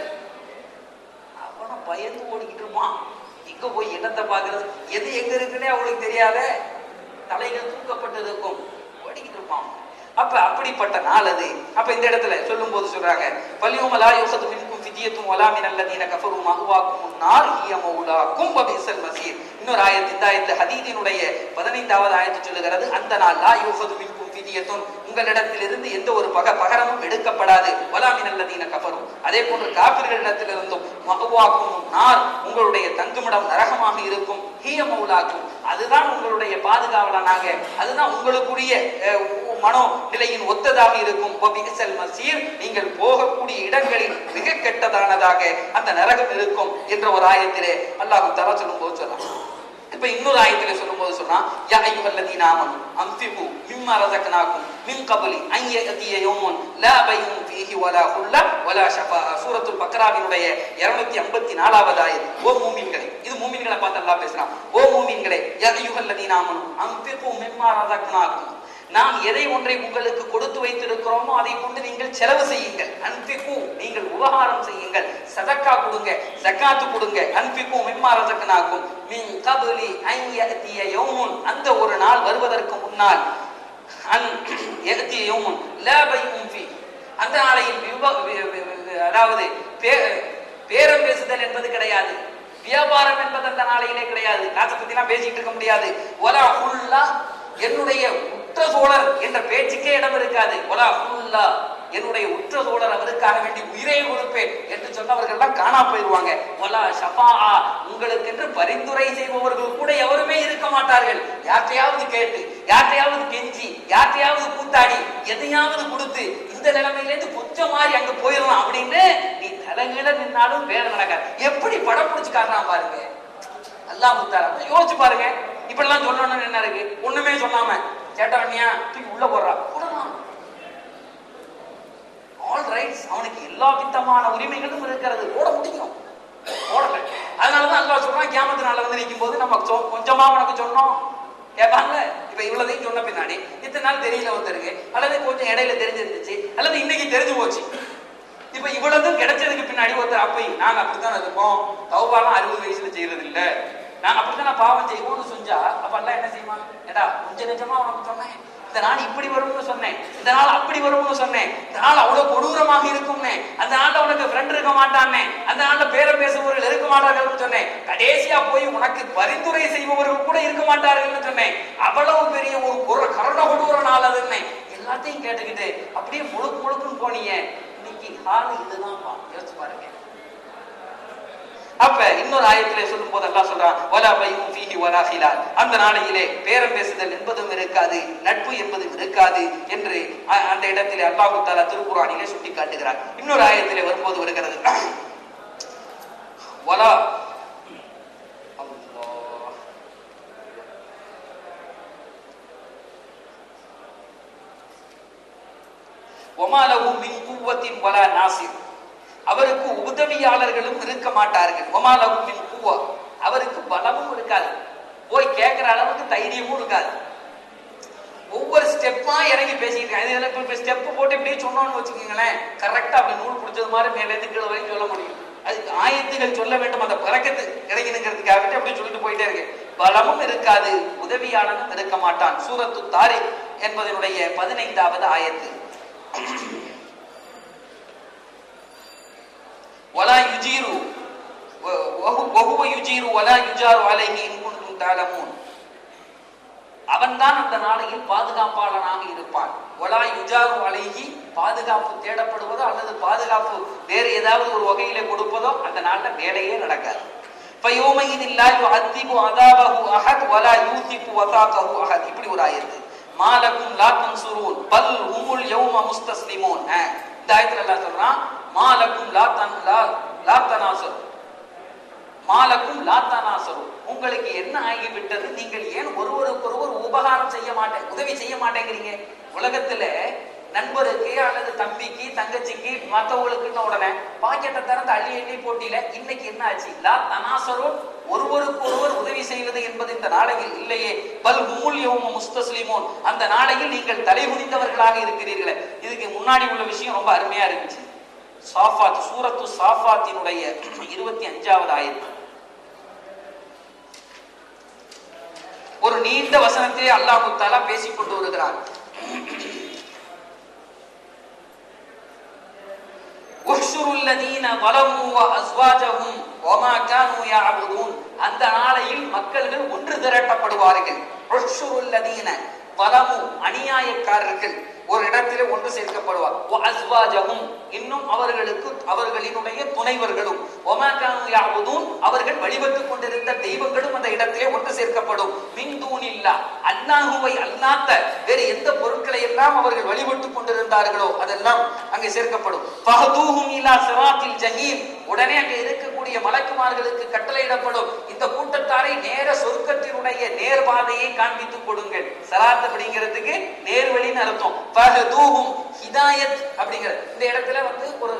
[SPEAKER 1] அவன பயந்து ஓடிக்கிட்டு இருப்பான் எங்க போய் என்னத்தை பாக்குறது எது எங்க இருக்குன்னே அவளுக்கு தெரியாத தலைகள் தூக்கப்பட்டிருக்கும் ஓடிக்கிட்டு இருப்பான் அப்ப அப்படிப்பட்ட நாள் அது அப்ப இந்த இடத்துல சொல்லும் போது சொல்றாங்க பல்லியும் லா யூசது மின்கும் ஃபிதியத்தும் வலா மின் அல்லதீன கஃபரு மஹ்வாக்கும் நார் ஹிய மௌலாக்கும் வபிஸல் மசீர் இன்னொரு ஆயத்து இந்த ஆயத்து ஹதீதினுடைய பதினைந்தாவது ஆயத்து சொல்லுகிறது அந்த நாள் லா யூசது மின்கும் ஃபிதியத்தும் உங்களிடத்திலிருந்து எந்த ஒரு பக பகரமும் எடுக்கப்படாது வலா மின் அல்லதீன கஃபரும் அதே போன்று காபிர்களிடத்திலிருந்தும் மஹ்வாக்கும் நார் உங்களுடைய தங்குமிடம் நரகமாக இருக்கும் ஹிய மௌலாக்கும் அதுதான் உங்களுடைய பாதுகாவலனாக அதுதான் உங்களுக்குரிய அஹ், மனோ நிலையின் ஒத்ததாக இருக்கும் வபிஸல் மசீர் நீங்கள் போகக்கூடிய இடங்களில் மிக கெட்டதானதாக அந்த நரகம் இருக்கும் என்ற ஒரு ஆயத்திலே அல்லாஹ் தலா சொல்லும் போது சொன்னான் இப்ப இன்னொரு ஆயத்திலே சொல்லும் போது சொன்னா யா அய்யுஹல்லதீன ஆமனு அன்ஃபிகு மிம்மா ரஸக்னாக்கும் மின் கபலி அன் யஅதிய யௌமுன் லா பைஉன் ஃபீஹி வலா குல்ல வலா ஷஃபா சூரத்துல் பக்ராவினுடைய 254வது ஆயத் ஓ மூமின்களே இது மூமின்களை பார்த்து அல்லாஹ் பேசுறான் ஓ மூமின்களே யா அய்யுஹல்லதீன ஆமனு அன்ஃபிகு மிம்மா ரஸக்னாக்கும் நாம் எதை ஒன்றை உங்களுக்கு கொடுத்து வைத்திருக்கிறோமோ அதை கொண்டு நீங்கள் செலவு செய்யுங்கள் அன்பிக்கு நீங்கள் உபகாரம் செய்யுங்கள் சதக்கா கொடுங்க ஜக்காத்து கொடுங்க அன்பிக்கு மிம்மா ரசக்கனாக்கும் மின் கபலி அன் யஅதிய யௌமுன் அந்த ஒரு நாள் வருவதற்கு முன்னால் அன் யஅதிய யௌமுன் லா பைஉன் ஃபீ அந்த நாளையில் விவ- வி- வி- வி- அதாவது பே- பேரம் பேசுதல் என்பது கிடையாது வியாபாரம் என்பது அந்த நாளையிலே கிடையாது காசை பத்தி எல்லாம் பேசிட்டு இருக்க முடியாது ஒலா ஃபுல்லா என்னுடைய உற்ற சோழர் என்ற பேச்சுக்கே இடம் இருக்காது ஒலா ஃபுல்லா என்னுடைய உற்ற சோழர் அவருக்காக வேண்டி உயிரை கொடுப்பேன் என்று சொன்னவர்கள் எல்லாம் காணா போயிருவாங்க ஒலா ஷபா உங்களுக்கு பரிந்துரை செய்பவர்கள் கூட எவருமே இருக்க மாட்டார்கள் யார்கிட்டயாவது கேட்டு யார்கிட்டயாவது கெஞ்சி யார்கிட்டயாவது கூத்தாடி எதையாவது கொடுத்து இந்த நிலைமையில இருந்து கொஞ்சம் மாறி அங்க போயிடலாம் அப்படின்னு நீ தலைகீழ நின்னாலும் வேலை நடக்காது எப்படி படம் பிடிச்சு காட்டுறான் பாருங்க அல்லாஹ் முத்தாரா யோசிச்சு பாருங்க இப்படி எல்லாம் சொல்லணும்னு என்ன இருக்கு ஒண்ணுமே சொல்லாம சேட்டவண்ணியா தூக்கி உள்ள போடுறா போடலாம் ஆல் ரைட்ஸ் அவனுக்கு எல்லா விதமான உரிமைகளும் இருக்கிறது போட முடியும் போடல அதனாலதான் அல்லாஹ் சொல்றான் கியாமத்து நாள்ல வந்து நிற்கும் போது நம்ம சொ- கொஞ்சமா உனக்கு சொன்னோம் கேட்பாங்க இப்ப இவ்வளதையும் சொன்ன பின்னாடி இத்தனை நாள் தெரியல ஒருத்தருக்கு அல்லது கொஞ்சம் இடையில தெரிஞ்சிருந்துச்சு அல்லது இன்னைக்கு தெரிஞ்சு போச்சு இப்ப இவ்வளவும் கிடைச்சதுக்கு பின்னாடி ஒருத்தர் அப்பை நாங்க அப்படித்தான் இருப்போம் தௌபாலாம் அறுபது வயசுல செய்யறது இல்ல நாங்க அப்படித்தான் பாவம் செய்வோம்னு செஞ்சா அப்ப எல்லாம் என்ன செய்வான் ஏடா கொஞ்சம் நிஜமா உனக்கு சொன்னேன் இந்த நாள் இப்படி வரும்னு சொன்னேன் இந்த நாள் அப்படி வரும்னு சொன்னேன் இந்த நாள் அவ்வளவு கொடூரமாக இருக்கும்னே அந்த நாள்ல உனக்கு ஃப்ரெண்ட் இருக்க மாட்டானே அந்த நாள்ல பேர பேசுபவர்கள் இருக்க மாட்டார்கள்னு சொன்னேன் கடைசியா போய் உனக்கு பரிந்துரை செய்பவர்கள் கூட இருக்க மாட்டார்கள்னு சொன்னேன் அவ்வளவு பெரிய ஒரு குர- கருண கொடூர நாள் அதுன்னு எல்லாத்தையும் கேட்டுக்கிட்டு அப்படியே முழுக்கு முழுக்குன்னு போனீங்க இன்னைக்கு ஹால் இதுதான்ப்பா யோசிச்சு பாருங்க அப்ப இன்னொரு ஆயத்திலே சொல்லும் போது அல்லாஹ் சொல்றான் வலா பையும் ஃபீஹி வலா ஹிலால் அந்த நாளையிலே பேரம் பேசுதல் என்பதும் இருக்காது நட்பு என்பதும் இருக்காது என்று அ- அந்த இடத்திலே அல்லாஹ் தாலா திருக்குறானிலே சுட்டி காட்டுகிறார் இன்னொரு ஆயத்திலே வரும்போது வருகிறது வலா அல்லாஹ் ஒமாலகு மின் குவத்தின் வலா நாசிர் அவருக்கு உதவியாளர்களும் இருக்க மாட்டார்கள் ஒமாலகு மின் குவா அவருக்கு பலமும் இருக்க இருக்காது போய் கேட்கிற அளவுக்கு தைரியமும் இருக்காது ஒவ்வொரு ஸ்டெப்பா இறங்கி பேசிக்கிறேன் இது எனக்கு இப்ப ஸ்டெப் போட்டு இப்படியே சொன்னோம்னு வச்சுக்கோங்களேன் கரெக்டா அப்படி நூல் பிடிச்சது மாதிரி மேல இருந்து கீழே வரைக்கும் சொல்ல முடியும் அதுக்கு ஆயத்துகள் சொல்ல வேண்டும் அந்த பறக்கத்து கிடைக்கணுங்கிறதுக்காக அப்படி சொல்லிட்டு போயிட்டே இருக்கு பலமும் இருக்காது உதவியாளனும் இருக்க மாட்டான் சூரத்து தாரி என்பதனுடைய பதினைந்தாவது ஆயத்து வலா யுஜீரு வஹுவ யுஜீரு வலா யுஜாரு அலைஹி இன் குன்தும் தஅலமூன் அவன்தான் அந்த நாளையில் பாதுகாப்பாளனாக இருப்பான் ஒலா யுஜாரு அலைகி பாதுகாப்பு தேடப்படுவதோ அல்லது பாதுகாப்பு வேறு ஏதாவது ஒரு வகையில கொடுப்பதோ அந்த நாள்ல வேலையே நடக்காது فَيَوْمَئِذٍ لَا يُعَذِّبُ عَذَابَهُ أَحَدٌ وَلَا يُوثِقُ وَثَاقَهُ أَحَدٌ இப்படி ஒரு ஆயத்து மாலக்கும் லா தன்சுரூன் பல் ஹுமுல் யௌம முஸ்தஸ்லிமூன் அஹ், இந்த ஆயத்துல அல்லாஹ் சொல்றான் மாலக்கும் லா தன் லா லா தனாசர் மாலக்கும் லாத்தானாசரும் உங்களுக்கு என்ன ஆகிவிட்டது நீங்கள் ஏன் ஒருவருக்கொருவர் உபகாரம் செய்ய மாட்டேன் உதவி செய்ய மாட்டேங்கிறீங்க உலகத்துல நண்பருக்கு அல்லது தம்பிக்கு தங்கச்சிக்கு மத்தவங்களுக்குன்னு உடனே பாக்கெட்டை திறந்து அள்ளி அள்ளி போட்டியில இன்னைக்கு என்ன ஆச்சு லா தனாசரும் ஒருவருக்கு ஒருவர் உதவி செய்வது என்பது இந்த நாளையில் இல்லையே பல் ஹுமுல் யௌம முஸ்தஸ்லிமூன் அந்த நாளையில் நீங்கள் தலைகுனிந்தவர்களாக இருக்கிறீர்களே இதுக்கு முன்னாடி உள்ள விஷயம் ரொம்ப அருமையா இருந்துச்சு சாஃபாத் சூரத்து சாஃபாத்தினுடைய இருபத்தி அஞ்சாவது ஆயத்து ஒரு நீண்ட வசனத்தை அல்லாஹு தாலா பேசிக் கொண்டு வருகிறார் احشروا الذين ظلموا وازواجهم وما كانوا يعبدون அந்த நாளையில் மக்கள்கள் ஒன்று திரட்டப்படுவார்கள் احشروا الذين ظلموا அநியாயக்காரர்கள் ஒரு இடத்திலே ஒன்று சேர்க்கப்படுவார் அஸ்வாஜகும் இன்னும் அவர்களுக்கு அவர்களினுடைய துணைவர்களும் ஒமாகானு யாவதும் அவர்கள் வழிபட்டுக் கொண்டிருந்த தெய்வங்களும் அந்த இடத்திலே ஒன்று சேர்க்கப்படும் மின்தூனில்லா அல்லாஹுவை அல்லாத்த வேறு எந்த பொருட்களை எல்லாம் அவர்கள் வழிபட்டுக் கொண்டிருந்தார்களோ அதெல்லாம் அங்கே சேர்க்கப்படும் ஃபஹதூஹும் இலா சிராத்தில் ஜஹீம் உடனே அங்கே இருக்கக்கூடிய மலக்குமார்களுக்கு கட்டளையிடப்படும் இந்த கூட்டத்தாரை நேர சொர்க்கத்தினுடைய நேர்பாதையை காண்பித்துக் கொடுங்கள் சராத் அப்படிங்கிறதுக்கு நேர்வழின்னு அர்த்தம் ஃபஹதூஹும் ஹிதாயத் அப்படிங்கிற இந்த இடத்துல வந்து ஒரு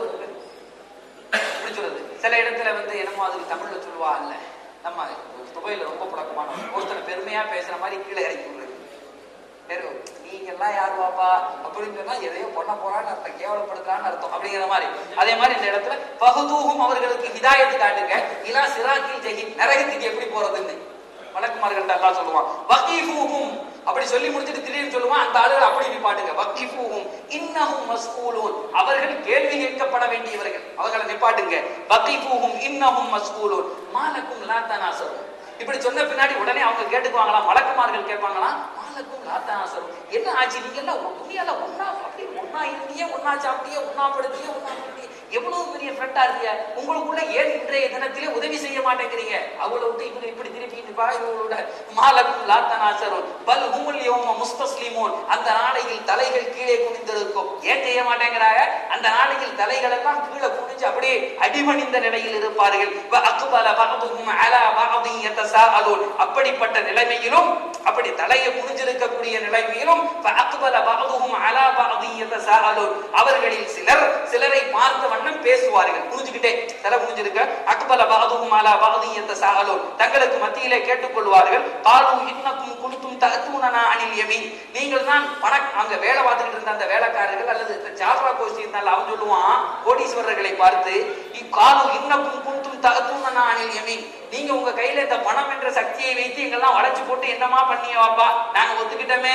[SPEAKER 1] எப்படி சொல்றது சில இடத்துல வந்து என்னமோ அதுக்கு தமிழ்ல சொல்லுவா இல்ல நம்ம துபாயில ரொம்ப புழக்கமான ஒருத்தர் பெருமையா பேசுற மாதிரி கீழே இறக்கி விடுறது பேரு நீங்க எல்லாம் யார் வாப்பா அப்படின்னு சொன்னா எதையோ பண்ண போறான்னு அர்த்தம் கேவலப்படுத்தான்னு அர்த்தம் அப்படிங்கிற மாதிரி அதே மாதிரி இந்த இடத்துல பகுதூகும் அவர்களுக்கு ஹிதாயத்து காட்டுங்க இலா சிராக்கில் ஜெஹிம் நரகத்துக்கு எப்படி போறதுன்னு வழக்குமார்கள் அல்லாஹ் சொல்லுவான் வகீஃபூஹும் அப்படி சொல்லி முடிச்சிட்டு திடீர்னு சொல்லுவான் அந்த ஆளுகள் அப்படி நிப்பாட்டுங்க வக்கீஃபூஹும் இன்னஹும் மஸ்கூலூன் அவர்கள் கேள்வி கேட்கப்பட வேண்டியவர்கள் அவர்களை நிப்பாட்டுங்க வக்கீஃபூஹும் இன்னஹும் மஸ்கூலூன் மாலக்கும் லா தனாசரும் இப்படி சொன்ன பின்னாடி உடனே அவங்க கேட்டுக்குவாங்களாம் வழக்குமார்கள் கேட்பாங்களாம் மாலக்கும் லா தனாசரும் என்ன ஆச்சு நீங்க எல்லாம் துணியால ஒன்னா அப்படி ஒன்னா இருந்தீங்க ஒன்னா சாப்பிட்டீங்க ஒன்னா படுத்தீங்க ஒன்னா படுத்தீங்க எவ்வளவு பெரிய ஃப்ரெண்டா இருந்தீங்க உங்களுக்குள்ள ஏன் இன்றைய தினத்திலே உதவி செய்ய மாட்டேங்கிறீங்க அவளை விட்டு இவங்க இப்படி திருப்பிட்டு பா இவங்களோட மாலக்கும் லாத்தனாசரும் பல் ஹுமுல் யௌம முஸ்தஸ்லிமூன் அந்த நாளையில் தலைகள் கீழே குனிந்திருக்கும் ஏன் செய்ய மாட்டேங்கிறாங்க அந்த நாளையில் தலைகள் எல்லாம் கீழே குனிஞ்சு அப்படியே அடிபணிந்த நிலையில் இருப்பார்கள் வ அக்பல பஅதுஹும் அலா பஅதின் யதசாஅலூன் அப்படிப்பட்ட நிலைமையிலும் அப்படி தலையை குனிஞ்சிருக்கக்கூடிய நிலைமையிலும் வ அக்பல பஅதுஹும் அலா பஅதின் யதசாஅலூன் அவர்களில் சிலர் சிலரை பார்த்த வண்ணம் பேசுவார்கள் குனிஞ்சுக்கிட்டே தலை குனிஞ்சிருக்க அக்பல பஅதுஹும் அலா பஅதின் யதசாஅலூன் தங்களுக்கு மத்தியிலே கேட்டுக்கொள்வார்கள் காலு இன்னக்கும் குன்தும் தஅத்தூனனா அனில் யமீன் நீங்கள் தான் பண அங்க வேலை பார்த்துக்கிட்டு இருந்த அந்த வேலைக்காரர்கள் அல்லது இந்த ஜால்ரா கோஷ்டி இருந்தால் அவன் சொல்லுவான் கோடீஸ்வரர்களை பார்த்து இக்காலு இன்னக்கும் குன்தும் தஅத்தூனனா அனில் யமீன் நீங்க உங்க கையில இந்த பணம் என்ற சக்தியை வைத்து எங்கெல்லாம் வளைச்சு போட்டு என்னமா பண்ணிய வாப்பா நாங்க ஒத்துக்கிட்டோமே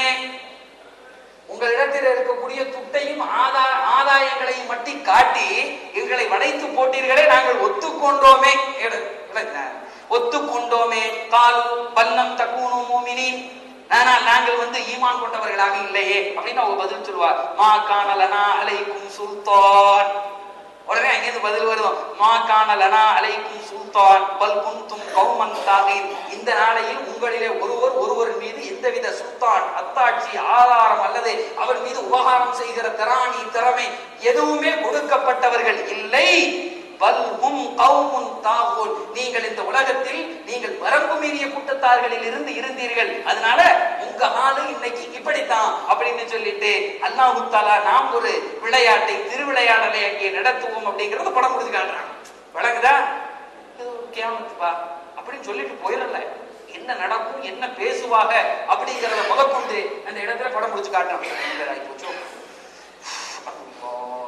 [SPEAKER 1] உங்களிடத்தில் இருக்கக்கூடிய துட்டையும் ஆதா ஆதாயங்களையும் மட்டும் காட்டி எங்களை வளைத்து போட்டீர்களே நாங்கள் ஒத்துக்கொண்டோமே எடு- எடு- ஒத்துக்கொண்டோமே காலு பல்லம் தக்கூனு மூமினின் ஆனால் நாங்கள் வந்து ஈமான் கொண்டவர்களாக இல்லையே அப்படின்னு அவங்க பதில் சொல்லுவார் மா காணலனா அலைக்கும் சுல்தான் உடனே அங்கிருந்து பதில் வருவோம் மா காணலனா அலைக்கும் சுல்தான் பல் குந்தும் கௌமன் தாகீன் இந்த நாளையில் உங்களிலே ஒருவர் ஒருவர் மீது எந்தவித சுல்தான் அத்தாட்சி ஆதாரம் அல்லது அவர் மீது உபகாரம் செய்கிற திராணி திறமை எதுவுமே கொடுக்கப்பட்டவர்கள் இல்லை பல் ஹும் கௌமுன் தாகூன் நீங்கள் இந்த உலகத்தில் நீங்கள் வரம்பு மீறிய கூட்டத்தார்களில் இருந்து இருந்தீர்கள் அதனால உங்க ஆளு இன்னைக்கு இப்படித்தான் அப்படின்னு சொல்லிட்டு அல்லாஹு தாலா நாம் ஒரு விளையாட்டை திருவிளையாடலை அங்கே நடத்துவோம் அப்படிங்கறத படம் கொடுத்து காட்டுறாங்க வழங்குதா இது ஒரு கேமத்துப்பா அப்படின்னு சொல்லிட்டு போயிடல என்ன நடக்கும் என்ன பேசுவாங்க அப்படிங்கிறத முதற்கொண்டு அந்த இடத்துல படம் முடிச்சு காட்டணும் ஆகி போச்சோ அல்லாஹ்.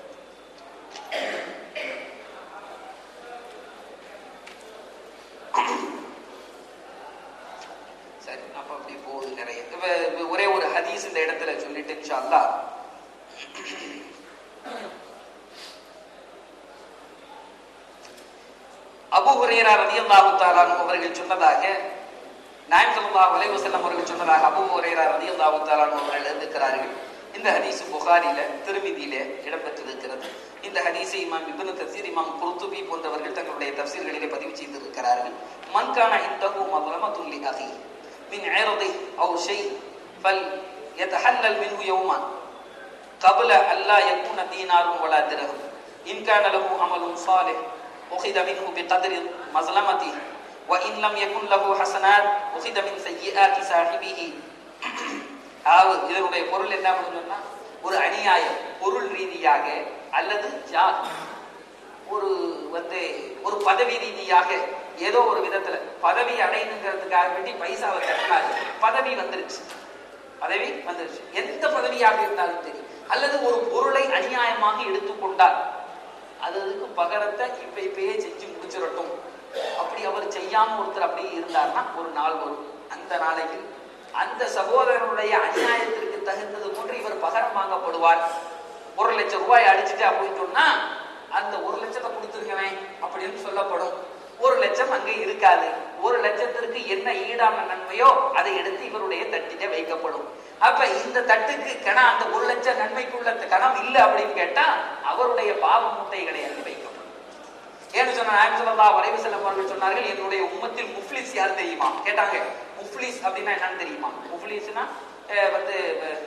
[SPEAKER 1] சரி அப்ப அப்படி போகுது நிறைய இப்ப இப்ப ஒரே ஒரு ஹதீஸ் இந்த இடத்துல சொல்லிட்டு இன்ஷா அல்லாஹ் அபு ஹுரேரா ரலியல்லாஹு தஆலா அன்ஹு அவர்கள் சொன்னதாக நாயம் ஸல்லல்லாஹு அலைஹி வஸல்லம் அவர்கள் சொன்னதாக அபு ஹுரேரா ரலியல்லாஹு தஆலா அன்ஹு அவர்கள் எழுதுகிறார்கள் இந்த ஹதீஸ் புகாரில திருமிதியில இடம்பெற்றிருக்கிறது இந்த ஹதீஸை இமாம் இப்னு கசீர் இமாம் குர்துபி போன்றவர்கள் தங்களுடைய தஃசீர்களிலே பதிவு செய்திருக்கிறார்கள் மன் கான இந்தஹு மظلمத்துன் லி அஹி மின் இர்தி அவு ஷை ஃபல் يتحلل منه يوما قبل ألا يكون دينار ولا درهم إن كان له عمل صالح أخذ منه بقدر مظلمته وإن لم يكن له حسنات أخذ من سيئات صاحبه அதாவது இதனுடைய பொருள் என்ன சொன்னா ஒரு அநியாயம் பொருள் ரீதியாக அல்லது ஜா- ஒரு வந்து ஒரு பதவி ரீதியாக ஏதோ ஒரு விதத்துல பதவி அடையணுங்கிறதுக்காக வேண்டி பைசாவை கட்டினாரு பதவி வந்துருச்சு பதவி வந்துருச்சு எந்த பதவியாக இருந்தாலும் சரி அல்லது ஒரு பொருளை அநியாயமாக எடுத்துக்கொண்டார் அது அதுக்கு பகரத்தை இப்ப இப்பயே செஞ்சு முடிச்சிடட்டும் அப்படி அவர் செய்யாம ஒருத்தர் அப்படியே இருந்தார்னா ஒரு நாள் வரும் அந்த நாளைக்கு அந்த சகோதரனுடைய அநியாயத்திற்கு தகுந்தது போன்று இவர் பகரம் வாங்கப்படுவார் ஒரு லட்சம் ரூபாய் அடிச்சுட்டு அப்படின்னு சொன்னா அந்த ஒரு லட்சத்தை கொடுத்துருக்கவேன் அப்படின்னு சொல்லப்படும் ஒரு லட்சம் அங்கே இருக்காது ஒரு லட்சத்திற்கு என்ன ஈடான நன்மையோ அதை எடுத்து இவருடைய தட்டிலே வைக்கப்படும் அப்ப இந்த தட்டுக்கு கணம் அந்த ஒரு லட்சம் நன்மைக்குள்ள கணம் இல்லை அப்படின்னு கேட்டா அவருடைய பாவ மூட்டைகளை அள்ளி வைக்கப்படும் ஏன்னு சொன்ன நாயம் ஸல்லல்லாஹு அலைஹி வஸல்லம் அவர்கள் சொன்னார்கள் என்னுடைய உம்மத்தில் முஃப்லிஸ் யார் தெரியுமா கேட்டாங்க முஃப்லிஸ் அப்படின்னா என்னன்னு தெரியுமா முஃப்லிஸ்னா அஹ், வந்து அஹ்,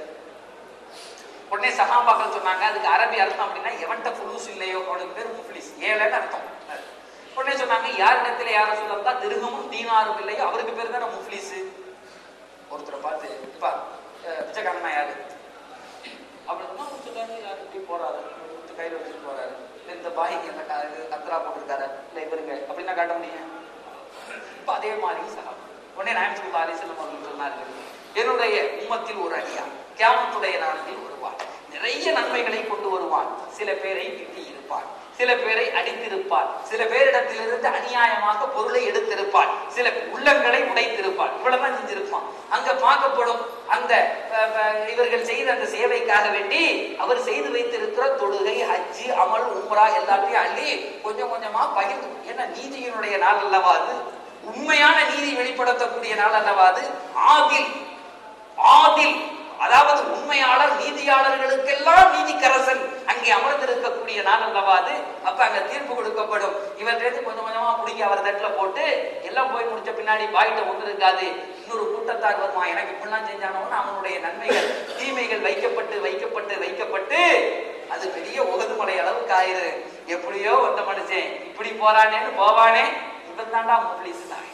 [SPEAKER 1] உடனே சஹாபாக்கள் சொன்னாங்க அதுக்கு அரபி அர்த்தம் அப்படின்னா எவன்ட்ட ஃபுலூஸ் இல்லையோ அவனுக்கு பேர் முஃப்லிஸ் ஏழைன்னு அர்த்தம் உடனே சொன்னாங்க யார் இடத்துல யார சொல்லலாம் திருகமும் தீனாரும் இல்லையோ அவருக்கு பேர் தானே முஃப்லிஸ் ஒருத்தரை பார்த்து இப்பா அஹ், பிச்சைக்காரனா யாரு அப்படின்னா சொல்றாரு யாரு இப்படி போறாரு இப்படி கையில வச்சுட்டு போறாரு இல்ல இந்த பாய்க்கு என்ன கா- இது கத்ரா போட்டிருக்காரு இல்ல இவருங்க அப்படின்னா காட்ட முடியும் இப்ப அதே மாதிரி சஹாபா உடனே நாயம் சொல்லா அலிசல்லம் அவர்கள் சொன்னார்கள் என்னுடைய உம்மத்தில் ஒரு அடியா கியாமத்துடைய நாளில் வருவான் நிறைய நன்மைகளை கொண்டு வருவான் சில பேரை திட்டி இருப்பான் சில பேரை அடித்திருப்பான் சில பேரிடத்திலிருந்து அநியாயமாக பொருளை எடுத்திருப்பான் சில உள்ளங்களை உடைத்திருப்பான் இவ்வளவுதான் செஞ்சிருப்பான் அங்க பார்க்கப்படும் அந்த அஹ், அஹ், இவர்கள் செய்த அந்த சேவைக்காக வேண்டி அவர் செய்து வைத்திருக்கிற தொழுகை ஹஜ்ஜி அமல் உம்ரா எல்லாத்தையும் அள்ளி கொஞ்சம் கொஞ்சமா பகிர்ந்து ஏன்னா நீதியினுடைய நாள் அல்லவா அது உண்மையான நீதி வெளிப்படுத்தக்கூடிய நாள் அல்லவா அது ஆதில் ஆதில் அதாவது உண்மையாளர் நீதியாளர்களுக்கெல்லாம் நீதிக்கரசன் அங்கே அமர்ந்திருக்கக்கூடிய நாள் அல்லவா அது அப்ப அங்க தீர்ப்பு கொடுக்கப்படும் இவர்கிட்ட கொஞ்சம் கொஞ்சமா பிடிக்க அவர் தட்டுல போட்டு எல்லாம் போய் முடிச்ச பின்னாடி பாயிட்ட ஒன்று இருக்காது இன்னொரு கூட்டத்தார் வருமா எனக்கு இப்படிலாம் செஞ்சானோன்னு அவனுடைய நன்மைகள் தீமைகள் வைக்கப்பட்டு வைக்கப்பட்டு வைக்கப்பட்டு அது பெரிய உகதுமலை அளவுக்கு ஆயிரு எப்படியோ வந்த மனுஷன் இப்படி போறானேன்னு போவானே இவன் தாண்டா முப்ளிஸ் தான்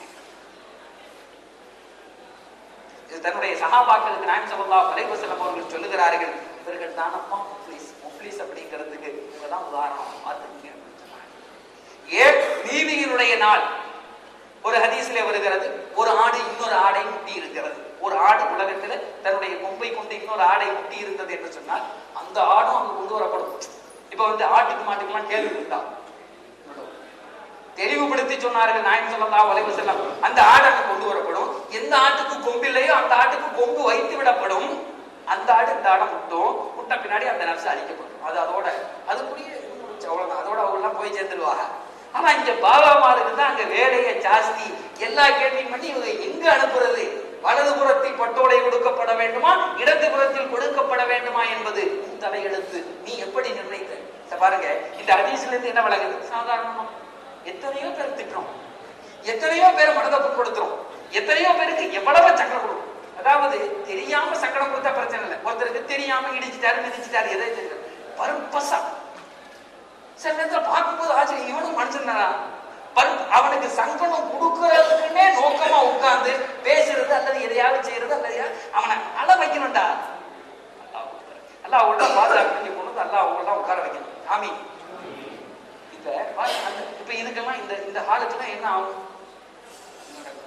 [SPEAKER 1] இது தன்னுடைய சகாபாக்களுக்கு நாயம் ஸல்லல்லாஹு அலைஹி வஸல்லம் அவர்கள் சொல்லுகிறார்கள் இவர்கள் தானப்பா முஃப்லிஸ் முஃப்லிஸ் அப்படிங்கிறதுக்கு இவங்க தான் உதாரணம் பார்த்துக்கங்க அப்படின்னு சொன்னாங்க. ஏன் நீதியினுடைய நாள் ஒரு ஹதீஸ்ல வருகிறது ஒரு ஆடு இன்னொரு ஆடை முட்டி இருக்கிறது ஒரு ஆடு உலகத்துல தன்னுடைய கொம்பை கொண்டு இன்னொரு ஆடை முட்டி இருந்தது என்று சொன்னால் அந்த ஆடும் அங்க கொண்டு வரப்படும் இப்ப வந்து ஆட்டுக்கு மாட்டுக்கெல்லாம் கேள்வி உண்டா தெளிவுபடுத்தி சொன்னார்கள் நாயம் ஸல்லல்லாஹு அலைஹி வஸல்லம் அந்த ஆடு அங்க கொண்டு வரப்படும் எந்த ஆட்டுக்கு கொம்பு இல்லையோ அந்த ஆட்டுக்கு கொம்பு வைத்து விடப்படும் அந்த ஆடு இந்த ஆடை முட்டும் முட்ட பின்னாடி அந்த நர்ஸ் அழிக்கப்படும் அது அதோட அதுக்குரிய அவ்வளவுதான் அதோட அவங்க எல்லாம் போய் சேர்ந்துருவாங்க ஆனா இங்க பாபாமாருக்கு தான் அங்க வேலையை ஜாஸ்தி எல்லா கேள்வியும் பண்ணி இவங்க எங்க அனுப்புறது வலது புறத்தில் பட்டோலை கொடுக்கப்பட வேண்டுமா இடது புறத்தில் கொடுக்கப்பட வேண்டுமா என்பது உன் தலையெழுத்து நீ எப்படி நிர்ணயித்த இத பாருங்க இந்த ஹதீஸ்ல இருந்து என்ன விளங்குது சாதாரணமா எத்தனையோ பேர் திட்டுறோம் எத்தனையோ பேர் மனதை புண்படுத்துறோம் எத்தனையோ பேருக்கு எவ்வளவு சக்கரம் கொடுக்கும் அதாவது தெரியாம சக்கரம் கொடுத்தா பிரச்சனை இல்லை ஒருத்தருக்கு தெரியாம இடிச்சிட்டாரு மிதிச்சிட்டாரு எதை தெரியல பருப்பசா சில நேரத்துல பார்க்கும்போது ஆச்சரியம் இவனும் மனுஷன் தானா பரு- அவனுக்கு சங்கடம் கொடுக்கறதுக்குன்னே நோக்கமா உட்கார்ந்து பேசுறது அல்லது எதையாவது செய்யறது அல்லது எதையாவது அவனை அழ வைக்கணும்டா அல்லாஹ் உள்ள பாதுகா பிடிஞ்சு கொண்டு வந்து அல்லாஹ் உள்ள உட்கார வைக்கணும் ஆமி இப்ப பாருங்க, அந்த- இப்ப இதுக்கெல்லாம் இந்த இந்த ஹாலுக்கெல்லாம் என்ன ஆகும்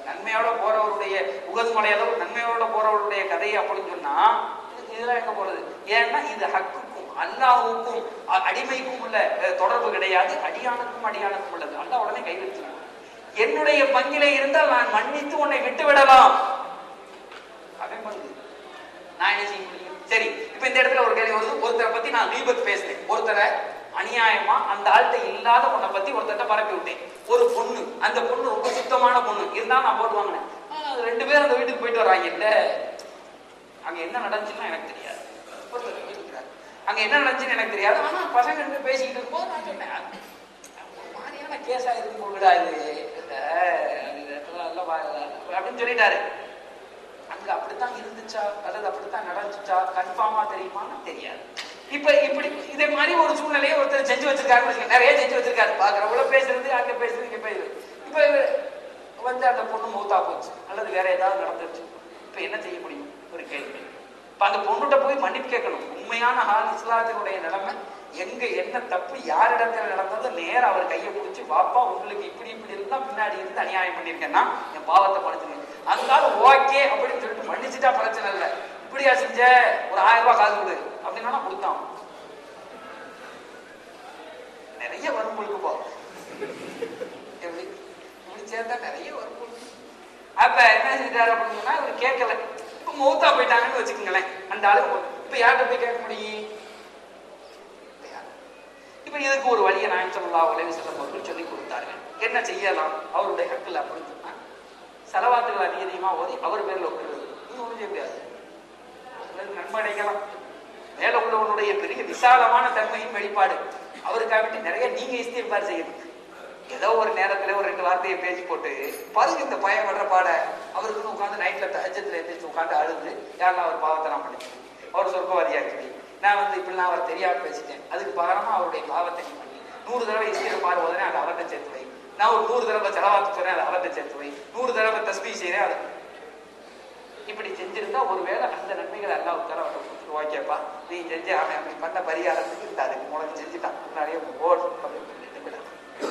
[SPEAKER 1] நன்மையோட போறவருடைய உகது மலையளவு நன்மையோட போறவருடைய கதை அப்படின்னு சொன்னா இது- இதெல்லாம் எங்க போறது ஏன்னா இது ஹக்குக்கும் அல்லாஹுக்கும் அ- அடிமைக்கும் உள்ள அஹ், தொடர்பு கிடையாது அடியானுக்கும் அடியானுக்கும் உள்ளது அல்லாஹ் உடனே கை வச்சிருக்கான் என்னுடைய பங்கிலே இருந்தால் நான் மன்னித்து உன்னை விட்டு விடலாம் அவன் பங்கு நான் என்ன செய்ய முடியும் சரி இப்ப இந்த இடத்துல ஒரு கேள்வி வருது ஒருத்தரை பத்தி நான் தீபத் பேசுறேன் ஒருத்தரை அநியாயமா அந்த ஆள்கிட்ட இல்லாத உன்னை பத்தி ஒருத்தர்ட்ட பரப்பி விட்டேன் ஒரு பொண்ணு அந்த பொண்ணு ரொம்ப சுத்தமான பொண்ணு இருந்தாலும் நான் போட்டு வாங்கினேன் ஆ, ரெண்டு பேரும் அந்த வீட்டுக்கு போயிட்டு வராங்க இல்ல அங்க என்ன நடந்துச்சுன்னு எனக்கு தெரியாது ஒருத்தர் வீட்டுக்கு போறாரு. அங்க என்ன நடந்துச்சுன்னு எனக்கு தெரியாது ஆனா பசங்க ரெண்டு பேசிக்கிட்டு இருக்கும்போது நான் சொன்னேன் அது ஒரு மாதிரியான கேஸா இருக்கு போகுடா இது இல்ல, இது இதெல்லாம் இல்ல பா, அப்படின்னு சொல்லிட்டாரு அங்க அப்படித்தான் இருந்துச்சா அல்லது அப்படித்தான் நடந்துச்சா கன்ஃபார்மா தெரியுமான்னு தெரியாது இப்ப இப்படி இதே மாதிரி ஒரு சூழ்நிலையை ஒருத்தர் செஞ்சு வச்சிருக்காரு வச்சுக்கோங்க. நிறைய செஞ்சு வச்சிருக்காரு பாக்குறவங்கள பேசுறது அங்க பேசுறது இங்க பேசுறது இப்ப வந்து அந்த பொண்ணு மூத்தா போச்சு அல்லது வேற ஏதாவது நடந்துருச்சு இப்ப என்ன செய்ய முடியும் ஒரு கேள்வி இப்ப அந்த பொண்ணுகிட்ட போய் மன்னிப்பு கேட்கணும் உண்மையான ஹால் இஸ்லாத்தினுடைய நிலைமை எங்க என்ன தப்பு யாரிடத்துல நடந்தது நேரா அவர் கையை பிடிச்சி வாப்பா உங்களுக்கு இப்படி இப்படி இருந்தா பின்னாடி இருந்து அநியாயம் பண்ணிருக்கேன்னா என் பாவத்தை மன்னிச்சிருங்க அதனால ஓகே அப்படின்னு சொல்லிட்டு மன்னிச்சுட்டா பிரச்சனை இல்லை இப்படியா செஞ்ச ஒரு ஆயிரம் ரூபாய் காசு கொடு அப்படின்னா கொடுத்தான் நிறைய வரும் உங்களுக்கு போ எப்படி இப்படி சேர்த்தா நிறைய வரும் உங்களுக்கு. அப்ப என்ன செஞ்சாரு அப்படின்னு சொன்னா இவர் கேட்கல இப்ப மௌத்தா போயிட்டாங்கன்னு வச்சுக்கோங்களேன் அந்த ஆளு மௌத். இப்ப யார்கிட்ட போய் கேட்க முடியும் இப்ப யார்? இப்ப இதுக்கு ஒரு வழியை நாயம் சொல்லலாம் உலக செல்லம் அவர்கள் சொல்லி கொடுத்தார்கள் என்ன செய்யலாம் அவருடைய ஹக்கில் அப்படின்னு சொன்னா செலவாத்துகள் அதிக அதிகமா ஓதி அவர் பேர்ல ஒப்பிடுறது நீங்க ஒண்ணும் செய்ய முடியாது சிலருக்கு நன்மை அடைக்கலாம் மேல உள்ளவனுடைய பெரிய விசாலமான தன்மையின் வெளிப்பாடு அவருக்காக நிறைய நீங்க இஸ்திஃபார் செய்யணும் ஏதோ ஒரு நேரத்துல ஒரு ரெண்டு வார்த்தையை பேசி போட்டு பாருங்க இந்த பையன் வர்ற பாட அவருக்குன்னு உட்காந்து நைட்ல தஹஜத்துல எந்திரிச்சு உட்காந்து அழுது யாரெல்லாம் அவர் பாவத்தை நான் பண்ணிட்டேன் அவர் சொர்க்கவாதியா இருக்குது நான் வந்து இப்படிலாம் அவர் தெரியாம பேசிட்டேன் அதுக்கு பகரமா அவருடைய பாவத்தை நீ பண்ணி நூறு தடவை இஸ்திஃபார் ஓதுனேன் அதை அவர்கிட்ட சேர்த்து வை நான் ஒரு நூறு தடவை செலவாத்து சொன்னேன் அதை அவர்கிட்ட சேர்த்து வை நூறு தடவை தஸ்பீ செய்றேன் அதை இப்படி செஞ்சிருந்தா ஒருவேளை அந்த நன்மைகள் எல்லாம் உத்தர கொடுத்துட்டு ஓகேப்பா நீ செஞ்ச அவன் அப்படி பண்ண பரிகாரத்துக்கு இந்த அதுக்கு உனக்கு செஞ்சுட்டான் நிறைய ஓடு அப்படின்னு சொல்லிட்டு விடலாம்.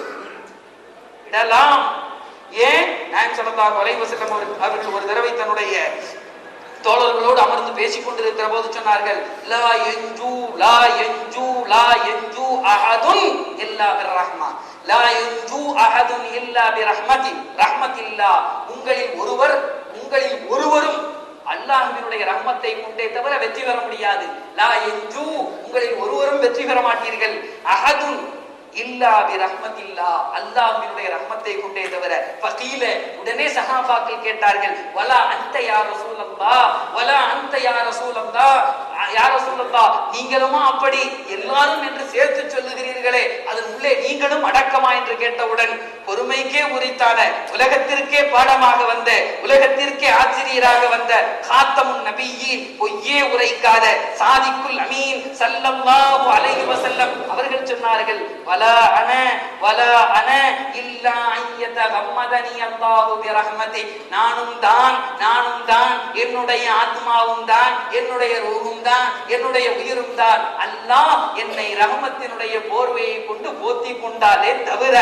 [SPEAKER 1] விடலாம் ஏன் நான் சொல்லலாம் வலைவு செல்லம் அவர்கள் ஒரு தடவை தன்னுடைய தோழர்களோடு அமர்ந்து பேசிக் கொண்டிருக்கிற போது சொன்னார்கள் லா எஞ்சு லா எஞ்சு லா எஞ்சு அஹதுன் இல்லா பிர்ரஹ்மா லா எஞ்சு அஹதுன் இல்லா பிரஹ்மதி ரஹ்மத்தில்லா உங்களில் ஒருவர் உங்களில் ஒருவரும் அல்லாஹ்வினுடைய ரஹ்மத்தை கொண்டே தவிர வெற்றி பெற முடியாது லா எஞ்சு உங்களில் ஒருவரும் வெற்றி பெற மாட்டீர்கள் அஹதுன் இல்லா பி ரஹ்மத்தில்லா அல்லாஹ்வினுடைய ரஹ்மத்தை கொண்டே தவிர ஃபகீல உடனே சஹாபாக்கள் கேட்டார்கள் வலா அன்த யா ரசூலல்லாஹ் வலா அன்த யா ரசூலல்லாஹ் யா ரசூலல்லாஹ் நீங்களுமா அப்படி எல்லாரும் என்று சேர்த்து சொல்லுகிறீர்களே அதன் உள்ளே நீங்களும் அடக்கமா என்று கேட்டவுடன் பொறுமைக்கே உரித்தான உலகத்திற்கே பாடமாக வந்த உலகத்திற்கே ஆசிரியராக வந்த காத்தமுன் நபியின் பொய்யே உரைக்காத சாதிக்குல் அமீன் சல்லல்லாஹு அலைஹி வஸல்லம் அவர்கள் சொன்னார்கள் வலா அன வலா அன இல்லா ஐயத கம்மதனி அல்லாஹு பிரஹ்மதி நானும் தான் நானும் தான் என்னுடைய ஆத்மாவும் தான் என்னுடைய ரூஹும் தான் என்னுடைய உயிரும் தான் அல்லாஹ் என்னை ரஹமத்தினுடைய போர்வையை கொண்டு போத்தி கொண்டாலே தவிர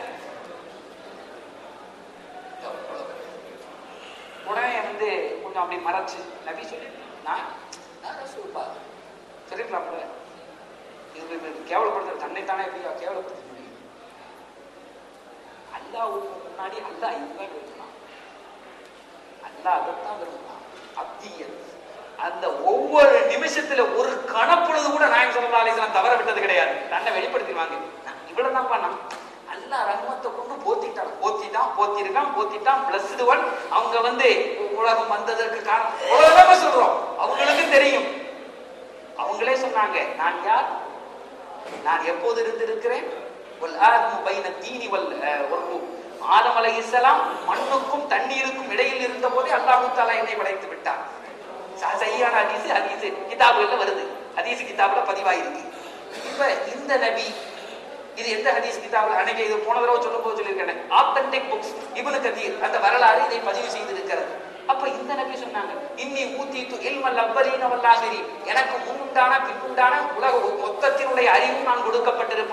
[SPEAKER 1] உடனே வந்து கொஞ்சம் அப்படி மறைச்சு நபி சொல்லி நான் நான் ரசூல்பா சொல்லிருக்கலாம்ல இது இது கேவலப்படுத்துற தன்னைத்தானே எப்படி கேவலப்படுத்த முடியும் அல்லாஹ்வுக்கு முன்னாடி அல்லாஹ் இதுதான் விரும்புறான் அல்லாஹ் அதைத்தான் விரும்புறான் அத்தியல் அந்த ஒவ்வொரு நிமிஷத்துல ஒரு கணப்பொழுது கூட நாயம் சொல்லா அலிஸ்லாம் தவற விட்டது கிடையாது தன்னை வெளிப்படுத்திடுவாங்க நான் இவ்வளவுதான் பண்ணான் அல்லாஹ் ரஹ்மத்தை கொண்டு போத்திட்டான் போத்திட்டான் போத்திருக்கான் போத்திட்டான் பிளஸ்டு ஒன் அவங்க வந்து உலகம் வந்ததற்கு காரணம் உலகமே சொல்றோம் அவங்களுக்கும் தெரியும் அவங்களே சொன்னாங்க நான் யார் நான் எப்போது இருந்திருக்கிறேன் வல் ஆதமு பைன தீனி வல் அஹ், ஒரு ஆதம் அலைஹிஸ்ஸலாம் மண்ணுக்கும் தண்ணீருக்கும் இடையில் இருந்த போதே அல்லாஹு தாலா என்னை படைத்து விட்டார் ச- சரியான ஹதீஸ் ஹதீஸ் கிதாபுகள்ல வருது ஹதீஸ் கிதாபுல பதிவாயிருக்கு இப்ப இந்த நபி இது எந்த ஹதீஸ் கிதாபுல அன்னைக்கு இது போன தடவை சொல்லும் போது சொல்லியிருக்கேன் ஆத்தன்டிக் புக்ஸ் இப்னு கதீர் அந்த வரலாறு இதை பதிவு செய்திருக்கிறது அப்ப இந்த நபி சொன்னாங்க இன்னி ஊத்தித்து இல்மல் அவ்வலீன வல்லாஹிரி எனக்கு முன்னுண்டான பின்னுண்டான உலக மொத்தத்தினுடைய அறிவும் நான் கொடுக்கப்பட்டிருப்போம் அப்ப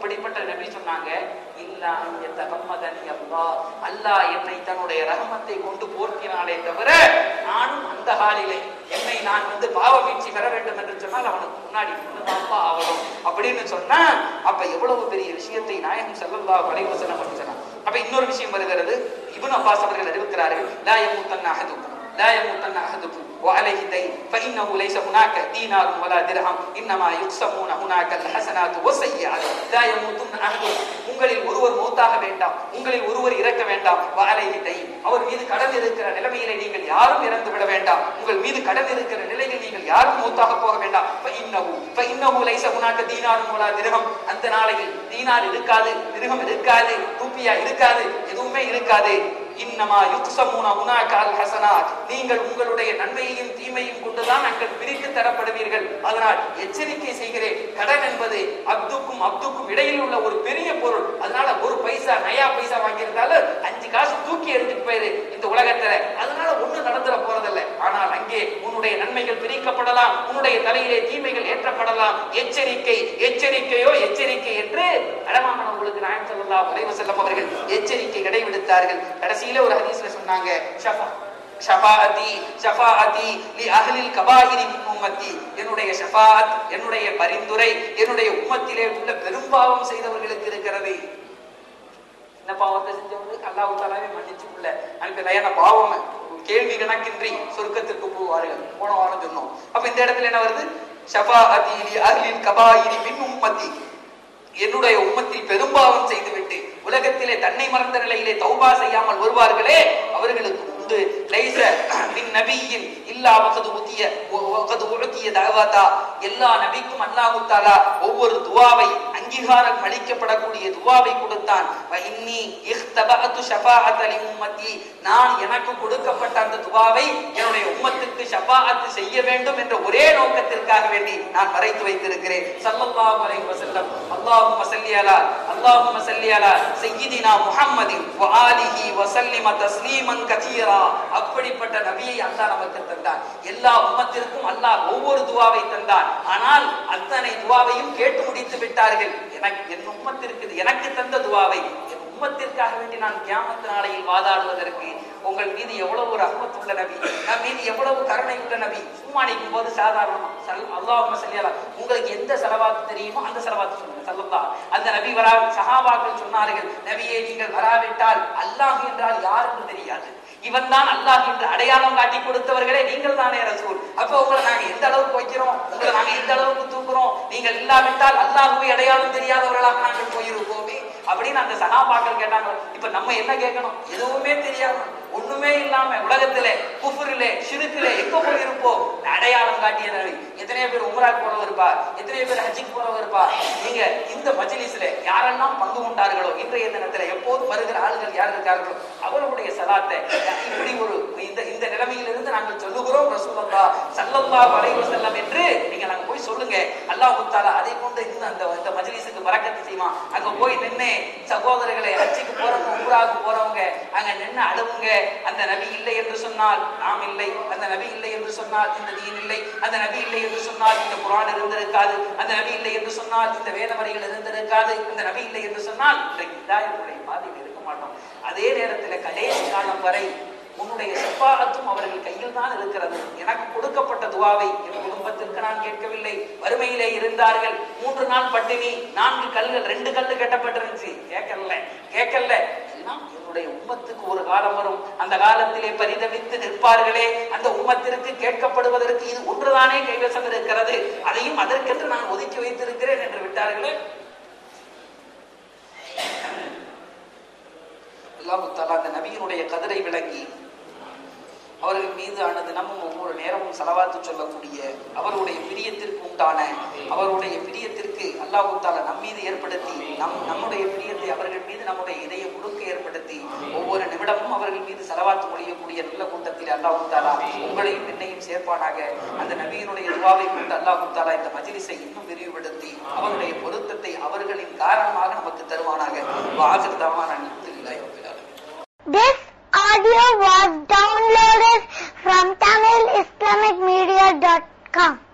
[SPEAKER 1] அப்படிப்பட்ட நபி சொன்னாங்க இல்லா தகம்மதனி அல்லா அல்லாஹ் என்னை தன்னுடைய ரஹமத்தை கொண்டு போர்த்தினாலே தவிர நானும் அந்த காலிலே என்னை நான் வந்து பாவ மீட்சி பெற வேண்டும் என்று சொன்னால் அவனுக்கு முன்னாடி முன்னதாப்பா ஆகணும் அப்படின்னு சொன்னா அப்ப எவ்வளவு பெரிய விஷயத்தை நாயகம் ஸல்லல்லாஹு அலைஹி வஸல்லம் பண்ணி சொன்னாங்க அப்ப இன்னொரு விஷயம் வருகிறது இப்னு அப்பாஸ் அவர்கள் அறிவிக்கிறார்கள் லா யமுத்தன் அஹதுக்கும் لا يموتن احدكم وعليه دين فانه ليس هناك دينار ولا درهم انما يقسمون هناك الحسنات والسيئات لا يموتن احدكم உங்களில் ஒருவர் மௌத்தாக வேண்டாம் உங்களில் ஒருவர் இறக்க வேண்டாம் வாழையை தை அவர் மீது கடன் இருக்கிற நிலைமையிலே நீங்கள் யாரும் இறந்து விட வேண்டாம் உங்கள் மீது கடன் இருக்கிற நிலையில் நீங்கள் யாரும் மௌத்தாக போக வேண்டாம் ஃபஇன்னஹு ஃபஇன்னஹு லைஸ ஹுனாக தீனாரும் வலா திரகம் அந்த நாளையில் தீனார் இருக்காது திரகம் இருக்காது ரூபியா இருக்காது எதுவுமே இருக்காது இன்னமா யுக்ஸமுன ஹுனாக அல் ஹஸனாத் நீங்கள் உங்களுடைய நன்மையையும் தீமையும் கொண்டுதான் அங்கள் பிரித்து தரப்படுவீர்கள் அதனால் எச்சரிக்கை செய்கிறேன் கடன் என்பது அப்துக்கும் அப்துக்கும் இடையில் உள்ள ஒரு பெரிய பொருள் அதனால ஒரு பைசா நயா பைசா வாங்கியிருந்தாலும் அஞ்சு காசு தூக்கி எடுத்துட்டு போயிரு இந்த உலகத்துல அதனால ஒண்ணு நடந்துட போறதில்ல ஆனால் அங்கே உன்னுடைய நன்மைகள் பிரிக்கப்படலாம் உன்னுடைய தலையிலே தீமைகள் ஏற்றப்படலாம் எச்சரிக்கை எச்சரிக்கையோ எச்சரிக்கை என்று அடமாமன் உங்களுக்கு நாயம் சொல்லலாம் உரைவு செல்லம் அவர்கள் எச்சரிக்கை விடுத்தார்கள் கடைசியில ஒரு ஹதீஸ்ல சொன்னாங்க ஷஃபா ஷஃபாஅதி ஷஃபாஅதி லி அஹ்லில் கபாயிரி மின் உம்மத்தி என்னுடைய ஷஃபாஅத் என்னுடைய பரிந்துரை என்னுடைய உம்மத்திலே உள்ள பெரும்பாவம் செய்தவர்களுக்கு இருக்கிறது இந்த பாவத்தை செஞ்சவங்க அல்லாஹ் தாலாவே மன்னிச்சு உள்ள அனுப்பி ஏன்னா பாவம் கேள்வி கணக்கின்றி சொர்க்கத்திற்கு போவார்கள் போன வாரம் சொன்னோம் அப்ப இந்த இடத்துல என்ன வருது ஷஃபாஅதி லி அஹ்லில் கபாயிரி மின் உம்மத்தி என்னுடைய உம்மத்தில் பெரும்பாவம் செய்துவிட்டு உலகத்திலே தன்னை மறந்த நிலையிலே தௌபா செய்யாமல் வருவார்களே அவர்களுக்கு உண்டு லைஸ மின் நபியின் இல்லா வகது உத்திய வகது உழுத்திய தகவாத்தா எல்லா நபிக்கும் அல்லாஹு தாலா ஒவ்வொரு துவாவை அங்கீகாரம் அளிக்கப்படக்கூடிய துவாவை கொடுத்தான் வ இன்னி இஹ்தபஅத்து ஷஃபாஅத் லி உம்மத்தி நான் எனக்கு கொடுக்கப்பட்ட அந்த துவாவை என்னுடைய உம்மத்துக்கு ஷஃபாஅத் செய்ய வேண்டும் என்ற ஒரே நோக்கத்திற்காக வேண்டி நான் மறைத்து வைத்திருக்கிறேன் ஸல்லல்லாஹு அலைஹி வஸல்லம் அல்லாஹும்ம ஸல்லி அலா அல்லாஹும்ம ஸல்லி அலா சய்யிதினா முஹம்மதின் வ ஆலிஹி வ ஸல்லிம தஸ்லீமன் கதீரா அப்படிப்பட்ட நபியை அல்லாஹ் நமக்கு தந்தான் எல்லா உம்மத்திற்கும் அல்லாஹ் ஒவ்வொரு துவாவை தந்தான் ஆனால் அத்தனை துவாவையும் கேட்டு முடித்து விட்டார்கள் எனக்கு என் உம்மத்திற்கு எனக்கு தந்த துவாவை என் உம்மத்திற்காக வேண்டி நான் கியாமத்து நாளையில் வாதாடுவதற்கு உங்கள் மீது எவ்வளவு ஒரு அஹ்மத் உள்ள நபி நம் மீது எவ்வளவு கருணை உள்ள நபி சும்மா நிற்கும் போது சாதாரணமா சல் அல்லாஹ் சல்லியலா உங்களுக்கு எந்த செலவாத்து தெரியுமோ அந்த செலவாத்து சொல்லுங்க சல்லல்லா அந்த நபி வரா சஹாபாக்கள் சொன்னார்கள் நபியே நீங்கள் வராவிட்டால் அல்லாஹ் என்றால் யார் என்று தெரியாது இவன் தான் அல்லாஹ் என்று அடையாளம் காட்டி கொடுத்தவர்களே நீங்கள் தானே ரசூல் அப்ப உங்களை நாங்க எந்த அளவுக்கு வைக்கிறோம் உங்களை நாங்க எந்த அளவுக்கு தூக்குறோம் நீங்கள் இல்லாவிட்டால் அல்லாஹுவை அடையாளம் தெரியாதவர்களாக நாங்கள் போயிருப்போமே அப்படின்னு அந்த சகாபாக்கள் கேட்டாங்க இப்ப நம்ம என்ன கேட்கணும் எதுவுமே தெரியாம ஒண்ணுமே இல்லாம உலகத்திலே குஃபுரிலே ஷிருக்கிலே எங்க போய் இருப்போம் அடையாளம் காட்டிய நபி எத்தனையோ பேர் உம்ராக்கு போறவர் இருப்பா எத்தனையோ பேர் ஹஜ்ஜுக்கு போறவர் இருப்பா நீங்க இந்த மஜ்லிஸ்ல யாரெல்லாம் பங்கு கொண்டார்களோ இன்றைய தினத்துல எப்போது வருகிற ஆளுகள் யார் இருக்கார்களோ அவர்களுடைய சலாத்தை இப்படி ஒரு இந்த இந்த நிலைமையிலிருந்து நாங்கள் சொல்லுகிறோம் ரசூலல்லா சல்லல்லாஹு அலைஹி வஸல்லம் என்று நீங்க நாங்க போய் சொல்லுங்க அல்லாஹ் தஆலா அதை கொண்டு இந்த அந்த இந்த மஜ்லிஸுக்கு பரக்கத்து செய்வான் அங்க போய் நின்னு சகோதரர்களை ஹஜ்ஜுக்கு போறவங்க உம்ராவுக்கு போறவங்க அங்க நின்னு அழுவுங்க அந்த நபி இல்லை என்று சொன்னால் நாம் இல்லை அந்த நபி இல்லை என்று சொன்னால் இந்த தீன் இல்லை அந்த நபி இல்லை என்று சொன்னால் இந்த குரான் இருந்திருக்காது அந்த நபி இல்லை என்று சொன்னால் இந்த வேதவரைகள் இருந்திருக்காது அந்த நபி இல்லை என்று சொன்னால் இன்றைக்கு இதாயத்துடைய பாதையில் இருக்க மாட்டோம் அதே நேரத்துல கடைசி காலம் வரை உன்னுடைய செப்பாகத்தும் அவர்கள் கையில் தான் இருக்கிறது எனக்கு கொடுக்கப்பட்ட துவாவை என் குடும்பத்திற்கு நான் கேட்கவில்லை வறுமையிலே இருந்தார்கள் மூன்று நாள் பட்டினி நான்கு கல்கள் ரெண்டு கல்லு கட்டப்பட்டிருந்துச்சு கேட்கல கேட்கல எல்லாம் என்னுடைய உம்மத்துக்கு ஒரு காலம் வரும் அந்த காலத்திலே பரிதவித்து நிற்பார்களே அந்த உம்மத்திற்கு கேட்கப்படுவதற்கு இது ஒன்றுதானே கைவசம் இருக்கிறது அதையும் அதற்கென்று நான் ஒதுக்கி வைத்திருக்கிறேன் என்று விட்டார்களே அல்லாஹு தாலா அந்த நபியினுடைய கதிரை விளங்கி அவர்கள் மீது ஆனது நம்ம ஒவ்வொரு நேரமும் செலவாத்து சொல்லக்கூடிய அவருடைய பிரியத்திற்கு உண்டான அவருடைய பிரியத்திற்கு அல்லாஹு தாலா நம் மீது ஏற்படுத்தி நம் நம்முடைய பிரியத்தை அவர்கள் மீது நம்முடைய இதய முழுக்க ஏற்படுத்தி ஒவ்வொரு நிமிடமும் அவர்கள் மீது செலவாத்து மொழியக்கூடிய நல்ல கூட்டத்தில் அல்லாஹு தாலா உங்களையும் என்னையும் சேர்ப்பானாக அந்த நபியினுடைய துவாவை கொண்டு அல்லாஹு தாலா இந்த மஜிலிஸை இன்னும் விரிவுபடுத்தி அவருடைய பொருத்தத்தை அவர்களின் காரணமாக நமக்கு தருவானாக வாஜிர்தாவான அல்ஹம்துலில்லாஹி ரப்பில் ஆலமீன்
[SPEAKER 2] This audio was downloaded from TamilIslamicMedia.com.